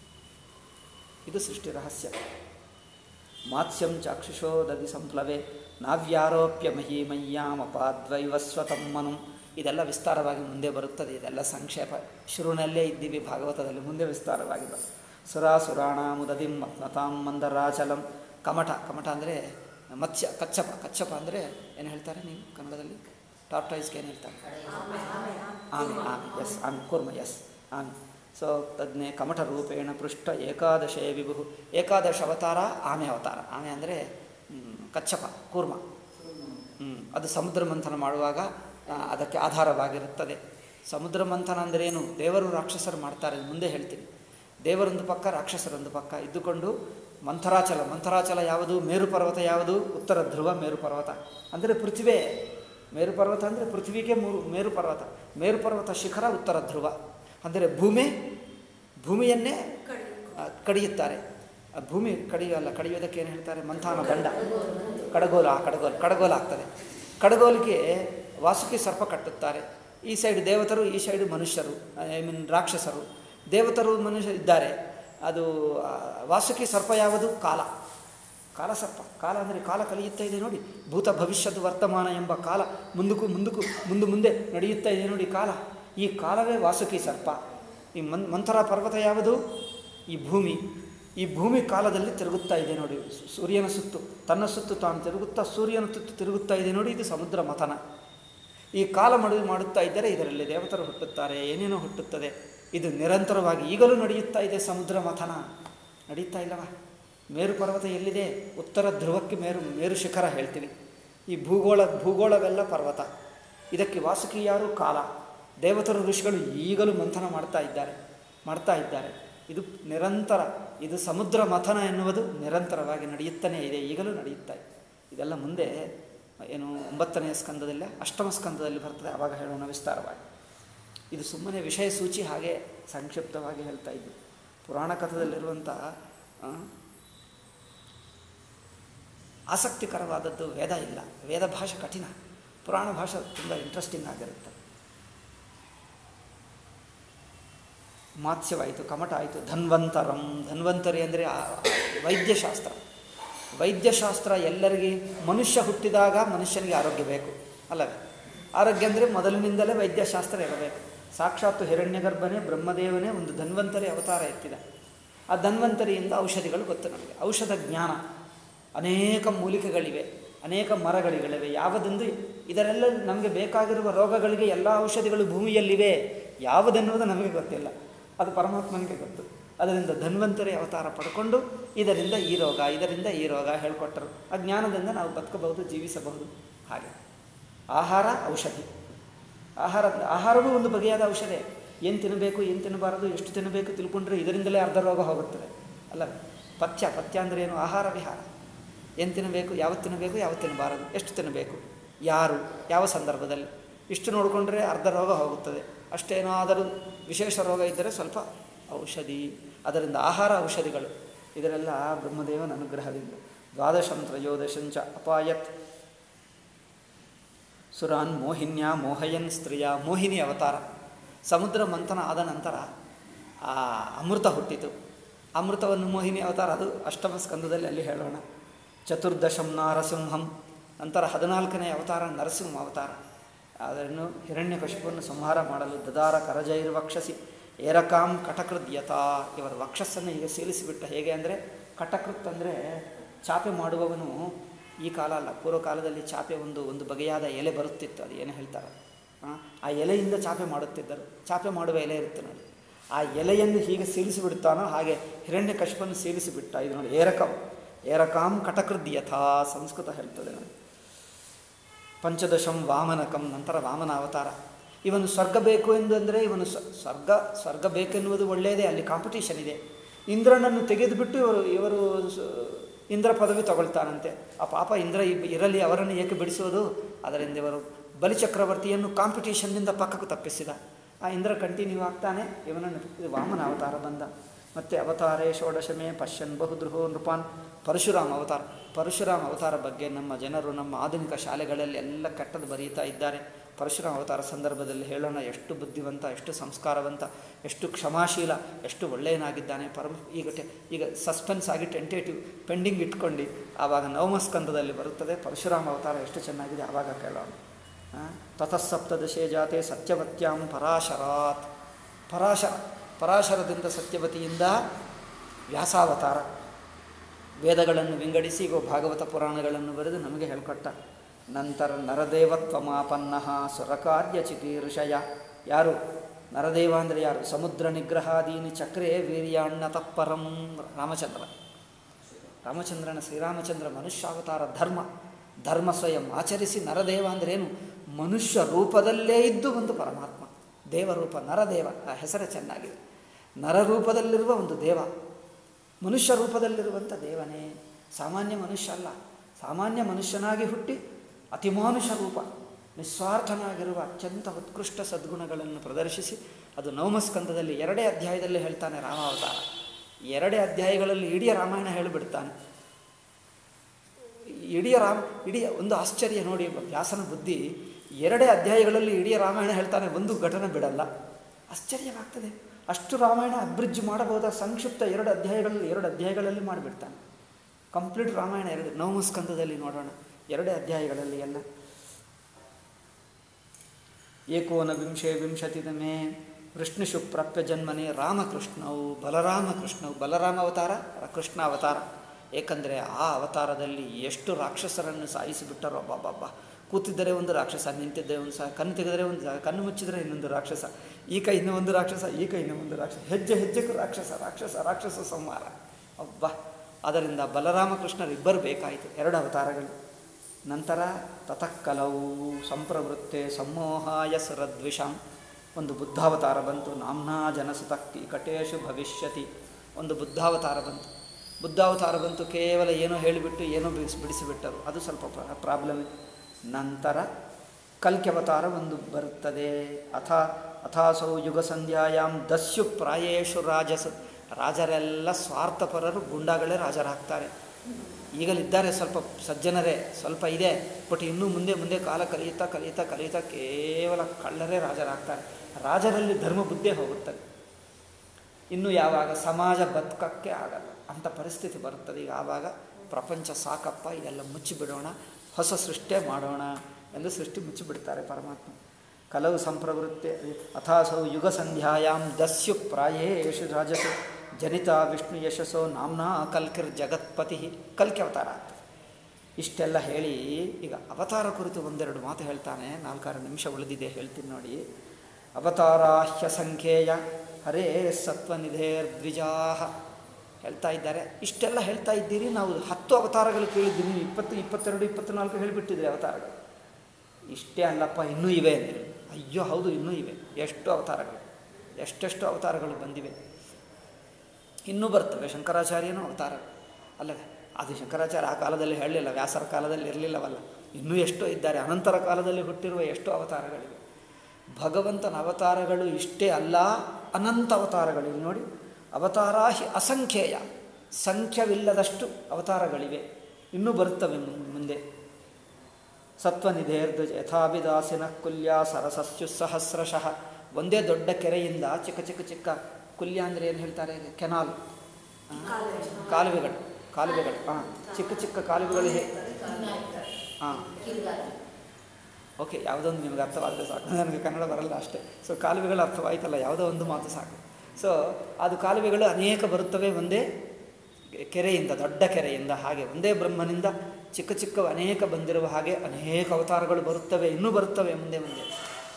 ಇದು ಸೃಷ್ಟಿ ರಹಸ್ಯ ಮಾತ್ಸ್ಯಂ ಚಾಕ್ಷುಷೋ ದದಿ ಸಂಪ್ಲವೆ ನಾವ್ಯಾರೋಪ್ಯ ಮಹೀಮಯ್ಯಾಮಪಾದ್ವೈವ ಸ್ವತಮ್ಮನು ಇದೆಲ್ಲ ವಿಸ್ತಾರವಾಗಿ ಮುಂದೆ ಬರುತ್ತದೆ ಇದೆಲ್ಲ ಸಂಕ್ಷೇಪ ಶುರುನಲ್ಲೇ ಇದ್ದೀವಿ ಭಾಗವತದಲ್ಲಿ ಮುಂದೆ ವಿಸ್ತಾರವಾಗಿ ಬರುತ್ತೆ ಸುರಾಸುರಾಣ ಮುದದಿಂ ಮತ್ನತಾಂ ಮಂದರಾಚಲಂ ಕಮಟ ಕಮಟ ಅಂದರೆ ಮತ್ಸ್ಯ ಕಚ್ಚಪ ಕಚ್ಚಪ ಅಂದರೆ ಏನು ಹೇಳ್ತಾರೆ ನೀವು ಕನ್ನಡದಲ್ಲಿ ಟಾರ್ಟಾಯ್ಸ್ಗೆ ಏನು ಹೇಳ್ತಾರೆ ಆಮೆ ಆಮೆ ಎಸ್ ಆಮೆ ಕೂರ್ಮ ಎಸ್ ಆಮೆ ಸೊ ತಜ್ಞೆ ಕಮಠ ರೂಪೇಣ ಪೃಷ್ಠ ಏಕಾದಶೇ ವಿಭು ಏಕಾದಶ ಅವತಾರ ಆಮೆ ಅವತಾರ ಆಮೆ ಅಂದರೆ ಕಚ್ಚಪ ಕೂರ್ಮ ಹ್ಮ್. ಅದು ಸಮುದ್ರ ಮಂಥನ ಮಾಡುವಾಗ ಆ, ಅದಕ್ಕೆ ಆಧಾರವಾಗಿರುತ್ತದೆ ಸಮುದ್ರ ಮಂಥನ ಅಂದ್ರೇನು ದೇವರು ರಾಕ್ಷಸರು ಮಾಡ್ತಾರೆ ಮುಂದೆ ಹೇಳ್ತೀನಿ ದೇವರೊಂದು ಪಕ್ಕ ರಾಕ್ಷಸರೊಂದು ಪಕ್ಕ ಇದ್ದುಕೊಂಡು ಮಂಥರಾಚಲ ಮಂಥರಾಚಲ ಯಾವುದು ಮೇರು ಪರ್ವತ ಯಾವುದು ಉತ್ತರ ಧ್ರುವ ಮೇರು ಪರ್ವತ ಅಂದರೆ ಪೃಥ್ವೇ ಮೇರು ಪರ್ವತ ಅಂದರೆ ಪೃಥ್ವಿಗೆ ಮೂರು ಮೇರು ಪರ್ವತ ಮೇರು ಪರ್ವತ ಶಿಖರ ಉತ್ತರ ಧ್ರುವ ಅಂದರೆ ಭೂಮಿ ಭೂಮಿಯನ್ನೇ ಆ, ಕಡಿಯುತ್ತಾರೆ ಆ ಭೂಮಿ ಕಡಿಯೋಲ್ಲ ಕಡಿಯೋದಕ್ಕೆ ಏನು ಹೇಳ್ತಾರೆ ಮಂಥಾನ ದಂಡ ಕಡಗೋಲು ಆ ಕಡಗೋಲು ಕಡಗೋಲು ಆಗ್ತದೆ ಕಡಗೋಲಿಗೆ ವಾಸುಕಿ ಸರ್ಪ ಕಟ್ಟುತ್ತಾರೆ ಈ ಸೈಡ್ ದೇವತರು ಈ ಸೈಡ್ ಮನುಷ್ಯರು ಐ ಮೀನ್ ರಾಕ್ಷಸರು ದೇವತರು ಮನುಷ್ಯ ಇದ್ದಾರೆ ಅದು ಆ, ವಾಸುಕಿ ಸರ್ಪ ಯಾವುದು ಕಾಲ ಕಾಲ ಸರ್ಪ ಕಾಲ ಅಂದರೆ ಕಾಲ ಕಲಿಯುತ್ತಾ ಇದೆ ನೋಡಿ ಭೂತ ಭವಿಷ್ಯದ ವರ್ತಮಾನ ಎಂಬ ಕಾಲ ಮುಂದಕ್ಕೂ ಮುಂದಕ್ಕೂ ಮುಂದೆ ಮುಂದೆ ನಡೆಯುತ್ತಾ ಇದೆ ನೋಡಿ ಕಾಲ ಈ ಕಾಲವೇ ವಾಸುಕಿ ಸರ್ಪ ಈ ಮನ್ ಮಂಥರ ಪರ್ವತ ಯಾವುದು ಈ ಭೂಮಿ ಈ ಭೂಮಿ ಕಾಲದಲ್ಲಿ ತಿರುಗುತ್ತಾ ಇದೆ ನೋಡಿ ಸು- ಸೂರ್ಯನ ಸುತ್ತು ತನ್ನ ಸುತ್ತು ತಾನು ತಿರುಗುತ್ತಾ ಸೂರ್ಯನ ಸುತ್ತು ತಿರುಗುತ್ತಾ ಇದೆ ನೋಡಿ ಇದು ಸಮುದ್ರ ಮಥನ ಈ ಕಾಲ ಮಡು ಮಾಡುತ್ತಾ ಇದ್ದರೆ ಇದರಲ್ಲಿ ದೇವತರು ಹುಟ್ಟುತ್ತಾರೆ ಏನೇನೋ ಹುಟ್ಟುತ್ತದೆ ಇದು ನಿರಂತರವಾಗಿ ಈಗಲೂ ನಡೆಯುತ್ತಾ ಇದೆ ಸಮುದ್ರ ಮಥನ ನಡೀತಾ ಇಲ್ಲವಾ ಮೇರು ಪರ್ವತ ಎಲ್ಲಿದೆ ಉತ್ತರ ಧ್ರುವಕ್ಕೆ ಮೇರು ಮೇರು ಶಿಖರ ಹೇಳ್ತೀವಿ ಈ ಭೂಗೋಳ ಭೂಗೋಳವೆಲ್ಲ ಪರ್ವತ ಇದಕ್ಕೆ ವಾಸುಕಿ ಯಾರು ಕಾಲ ದೇವತರ ಋಷಿಗಳು ಈಗಲೂ ಮಂಥನ ಮಾಡ್ತಾ ಇದ್ದಾರೆ ಮಾಡ್ತಾ ಇದ್ದಾರೆ ಇದು ನಿರಂತರ ಇದು ಸಮುದ್ರ ಮಥನ ಎನ್ನುವುದು ನಿರಂತರವಾಗಿ ನಡೆಯುತ್ತಲೇ ಇದೆ ಈಗಲೂ ನಡೆಯುತ್ತಾ ಇದೆ ಇದೆಲ್ಲ ಮುಂದೆ ಏನು ಒಂಬತ್ತನೆಯ ಸ್ಕಂದದಲ್ಲಿ ಅಷ್ಟಮ ಸ್ಕಂದದಲ್ಲಿ ಬರ್ತದೆ ಆವಾಗ ಹೇಳೋಣ ವಿಸ್ತಾರವಾಗಿ ಇದು ಸುಮ್ಮನೆ ವಿಷಯ ಸೂಚಿ ಹಾಗೆ ಸಂಕ್ಷಿಪ್ತವಾಗಿ ಹೇಳ್ತಾ ಇದ್ದು ಪುರಾಣ ಕಥದಲ್ಲಿರುವಂಥ ಆ, ಆಸಕ್ತಿಕರವಾದದ್ದು ವೇದ ಇಲ್ಲ ವೇದ ಭಾಷೆ ಕಠಿಣ ಪುರಾಣ ಭಾಷೆ ತುಂಬ ಇಂಟ್ರೆಸ್ಟಿಂಗ್ ಆಗಿರುತ್ತೆ ಮಾತ್ಸ್ಯವಾಯಿತು ಕಮಟ ಆಯಿತು ಧನ್ವಂತರಂ ಧನ್ವಂತರಿ ಅಂದರೆ ವೈದ್ಯಶಾಸ್ತ್ರ ವೈದ್ಯಶಾಸ್ತ್ರ ಎಲ್ಲರಿಗೆ ಮನುಷ್ಯ ಹುಟ್ಟಿದಾಗ ಮನುಷ್ಯನಿಗೆ ಆರೋಗ್ಯ ಬೇಕು ಅಲ್ಲವೇ ಆರೋಗ್ಯ ಅಂದರೆ ಮೊದಲಿನಿಂದಲೇ ವೈದ್ಯಶಾಸ್ತ್ರ ಇರಬೇಕು ಸಾಕ್ಷಾತ್ತು ಹಿರಣ್ಯಗರ್ಭನೇ ಬ್ರಹ್ಮದೇವನೇ ಒಂದು ಧನ್ವಂತರಿ ಅವತಾರ ಎತ್ತಿದ ಆ ಧನ್ವಂತರಿಯಿಂದ ಔಷಧಿಗಳು ಗೊತ್ತು ನಮಗೆ ಔಷಧ ಜ್ಞಾನ ಅನೇಕ ಮೂಲಿಕೆಗಳಿವೆ ಅನೇಕ ಮರಗಳಿಗಳಿವೆ ಯಾವುದೊಂದು ಇದರೆಲ್ಲ ನಮಗೆ ಬೇಕಾಗಿರುವ ರೋಗಗಳಿಗೆ ಎಲ್ಲ ಔಷಧಿಗಳು ಭೂಮಿಯಲ್ಲಿವೆ ಯಾವುದೆನ್ನುವುದು ನಮಗೆ ಗೊತ್ತಿಲ್ಲ ಅದು ಪರಮಾತ್ಮನಿಗೆ ಗೊತ್ತು ಅದರಿಂದ ಧನ್ವಂತರಿ ಅವತಾರ ಪಡ್ಕೊಂಡು ಇದರಿಂದ ಈ ರೋಗ ಇದರಿಂದ ಈ ರೋಗ ಹೇಳಿಕೊಟ್ಟರು ಆ ಜ್ಞಾನದಿಂದ ನಾವು ಬದುಕಬಹುದು ಜೀವಿಸಬಹುದು ಹಾಗೆ ಆಹಾರ ಔಷಧಿ ಆಹಾರ ಆಹಾರವೂ ಒಂದು ಬಗೆಯಾದ ಔಷಧಿ ಏನು ತಿನ್ನಬೇಕು ಏನು ತಿನ್ನಬಾರದು ಎಷ್ಟು ತಿನ್ನಬೇಕು ತಿಳ್ಕೊಂಡ್ರೆ ಇದರಿಂದಲೇ ಅರ್ಧ ರೋಗ ಹೋಗುತ್ತದೆ ಅಲ್ಲ ಪಥ್ಯ ಪಥ್ಯ ಅಂದರೆ ಏನು ಆಹಾರ ವಿಹಾರ ಏನು ತಿನ್ನಬೇಕು ಯಾವತ್ತು ತಿನ್ನಬೇಕು ಯಾವತ್ತು ತಿನ್ನಬಾರದು ಎಷ್ಟು ತಿನ್ನಬೇಕು ಯಾರು ಯಾವ ಸಂದರ್ಭದಲ್ಲಿ ಇಷ್ಟು ನೋಡಿಕೊಂಡ್ರೆ ಅರ್ಧ ರೋಗ ಹೋಗುತ್ತದೆ ಅಷ್ಟೇನಾದರೂ ವಿಶೇಷ ರೋಗ ಇದ್ದರೆ ಸ್ವಲ್ಪ ಔಷಧಿ ಅದರಿಂದ ಆಹಾರ ಔಷಧಿಗಳು ಇದರೆಲ್ಲ ಬ್ರಹ್ಮದೇವನ ಅನುಗ್ರಹದಿಂದ ದ್ವಾದಶಂ ತ್ರಯೋದಶಂಚ ಅಪಾಯತ್ ಸುರಾನ್ ಮೋಹಿನ್ಯ ಮೋಹಯನ್ ಸ್ತ್ರೀಯ ಮೋಹಿನಿ ಅವತಾರ ಸಮುದ್ರ ಮಂಥನ ಆದ ನಂತರ ಆ ಅಮೃತ ಹುಟ್ಟಿತು ಅಮೃತವನ್ನು ಮೋಹಿನಿ ಅವತಾರ ಅದು ಅಷ್ಟಮ ಸ್ಕಂದದಲ್ಲಿ ಅಲ್ಲಿ ಹೇಳೋಣ ಚತುರ್ದಶಂ ನಾರಸಿಂಹಂ ನಂತರ ಹದಿನಾಲ್ಕನೇ ಅವತಾರ ನರಸಿಂಹ ಅವತಾರ ಅದನ್ನು ಹಿರಣ್ಯಕಶಿಪನ್ನು ಸಂಹಾರ ಮಾಡಲು ದದಾರ ಕರಜೈರ್ವಕ್ಷಸಿ ಏರಕಾಂ ಕಟಕೃದ್ಯತಾ ಇವರ ವಕ್ಷಸ್ಸನ್ನು ಈಗ ಸೀಲಿಸಿಬಿಟ್ಟ ಹೇಗೆ ಅಂದರೆ ಕಟಕೃತ್ ಅಂದರೆ ಚಾಪೆ ಮಾಡುವವನು ಈ ಕಾಲ ಅಲ್ಲ ಪೂರ್ವ ಕಾಲದಲ್ಲಿ ಚಾಪೆ ಒಂದು ಒಂದು ಬಗೆಯಾದ ಎಲೆ ಬರುತ್ತಿತ್ತು ಅದು ಏನು ಹೇಳ್ತಾರೆ ಆ, ಆ ಎಲೆಯಿಂದ ಚಾಪೆ ಮಾಡುತ್ತಿದ್ದರು ಚಾಪೆ ಮಾಡುವ ಎಲೆ ಇರುತ್ತೆ ನೋಡಿ ಆ ಎಲೆಯನ್ನು ಹೀಗೆ ಸೀಲಿಸಿಬಿಡ್ತಾನೋ ಹಾಗೆ ಹಿರಣ್ಯ ಕಶಿಪನ್ನು ಸೀಲಿಸಿಬಿಟ್ಟ ಇದು ನೋಡಿ ಏರಕಂ ಏರಕಾಂ ಕಟಕೃದ್ಯಥಾ ಸಂಸ್ಕೃತ ಹೇಳ್ತದೆ ನೋಡಿ ಪಂಚದಶಂ ವಾಮನಕಂ ನಂತರ ವಾಮನ ಅವತಾರ ಇವನು ಸ್ವರ್ಗ ಬೇಕು ಎಂದು ಅಂದರೆ ಇವನು ಸ್ವ- ಸ್ವರ್ಗ ಸ್ವರ್ಗ ಬೇಕೆನ್ನುವುದು ಒಳ್ಳೆಯದೇ ಅಲ್ಲಿ ಕಾಂಪಿಟೇಷನ್ ಇದೆ ಇಂದ್ರನನ್ನು ತೆಗೆದುಬಿಟ್ಟು ಇವರು ಇವರು ಸ- ಇಂದ್ರ ಪದವಿ ತಗೊಳ್ತಾನಂತೆ ಆ ಪಾಪ ಇಂದ್ರ ಇಬ್- ಇರಲಿ ಅವರನ್ನು ಏಕೆ ಬಿಡಿಸೋದು ಅದರಿಂದ ಇವರು ಬಲಿಚಕ್ರವರ್ತಿಯನ್ನು ಕಾಂಪಿಟೇಷನ್ನಿಂದ ಪಕ್ಕಕ್ಕೆ ತಪ್ಪಿಸಿದ ಆ ಇಂದ್ರ ಕಂಟಿನ್ಯೂ ಆಗ್ತಾನೆ ಇವನನ್ನು ಇದು ವಾಮನ ಅವತಾರ ಬಂದ ಮತ್ತು ಅವತಾರೇ ಷೋಡಶಮೇ ಪಶ್ಯನ್ ಬಹುದೃಹೋ ನೃಪಾನ್ ಪರಶುರಾಮ ಅವತಾರ ಪರಶುರಾಮ ಅವತಾರ ಬಗ್ಗೆ ನಮ್ಮ ಜನರು ನಮ್ಮ ಆಧುನಿಕ ಶಾಲೆಗಳಲ್ಲಿ ಎಲ್ಲ ಕೆಟ್ಟದ್ದು ಬರೀತಾ ಇದ್ದಾರೆ ಪರಶುರಾಮ ಅವತಾರ ಸಂದರ್ಭದಲ್ಲಿ ಹೇಳೋಣ ಎಷ್ಟು ಬುದ್ಧಿವಂತ ಎಷ್ಟು ಸಂಸ್ಕಾರವಂತ ಎಷ್ಟು ಕ್ಷಮಾಶೀಲ ಎಷ್ಟು ಒಳ್ಳೆಯನಾಗಿದ್ದಾನೆ ಪರಮ ಈಗ ಟೆ ಈಗ ಸಸ್ಪೆನ್ಸ್ ಆಗಿ ಟೆಂಟೇಟಿವ್ ಪೆಂಡಿಂಗ್ ಇಟ್ಕೊಂಡು ಆವಾಗ ನವಮಸ್ಕಂದದಲ್ಲಿ ಬರುತ್ತದೆ ಪರಶುರಾಮ ಅವತಾರ ಎಷ್ಟು ಚೆನ್ನಾಗಿದೆ ಆವಾಗ ಕೇಳೋಣ ಆ, ತತಃಸಪ್ತದಶೇ ಜಾತೆ ಸತ್ಯವತ್ಯಾಂ ಪರಾಶರಾತ್ ಪರಾಶರ ಪರಾಶರದಿಂದ ಸತ್ಯವತಿಯಿಂದ ವ್ಯಾಸಾವತಾರ ವೇದಗಳನ್ನು ವಿಂಗಡಿಸಿ ಈಗ ಭಾಗವತ ಪುರಾಣಗಳನ್ನು ಬರೆದು ನಮಗೆ ಹೇಳ್ಕೊಟ್ಟ ನಂತರ ನರದೇವತ್ವಮಾಪನ್ನ ಸುರಕಾರ್ಯ ಚಿಕೀರ್ಷಯ ಯಾರು ನರದೇವ ಅಂದರೆ ಯಾರು ಸಮುದ್ರ ನಿಗ್ರಹಾದೀನಿ ಚಕ್ರೇ ವೀರ್ಯಾಣ್ಣ ತಪ್ಪರಂ ರಾಮಚಂದ್ರ ರಾಮಚಂದ್ರನ ಶ್ರೀರಾಮಚಂದ್ರ ಮನುಷ್ಯಾವತಾರ ಧರ್ಮ ಧರ್ಮ ಸ್ವಯಂ ಆಚರಿಸಿ ನರದೇವ ಅಂದ್ರೇನು ಮನುಷ್ಯ ರೂಪದಲ್ಲೇ ಇದ್ದು ಒಂದು ಪರಮಾತ್ಮ ದೇವರೂಪ ನರದೇವ ಆ ಹೆಸರೇ ಚೆನ್ನಾಗಿದೆ ನರರೂಪದಲ್ಲಿರುವ ಒಂದು ದೇವ ಮನುಷ್ಯ ರೂಪದಲ್ಲಿರುವಂಥ ದೇವನೇ ಸಾಮಾನ್ಯ ಮನುಷ್ಯ ಅಲ್ಲ ಸಾಮಾನ್ಯ ಮನುಷ್ಯನಾಗಿ ಹುಟ್ಟಿ ಅತಿಮಾನುಷ ರೂಪ ನಿಸ್ವಾರ್ಥನಾಗಿರುವ ಅತ್ಯಂತ ಉತ್ಕೃಷ್ಟ ಸದ್ಗುಣಗಳನ್ನು ಪ್ರದರ್ಶಿಸಿ ಅದು ನವಮಸ್ಕಂದದಲ್ಲಿ ಎರಡೇ ಅಧ್ಯಾಯದಲ್ಲಿ ಹೇಳ್ತಾನೆ ರಾಮಾವತಾರ ಎರಡೇ ಅಧ್ಯಾಯಗಳಲ್ಲಿ ಇಡೀ ರಾಮಾಯಣ ಹೇಳಿಬಿಡ್ತಾನೆ ಇಡೀ ರಾಮ ಇಡೀ ಒಂದು ಆಶ್ಚರ್ಯ ನೋಡಿ ವ್ಯಾಸನ ಬುದ್ಧಿ ಎರಡೇ ಅಧ್ಯಾಯಗಳಲ್ಲಿ ಇಡೀ ರಾಮಾಯಣ ಹೇಳ್ತಾನೆ ಒಂದು ಘಟನೆ ಬಿಡಲ್ಲ ಆಶ್ಚರ್ಯವಾಗ್ತದೆ ಅಷ್ಟು ರಾಮಾಯಣ ಅಬ್ರಿಡ್ಜ್ ಮಾಡಬಹುದ ಸಂಕ್ಷಿಪ್ತ ಎರಡು ಅಧ್ಯಾಯಗಳಲ್ಲಿ ಎರಡು ಅಧ್ಯಾಯಗಳಲ್ಲಿ ಮಾಡಿಬಿಡ್ತಾನೆ ಕಂಪ್ಲೀಟ್ ರಾಮಾಯಣ ಎರಡು ನವಮಸ್ಕಂದದಲ್ಲಿ ನೋಡೋಣ ಎರಡೇ ಅಧ್ಯಾಯಗಳಲ್ಲಿ ಎಲ್ಲ ಏಕೋನ ವಿಂಶೆ ವಿಂಶತಿತಮೇ ವಿಷ್ಣುಷು ಪ್ರಾಪ್ಯ ಜನ್ಮನೆ ರಾಮಕೃಷ್ಣವು ಬಲರಾಮಕೃಷ್ಣವು ಬಲರಾಮ ಅವತಾರ ಕೃಷ್ಣ ಅವತಾರ ಏಕೆಂದರೆ ಆ ಅವತಾರದಲ್ಲಿ ಎಷ್ಟು ರಾಕ್ಷಸರನ್ನು ಸಾಯಿಸಿಬಿಟ್ಟರೋ ಬಾಬಾ ಕೂತಿದ್ದರೆ ಒಂದು ರಾಕ್ಷಸ ನಿಂತಿದ್ದರೆ ಒಂದು ಸಹ ಕಣ್ಣು ತೆಗೆದರೆ ಒಂದು ಸಹ ಕಣ್ಣು ಮುಚ್ಚಿದರೆ ಇನ್ನೊಂದು ರಾಕ್ಷಸ ಈ ಕೈಯಿಂದ ಒಂದು ರಾಕ್ಷಸ ಈ ಕೈಯಿಂದ ಒಂದು ರಾಕ್ಷಸ ಹೆಜ್ಜೆ ಹೆಜ್ಜೆಗೂ ರಾಕ್ಷಸ ರಾಕ್ಷಸ ರಾಕ್ಷಸ ಸಂಹಾರ ಅಬ್ಬಾ ಅದರಿಂದ ಬಲರಾಮಕೃಷ್ಣರಿಬ್ಬರು ಬೇಕಾಯಿತು ಎರಡು ಅವತಾರಗಳು ನಂತರ ತತಃಕಲವು ಸಂಪ್ರವೃತ್ತೆ ಸಮೋಹಾಯ ಸರದ್ವಿಷಾಂ ಒಂದು ಬುದ್ಧಾವತಾರ ಬಂತು ನಾಮ್ನಾ ಜನಸುತ ಕಟೇಶು ಭವಿಷ್ಯತಿ ಒಂದು ಬುದ್ಧಾವತಾರ ಬಂತು ಬುದ್ಧಾವತಾರ ಬಂತು ಕೇವಲ ಏನೋ ಹೇಳಿಬಿಟ್ಟು ಏನೋ ಬಿಡಿಸಿ ಬಿಡಿಸಿಬಿಟ್ಟರು ಅದು ಸ್ವಲ್ಪ ಪ್ರಾಬ್ಲಮ್ ನಂತರ ಕಲ್ಕ್ಯವತಾರ ಒಂದು ಬರುತ್ತದೆ ಅಥ ಅಥಾಸೌ ಯುಗ ಸಂಧ್ಯಾಯಾಂ ದಸ್ಯು ಪ್ರಾಯೇಶು ರಾಜಸು ರಾಜರೆಲ್ಲ ಸ್ವಾರ್ಥಪರರು ಗುಂಡಾಗಳೇ ರಾಜರಾಗ್ತಾರೆ ಈಗಲಿದ್ದಾರೆ ಸ್ವಲ್ಪ ಸಜ್ಜನರೇ ಸ್ವಲ್ಪ ಇದೆ ಬಟ್ ಇನ್ನೂ ಮುಂದೆ ಮುಂದೆ ಕಾಲ ಕಲಿಯುತ್ತಾ ಕಲಿಯುತ್ತಾ ಕಲಿಯುತ್ತಾ ಕೇವಲ ಕಳ್ಳರೇ ರಾಜರಾಗ್ತಾರೆ ರಾಜರಲ್ಲಿ ಧರ್ಮ ಬುದ್ಧಿ ಹೋಗುತ್ತದೆ ಇನ್ನು ಯಾವಾಗ ಸಮಾಜ ಬದುಕಕ್ಕೆ ಆಗಲ್ಲ ಅಂಥ ಪರಿಸ್ಥಿತಿ ಬರುತ್ತದೆ ಈಗ ಆವಾಗ ಪ್ರಪಂಚ ಸಾಕಪ್ಪ ಇದೆಲ್ಲ ಮುಚ್ಚಿಬಿಡೋಣ ಹೊಸ ಸೃಷ್ಟಿ ಮಾಡೋಣ ಎಂದು ಸೃಷ್ಟಿ ಮುಚ್ಚಿಬಿಡ್ತಾರೆ ಪರಮಾತ್ಮ ಕಲವು ಸಂಪ್ರವೃತ್ತಿ ಅಥಾಸೌ ಯುಗ ಸಂಧ್ಯಾಯಾಂ ದಸ್ಯು ಪ್ರಾಯೇಶು ರಾಜಸು ಜನಿತ ವಿಷ್ಣು ಯಶಸ್ಸೋ ನಾಮ್ನಾ ಕಲ್ಕಿರ್ ಜಗತ್ಪತಿ ಕಲ್ಕಿ ಅವತಾರ ಆಗ್ತದೆ ಇಷ್ಟೆಲ್ಲ ಹೇಳಿ ಈಗ ಅವತಾರ ಕುರಿತು ಒಂದೆರಡು ಮಾತು ಹೇಳ್ತಾನೆ ನಾಲ್ಕಾರು ನಿಮಿಷ ಉಳಿದಿದೆ ಹೇಳ್ತೀನಿ ನೋಡಿ ಅವತಾರಾಹ್ಯ ಸಂಖ್ಯೇಯ ಹರೇ ಸತ್ವನಿಧೇರ್ ದ್ವಿಜಾಹ ಹೇಳ್ತಾ ಇದ್ದಾರೆ ಇಷ್ಟೆಲ್ಲ ಹೇಳ್ತಾ ಇದ್ದೀರಿ ನಾವು ಹತ್ತು ಅವತಾರಗಳು ಕೇಳಿದ್ದೀವಿ ನೀವು ಇಪ್ಪತ್ತು ಇಪ್ಪತ್ತೆರಡು ಇಪ್ಪತ್ತ್ನಾಲ್ಕು ಹೇಳಿಬಿಟ್ಟಿದ್ರಿ ಅವತಾರಗಳು ಇಷ್ಟೇ ಅಲ್ಲಪ್ಪ ಇನ್ನೂ ಇವೆ ಅಂದರು ಅಯ್ಯೋ ಹೌದು ಇನ್ನೂ ಇವೆ ಎಷ್ಟು ಅವತಾರಗಳು ಎಷ್ಟೆಷ್ಟು ಅವತಾರಗಳು ಬಂದಿವೆ ಇನ್ನೂ ಬರ್ತವೆ ಶಂಕರಾಚಾರ್ಯನೂ ಅವತಾರ ಅಲ್ಲವೇ ಅದು ಶಂಕರಾಚಾರ್ಯ ಆ ಕಾಲದಲ್ಲಿ ಹೇಳಲಿಲ್ಲ ವ್ಯಾಸರ ಕಾಲದಲ್ಲಿ ಇರಲಿಲ್ಲವಲ್ಲ ಇನ್ನೂ ಎಷ್ಟೋ ಇದ್ದಾರೆ ಅನಂತರ ಕಾಲದಲ್ಲಿ ಹುಟ್ಟಿರುವ ಎಷ್ಟೋ ಅವತಾರಗಳಿವೆ ಭಗವಂತನ ಅವತಾರಗಳು ಇಷ್ಟೇ ಅಲ್ಲ ಅನಂತ ಅವತಾರಗಳು ಇಲ್ಲಿ ನೋಡಿ ಅವತಾರ ಹಿ ಅಸಂಖ್ಯೇಯ ಸಂಖ್ಯವಿಲ್ಲದಷ್ಟು ಅವತಾರಗಳಿವೆ ಇನ್ನೂ ಬರುತ್ತವೆ ಮುಂ- ಮುಂದೆ ಸತ್ವನಿಧೇರ್ಧ್ವಜ ಯಥಾಭಿದಾಸಿನ ಕುಲ್ಯ ಸರಸಸ್ಯು ಸಹಸ್ರಶಃ ಒಂದೇ ದೊಡ್ಡ ಕೆರೆಯಿಂದ ಚಿಕ್ಕ ಚಿಕ್ಕ ಚಿಕ್ಕ ಕುಲ್ಯ ಅಂದರೆ ಏನು ಹೇಳ್ತಾರೆ ಕೆನಾಲ್ ಆ, ಕಾಲುವೆಗಳು ಕಾಲುವೆಗಳು ಹಾಂ ಚಿಕ್ಕ ಚಿಕ್ಕ ಕಾಲುವೆಗಳು ಹೇ ಹಾಂ ಓಕೆ ಯಾವುದೋ ಒಂದು ನಿಮ್ಗೆ ಅರ್ಥವಾದರೆ ಸಾಕು ನನಗೆ ಕನ್ನಡ ಬರಲ್ಲ ಅಷ್ಟೇ ಸೊ ಕಾಲುವೆಗಳು ಅರ್ಥವಾಯ್ತಲ್ಲ ಯಾವುದೋ ಒಂದು ಮಾತು ಸಾಕು ಸೊ ಅದು ಕಾಲುವೆಗಳು ಅನೇಕ ಬರುತ್ತವೆ ಒಂದೇ ಕೆರೆಯಿಂದ ದೊಡ್ಡ ಕೆರೆಯಿಂದ ಹಾಗೆ ಒಂದೇ ಬ್ರಹ್ಮನಿಂದ ಚಿಕ್ಕ ಚಿಕ್ಕ ಅನೇಕ ಬಂದಿರುವ ಹಾಗೆ ಅನೇಕ ಅವತಾರಗಳು ಬರುತ್ತವೆ ಇನ್ನೂ ಬರುತ್ತವೆ ಮುಂದೆ ಮುಂದೆ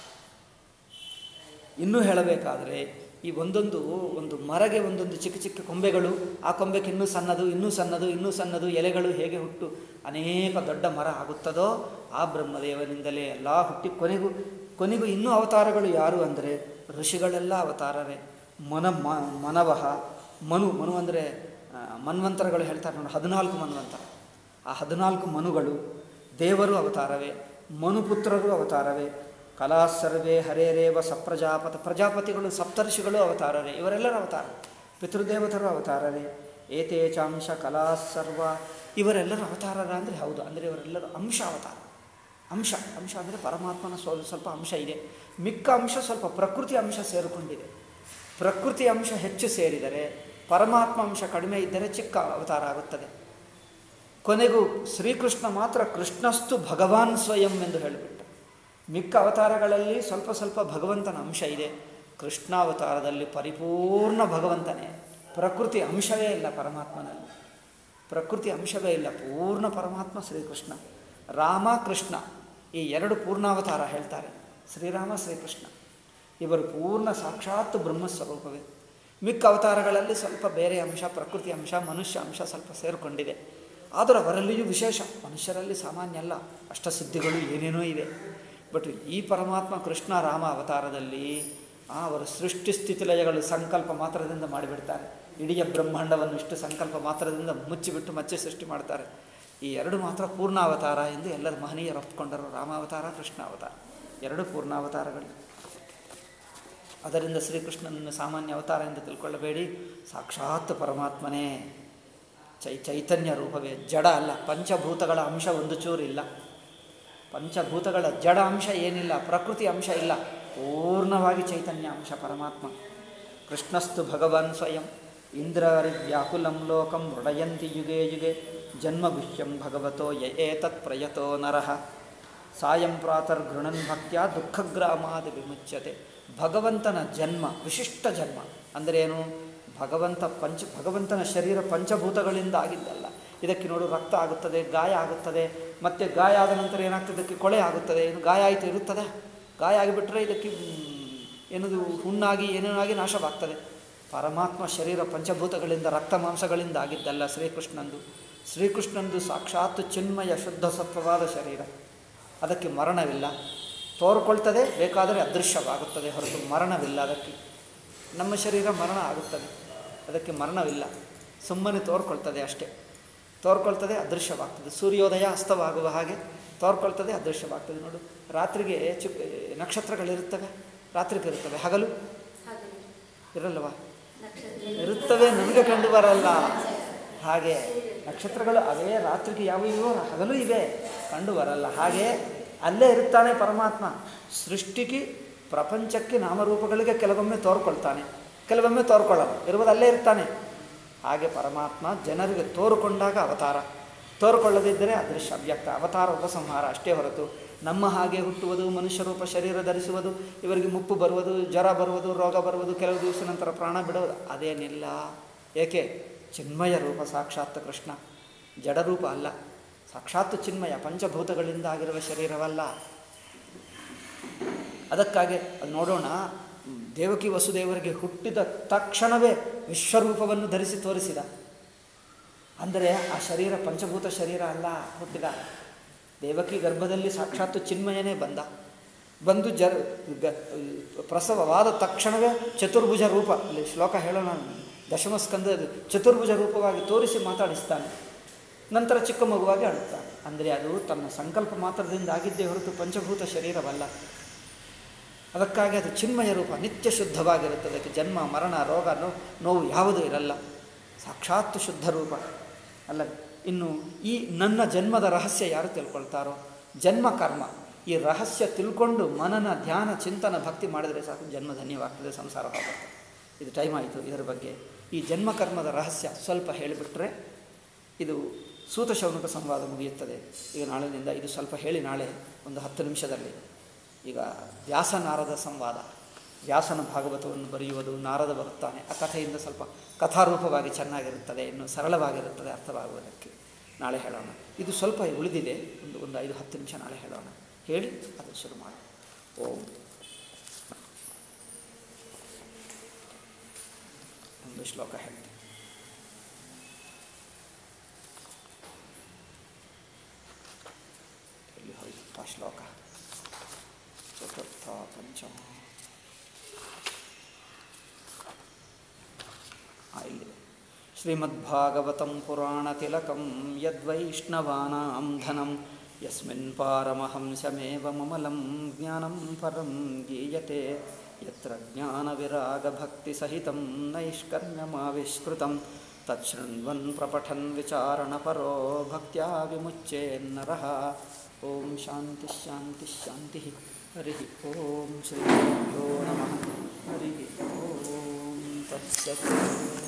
ಇನ್ನೂ ಹೇಳಬೇಕಾದರೆ ಈ ಒಂದೊಂದು ಒಂದು ಮರಗೆ ಒಂದೊಂದು ಚಿಕ್ಕ ಚಿಕ್ಕ ಕೊಂಬೆಗಳು ಆ ಕೊಂಬೆಗೆ ಇನ್ನೂ ಸಣ್ಣದು ಇನ್ನೂ ಸಣ್ಣದು ಇನ್ನೂ ಸಣ್ಣದು ಎಲೆಗಳು ಹೇಗೆ ಹುಟ್ಟು ಅನೇಕ ದೊಡ್ಡ ಮರ ಆಗುತ್ತದೋ ಆ ಬ್ರಹ್ಮದೇವನಿಂದಲೇ ಎಲ್ಲ ಹುಟ್ಟಿ ಕೊನೆಗೂ ಕೊನೆಗೂ ಇನ್ನೂ ಅವತಾರಗಳು ಯಾರು ಅಂದರೆ ಋಷಿಗಳೆಲ್ಲ ಅವತಾರರೇ ಮನ ಮ ಮನವಹ ಮನು ಮನು ಅಂದರೆ ಆ, ಮನ್ವಂತರಗಳು ಹೇಳ್ತಾರೆ ನೋಡಿ ಹದಿನಾಲ್ಕು ಮನ್ವಂತರ ಆ ಹದಿನಾಲ್ಕು ಮನುಗಳು ದೇವರು ಅವತಾರವೇ ಮನುಪುತ್ರರು ಅವತಾರವೇ ಕಲಾ ಸರ್ವೇ ಹರೇರೇವ ಸಪ್ರಜಾಪತ ಪ್ರಜಾಪತಿಗಳು ಸಪ್ತರ್ಷಿಗಳು ಅವತಾರರೇ ಇವರೆಲ್ಲರ ಅವತಾರ ಪಿತೃದೇವತರು ಅವತಾರರೇ ಏತೇಚಾಂಶ ಕಲಾ ಸರ್ವ ಇವರೆಲ್ಲರೂ ಅವತಾರರ ಅಂದರೆ ಹೌದು ಅಂದರೆ ಇವರೆಲ್ಲರೂ ಅಂಶ ಅವತಾರ ಅಂಶ ಅಂಶ ಅಂದರೆ ಪರಮಾತ್ಮನ ಸ್ವಲ್ಪ ಸ್ವಲ್ಪ ಅಂಶ ಇದೆ ಮಿಕ್ಕ ಅಂಶ ಸ್ವಲ್ಪ ಪ್ರಕೃತಿ ಅಂಶ ಸೇರಿಕೊಂಡಿದೆ ಪ್ರಕೃತಿ ಅಂಶ ಹೆಚ್ಚು ಸೇರಿದರೆ ಪರಮಾತ್ಮ ಅಂಶ ಕಡಿಮೆ ಇದ್ದರೆ ಚಿಕ್ಕ ಅವತಾರ ಆಗುತ್ತದೆ ಕೊನೆಗೂ ಶ್ರೀಕೃಷ್ಣ ಮಾತ್ರ ಕೃಷ್ಣಸ್ತು ಭಗವಾನ್ ಸ್ವಯಂ ಎಂದು ಹೇಳಿಬಿಟ್ಟ ಮಿಕ್ಕ ಅವತಾರಗಳಲ್ಲಿ ಸ್ವಲ್ಪ ಸ್ವಲ್ಪ ಭಗವಂತನ ಅಂಶ ಇದೆ ಕೃಷ್ಣಾವತಾರದಲ್ಲಿ ಪರಿಪೂರ್ಣ ಭಗವಂತನೇ ಪ್ರಕೃತಿ ಅಂಶವೇ ಇಲ್ಲ ಪರಮಾತ್ಮನಲ್ಲಿ ಪ್ರಕೃತಿ ಅಂಶವೇ ಇಲ್ಲ ಪೂರ್ಣ ಪರಮಾತ್ಮ ಶ್ರೀಕೃಷ್ಣ ರಾಮ ಕೃಷ್ಣ ಈ ಎರಡು ಪೂರ್ಣಾವತಾರ ಹೇಳ್ತಾರೆ ಶ್ರೀರಾಮ ಶ್ರೀಕೃಷ್ಣ ಇವರು ಪೂರ್ಣ ಸಾಕ್ಷಾತ್ ಬ್ರಹ್ಮಸ್ವರೂಪವೇ ಮಿಕ್ಕ ಅವತಾರಗಳಲ್ಲಿ ಸ್ವಲ್ಪ ಬೇರೆ ಅಂಶ ಪ್ರಕೃತಿ ಅಂಶ ಮನುಷ್ಯ ಅಂಶ ಸ್ವಲ್ಪ ಸೇರಿಕೊಂಡಿದೆ ಆದರೂ ಅವರಲ್ಲಿಯೂ ವಿಶೇಷ ಮನುಷ್ಯರಲ್ಲಿ ಸಾಮಾನ್ಯ ಅಲ್ಲ ಅಷ್ಟಸಿದ್ಧಿಗಳು ಏನೇನೋ ಇವೆ ಬಟ್ ಈ ಪರಮಾತ್ಮ ಕೃಷ್ಣ ರಾಮ ಅವತಾರದಲ್ಲಿ ಆ ಅವರ ಸೃಷ್ಟಿ ಸ್ಥಿತಿಲಯಗಳು ಸಂಕಲ್ಪ ಮಾತ್ರದಿಂದ ಮಾಡಿಬಿಡ್ತಾರೆ ಇಡೀ ಬ್ರಹ್ಮಾಂಡವನ್ನು ಇಷ್ಟು ಸಂಕಲ್ಪ ಮಾತ್ರದಿಂದ ಮುಚ್ಚಿಬಿಟ್ಟು ಮತ್ತೆ ಸೃಷ್ಟಿ ಮಾಡ್ತಾರೆ ಈ ಎರಡು ಮಾತ್ರ ಪೂರ್ಣಾವತಾರ ಎಂದು ಎಲ್ಲರೂ ಮಹನೀಯರು ಒಪ್ಪಿಕೊಂಡರು ರಾಮಾವತಾರ ಕೃಷ್ಣಾವತಾರ ಎರಡು ಪೂರ್ಣಾವತಾರಗಳು ಅದರಿಂದ ಶ್ರೀಕೃಷ್ಣನನ್ನು ಸಾಮಾನ್ಯ ಅವತಾರ ಎಂದು ತಿಳ್ಕೊಳ್ಳಬೇಡಿ ಸಾಕ್ಷಾತ್ ಪರಮಾತ್ಮನೇ ಚೈ ಚೈತನ್ಯ ರೂಪವೇ ಜಡ ಅಲ್ಲ ಪಂಚಭೂತಗಳ ಅಂಶ ಒಂದು ಚೂರಿಲ್ಲ ಪಂಚಭೂತಗಳ ಜಡ ಅಂಶ ಏನಿಲ್ಲ ಪ್ರಕೃತಿ ಅಂಶ ಇಲ್ಲ ಪೂರ್ಣವಾಗಿ ಚೈತನ್ಯ ಅಂಶ ಪರಮಾತ್ಮ ಕೃಷ್ಣಸ್ತು ಭಗವಾನ್ ಸ್ವಯಂ ಇಂದ್ರಾರಿ ವ್ಯಾಕುಲಂ ಲೋಕಂ ಮೃಡಯಂತಿ ಯುಗೆ ಯುಗೆ ಜನ್ಮಗುಹ್ಯಂ ಭಗವತೋ ಯ ಏತತ್ ಪ್ರಯತೋ ನರಃ ಸಾಯಂ ಪ್ರಾತರ್ಗೃಣನ್ ಭಕ್ತ್ಯ ದುಃಖಗ್ರಾಮಾದಿ ವಿಮುಚ್ಯತೆ ಭಗವಂತನ ಜನ್ಮ ವಿಶಿಷ್ಟ ಜನ್ಮ ಅಂದ್ರೇನು ಭಗವಂತ ಪಂಚ ಭಗವಂತನ ಶರೀರ ಪಂಚಭೂತಗಳಿಂದ ಆಗಿದ್ದಲ್ಲ ಇದಕ್ಕೆ ನೋಡು ರಕ್ತ ಆಗುತ್ತದೆ ಗಾಯ ಆಗುತ್ತದೆ ಮತ್ತು ಗಾಯ ಆದ ನಂತರ ಏನಾಗ್ತದೆ ಇದಕ್ಕೆ ಕೊಳೆ ಆಗುತ್ತದೆ ಏನು ಗಾಯ ಆಯಿತು ಇರುತ್ತದೆ ಗಾಯ ಆಗಿಬಿಟ್ರೆ ಇದಕ್ಕೆ ಮ್, ಏನದು ಹುಣ್ಣಾಗಿ ಏನೇನಾಗಿ ನಾಶವಾಗ್ತದೆ ಪರಮಾತ್ಮ ಶರೀರ ಪಂಚಭೂತಗಳಿಂದ ರಕ್ತ ಮಾಂಸಗಳಿಂದ ಆಗಿದ್ದಲ್ಲ ಶ್ರೀಕೃಷ್ಣಂದು ಶ್ರೀಕೃಷ್ಣಂದು ಸಾಕ್ಷಾತ್ ಚಿನ್ಮಯ ಶುದ್ಧ ಸತ್ವವಾದ ಶರೀರ ಅದಕ್ಕೆ ಮರಣವಿಲ್ಲ ತೋರ್ಕೊಳ್ತದೆ ಬೇಕಾದರೆ ಅದೃಶ್ಯವಾಗುತ್ತದೆ ಹೊರತು ಮರಣವಿಲ್ಲ ಅದಕ್ಕೆ ನಮ್ಮ ಶರೀರ ಮರಣ ಆಗುತ್ತದೆ ಅದಕ್ಕೆ ಮರಣವಿಲ್ಲ ಸುಮ್ಮನೆ ತೋರ್ಕೊಳ್ತದೆ ಅಷ್ಟೇ ತೋರ್ಕೊಳ್ತದೆ ಅದೃಶ್ಯವಾಗ್ತದೆ ಸೂರ್ಯೋದಯ ಅಸ್ತವಾಗುವ ಹಾಗೆ ತೋರ್ಕೊಳ್ತದೆ ಅದೃಶ್ಯವಾಗ್ತದೆ ನೋಡು ರಾತ್ರಿಗೆ ಚುಕ್ ನಕ್ಷತ್ರಗಳಿರುತ್ತವೆ ರಾತ್ರಿಗೆ ಇರುತ್ತವೆ ಹಗಲು ಹಾಗಲಿ ಇರಲ್ಲವಾ ನಕ್ಷತ್ರ ಇರುತ್ತವೆ ನಮಗೆ ಕಂಡು ಬರಲ್ಲ ಹಾಗೆ ನಕ್ಷತ್ರಗಳು ಅವೇ ರಾತ್ರಿಗೆ ಯಾವ ಇವೆಯೋ ಹಗಲು ಇವೆ ಕಂಡು ಬರಲ್ಲ ಹಾಗೆ ಅಲ್ಲೇ ಇರುತ್ತಾನೆ ಪರಮಾತ್ಮ ಸೃಷ್ಟಿಗೆ ಪ್ರಪಂಚಕ್ಕೆ ನಾಮರೂಪಗಳಿಗೆ ಕೆಲವೊಮ್ಮೆ ತೋರ್ಕೊಳ್ತಾನೆ ಕೆಲವೊಮ್ಮೆ ತೋರ್ಕೊಳ್ಳಲ್ಲ ಇರುವುದು ಅಲ್ಲೇ ಇರ್ತಾನೆ ಹಾಗೆ ಪರಮಾತ್ಮ ಜನರಿಗೆ ತೋರುಕೊಂಡಾಗ ಅವತಾರ ತೋರ್ಕೊಳ್ಳದಿದ್ದರೆ ಅದೃಶ್ಯ ಅವ್ಯಕ್ತ ಅವತಾರ ಉಪಸಂಹಾರ ಅಷ್ಟೇ ಹೊರತು ನಮ್ಮ ಹಾಗೆ ಹುಟ್ಟುವುದು ಮನುಷ್ಯ ರೂಪ ಶರೀರ ಧರಿಸುವುದು ಇವರಿಗೆ ಮುಪ್ಪು ಬರುವುದು ಜ್ವರ ಬರುವುದು ರೋಗ ಬರುವುದು ಕೆಲವು ದಿವಸ ನಂತರ ಪ್ರಾಣ ಬಿಡುವುದು ಅದೇನಿಲ್ಲ ಏಕೆ ಚಿನ್ಮಯ ರೂಪ ಸಾಕ್ಷಾತ್ ಕೃಷ್ಣ ಜಡರೂಪ ಅಲ್ಲ ಸಾಕ್ಷಾತ್ ಚಿನ್ಮಯ ಪಂಚಭೂತಗಳಿಂದ ಆಗಿರುವ ಶರೀರವಲ್ಲ ಅದಕ್ಕಾಗಿ ಅದು ನೋಡೋಣ ದೇವಕಿ ವಸುದೇವರಿಗೆ ಹುಟ್ಟಿದ ತಕ್ಷಣವೇ ವಿಶ್ವರೂಪವನ್ನು ಧರಿಸಿ ತೋರಿಸಿದ ಅಂದರೆ ಆ ಶರೀರ ಪಂಚಭೂತ ಶರೀರ ಅಲ್ಲ ಹುಟ್ಟಿದ ದೇವಕಿ ಗರ್ಭದಲ್ಲಿ ಸಾಕ್ಷಾತ್ತು ಚಿನ್ಮಯನೇ ಬಂದ ಬಂದು ಜ ಗ ಪ್ರಸವವಾದ ತಕ್ಷಣವೇ ಚತುರ್ಭುಜ ರೂಪ ಅಲ್ಲಿ ಶ್ಲೋಕ ಹೇಳೋಣ ದಶಮ ಸ್ಕಂದ ಚತುರ್ಭುಜ ರೂಪವಾಗಿ ತೋರಿಸಿ ಮಾತಾಡಿಸ್ತಾನೆ ನಂತರ ಚಿಕ್ಕ ಮಗುವಾಗಿ ಆಡುತ್ತಾನೆ ಅಂದರೆ ಅದು ತನ್ನ ಸಂಕಲ್ಪ ಮಾತ್ರದಿಂದ ಆಗಿದ್ದೇ ಹೊರತು ಪಂಚಭೂತ ಶರೀರವಲ್ಲ ಅದಕ್ಕಾಗಿ ಅದು ಚಿನ್ಮಯ ರೂಪ ನಿತ್ಯ ಶುದ್ಧವಾಗಿರುತ್ತದೆ ಅದಕ್ಕೆ ಜನ್ಮ ಮರಣ ರೋಗ ನೋ ನೋವು ಯಾವುದೂ ಇರಲ್ಲ ಸಾಕ್ಷಾತ್ ಶುದ್ಧ ರೂಪ ಅಲ್ಲ ಇನ್ನು ಈ ನನ್ನ ಜನ್ಮದ ರಹಸ್ಯ ಯಾರು ತಿಳ್ಕೊಳ್ತಾರೋ ಜನ್ಮ ಕರ್ಮ ಈ ರಹಸ್ಯ ತಿಳ್ಕೊಂಡು ಮನನ ಧ್ಯಾನ ಚಿಂತನ ಭಕ್ತಿ ಮಾಡಿದರೆ ಸಾಕು ಜನ್ಮ ಧನ್ಯವಾಗ್ತದೆ ಸಂಸಾರ ಹೋಗುತ್ತೆ ಇದು ಟೈಮ್ ಆಯಿತು ಇದರ ಬಗ್ಗೆ ಈ ಜನ್ಮ ಕರ್ಮದ ರಹಸ್ಯ ಸ್ವಲ್ಪ ಹೇಳಿಬಿಟ್ರೆ ಇದು ಸೂತ ಶೌನಕ ಸಂವಾದ ಮುಗಿಯುತ್ತದೆ ಈಗ ನಾಳೆಯಿಂದ ಇದು ಸ್ವಲ್ಪ ಹೇಳಿ ನಾಳೆ ಒಂದು ಹತ್ತು ನಿಮಿಷದಲ್ಲಿ ಈಗ ವ್ಯಾಸ ನಾರದ ಸಂವಾದ ವ್ಯಾಸನ ಭಾಗವತವನ್ನು ಬರೆಯುವುದು ನಾರದ ಬರುತ್ತಾನೆ ಆ ಕಥೆಯಿಂದ ಸ್ವಲ್ಪ ಕಥಾರೂಪವಾಗಿ ಚೆನ್ನಾಗಿರುತ್ತದೆ ಇನ್ನು ಸರಳವಾಗಿರುತ್ತದೆ ಅರ್ಥವಾಗುವುದಕ್ಕೆ ನಾಳೆ ಹೇಳೋಣ ಇದು ಸ್ವಲ್ಪ ಉಳಿದಿದೆ ಒಂದು ಒಂದು ಐದು ಹತ್ತು ನಿಮಿಷ ನಾಳೆ ಹೇಳೋಣ ಹೇಳಿ ಅದು ಶುರು ಮಾಡೋಣ ಓಂ ಒಂದು ಶ್ಲೋಕ ಹೇಳ್ತೀನಿ ಎಲ್ಲಿ ಹೋಯ್ತು ಆ ಶ್ಲೋಕ ಚತುರ್ಥ ಪಂಚಮ ಆ, ಇಲ್ಲಿದೆ ಶ್ರೀಮದ್ಭಾಗವತಂ ಪುರಾಣತಿಲಕಂ ಯದ್ವೈಷ್ಣವಾನಾಂ ಧನಂ ಯಸ್ಮಿನ್ ಪಾರಮಹಂಸಮೇವ ಮಮಲಂ ಜ್ಞಾನಂ ಪರಂ ಗೀಯತೆ ಯತ್ರ ಜ್ಞಾನವಿರಾಗಭಕ್ತಿಸಹಿತಂ ನೈಷ್ಕರ್ಮ್ಯಮಾವಿಷ್ಕೃತಂ ತಚ್ಛೃಣ್ವನ್ ಪ್ರಪಠನ್ ವಿಚಾರಣಪರೋ ಭಕ್ತ್ಯಾ ವಿಮುಚ್ಯೇನ್ನರಃ ಓಂ ಶಾಂತಿ ಶಾಂತಿ ಶಾಂತಿ ಹರಿ ಓಂ ಶ್ರೀ ಗುರುಭ್ಯೋ ನಮಃ ಹರಿ ಓಂ ತತ್ಸತ್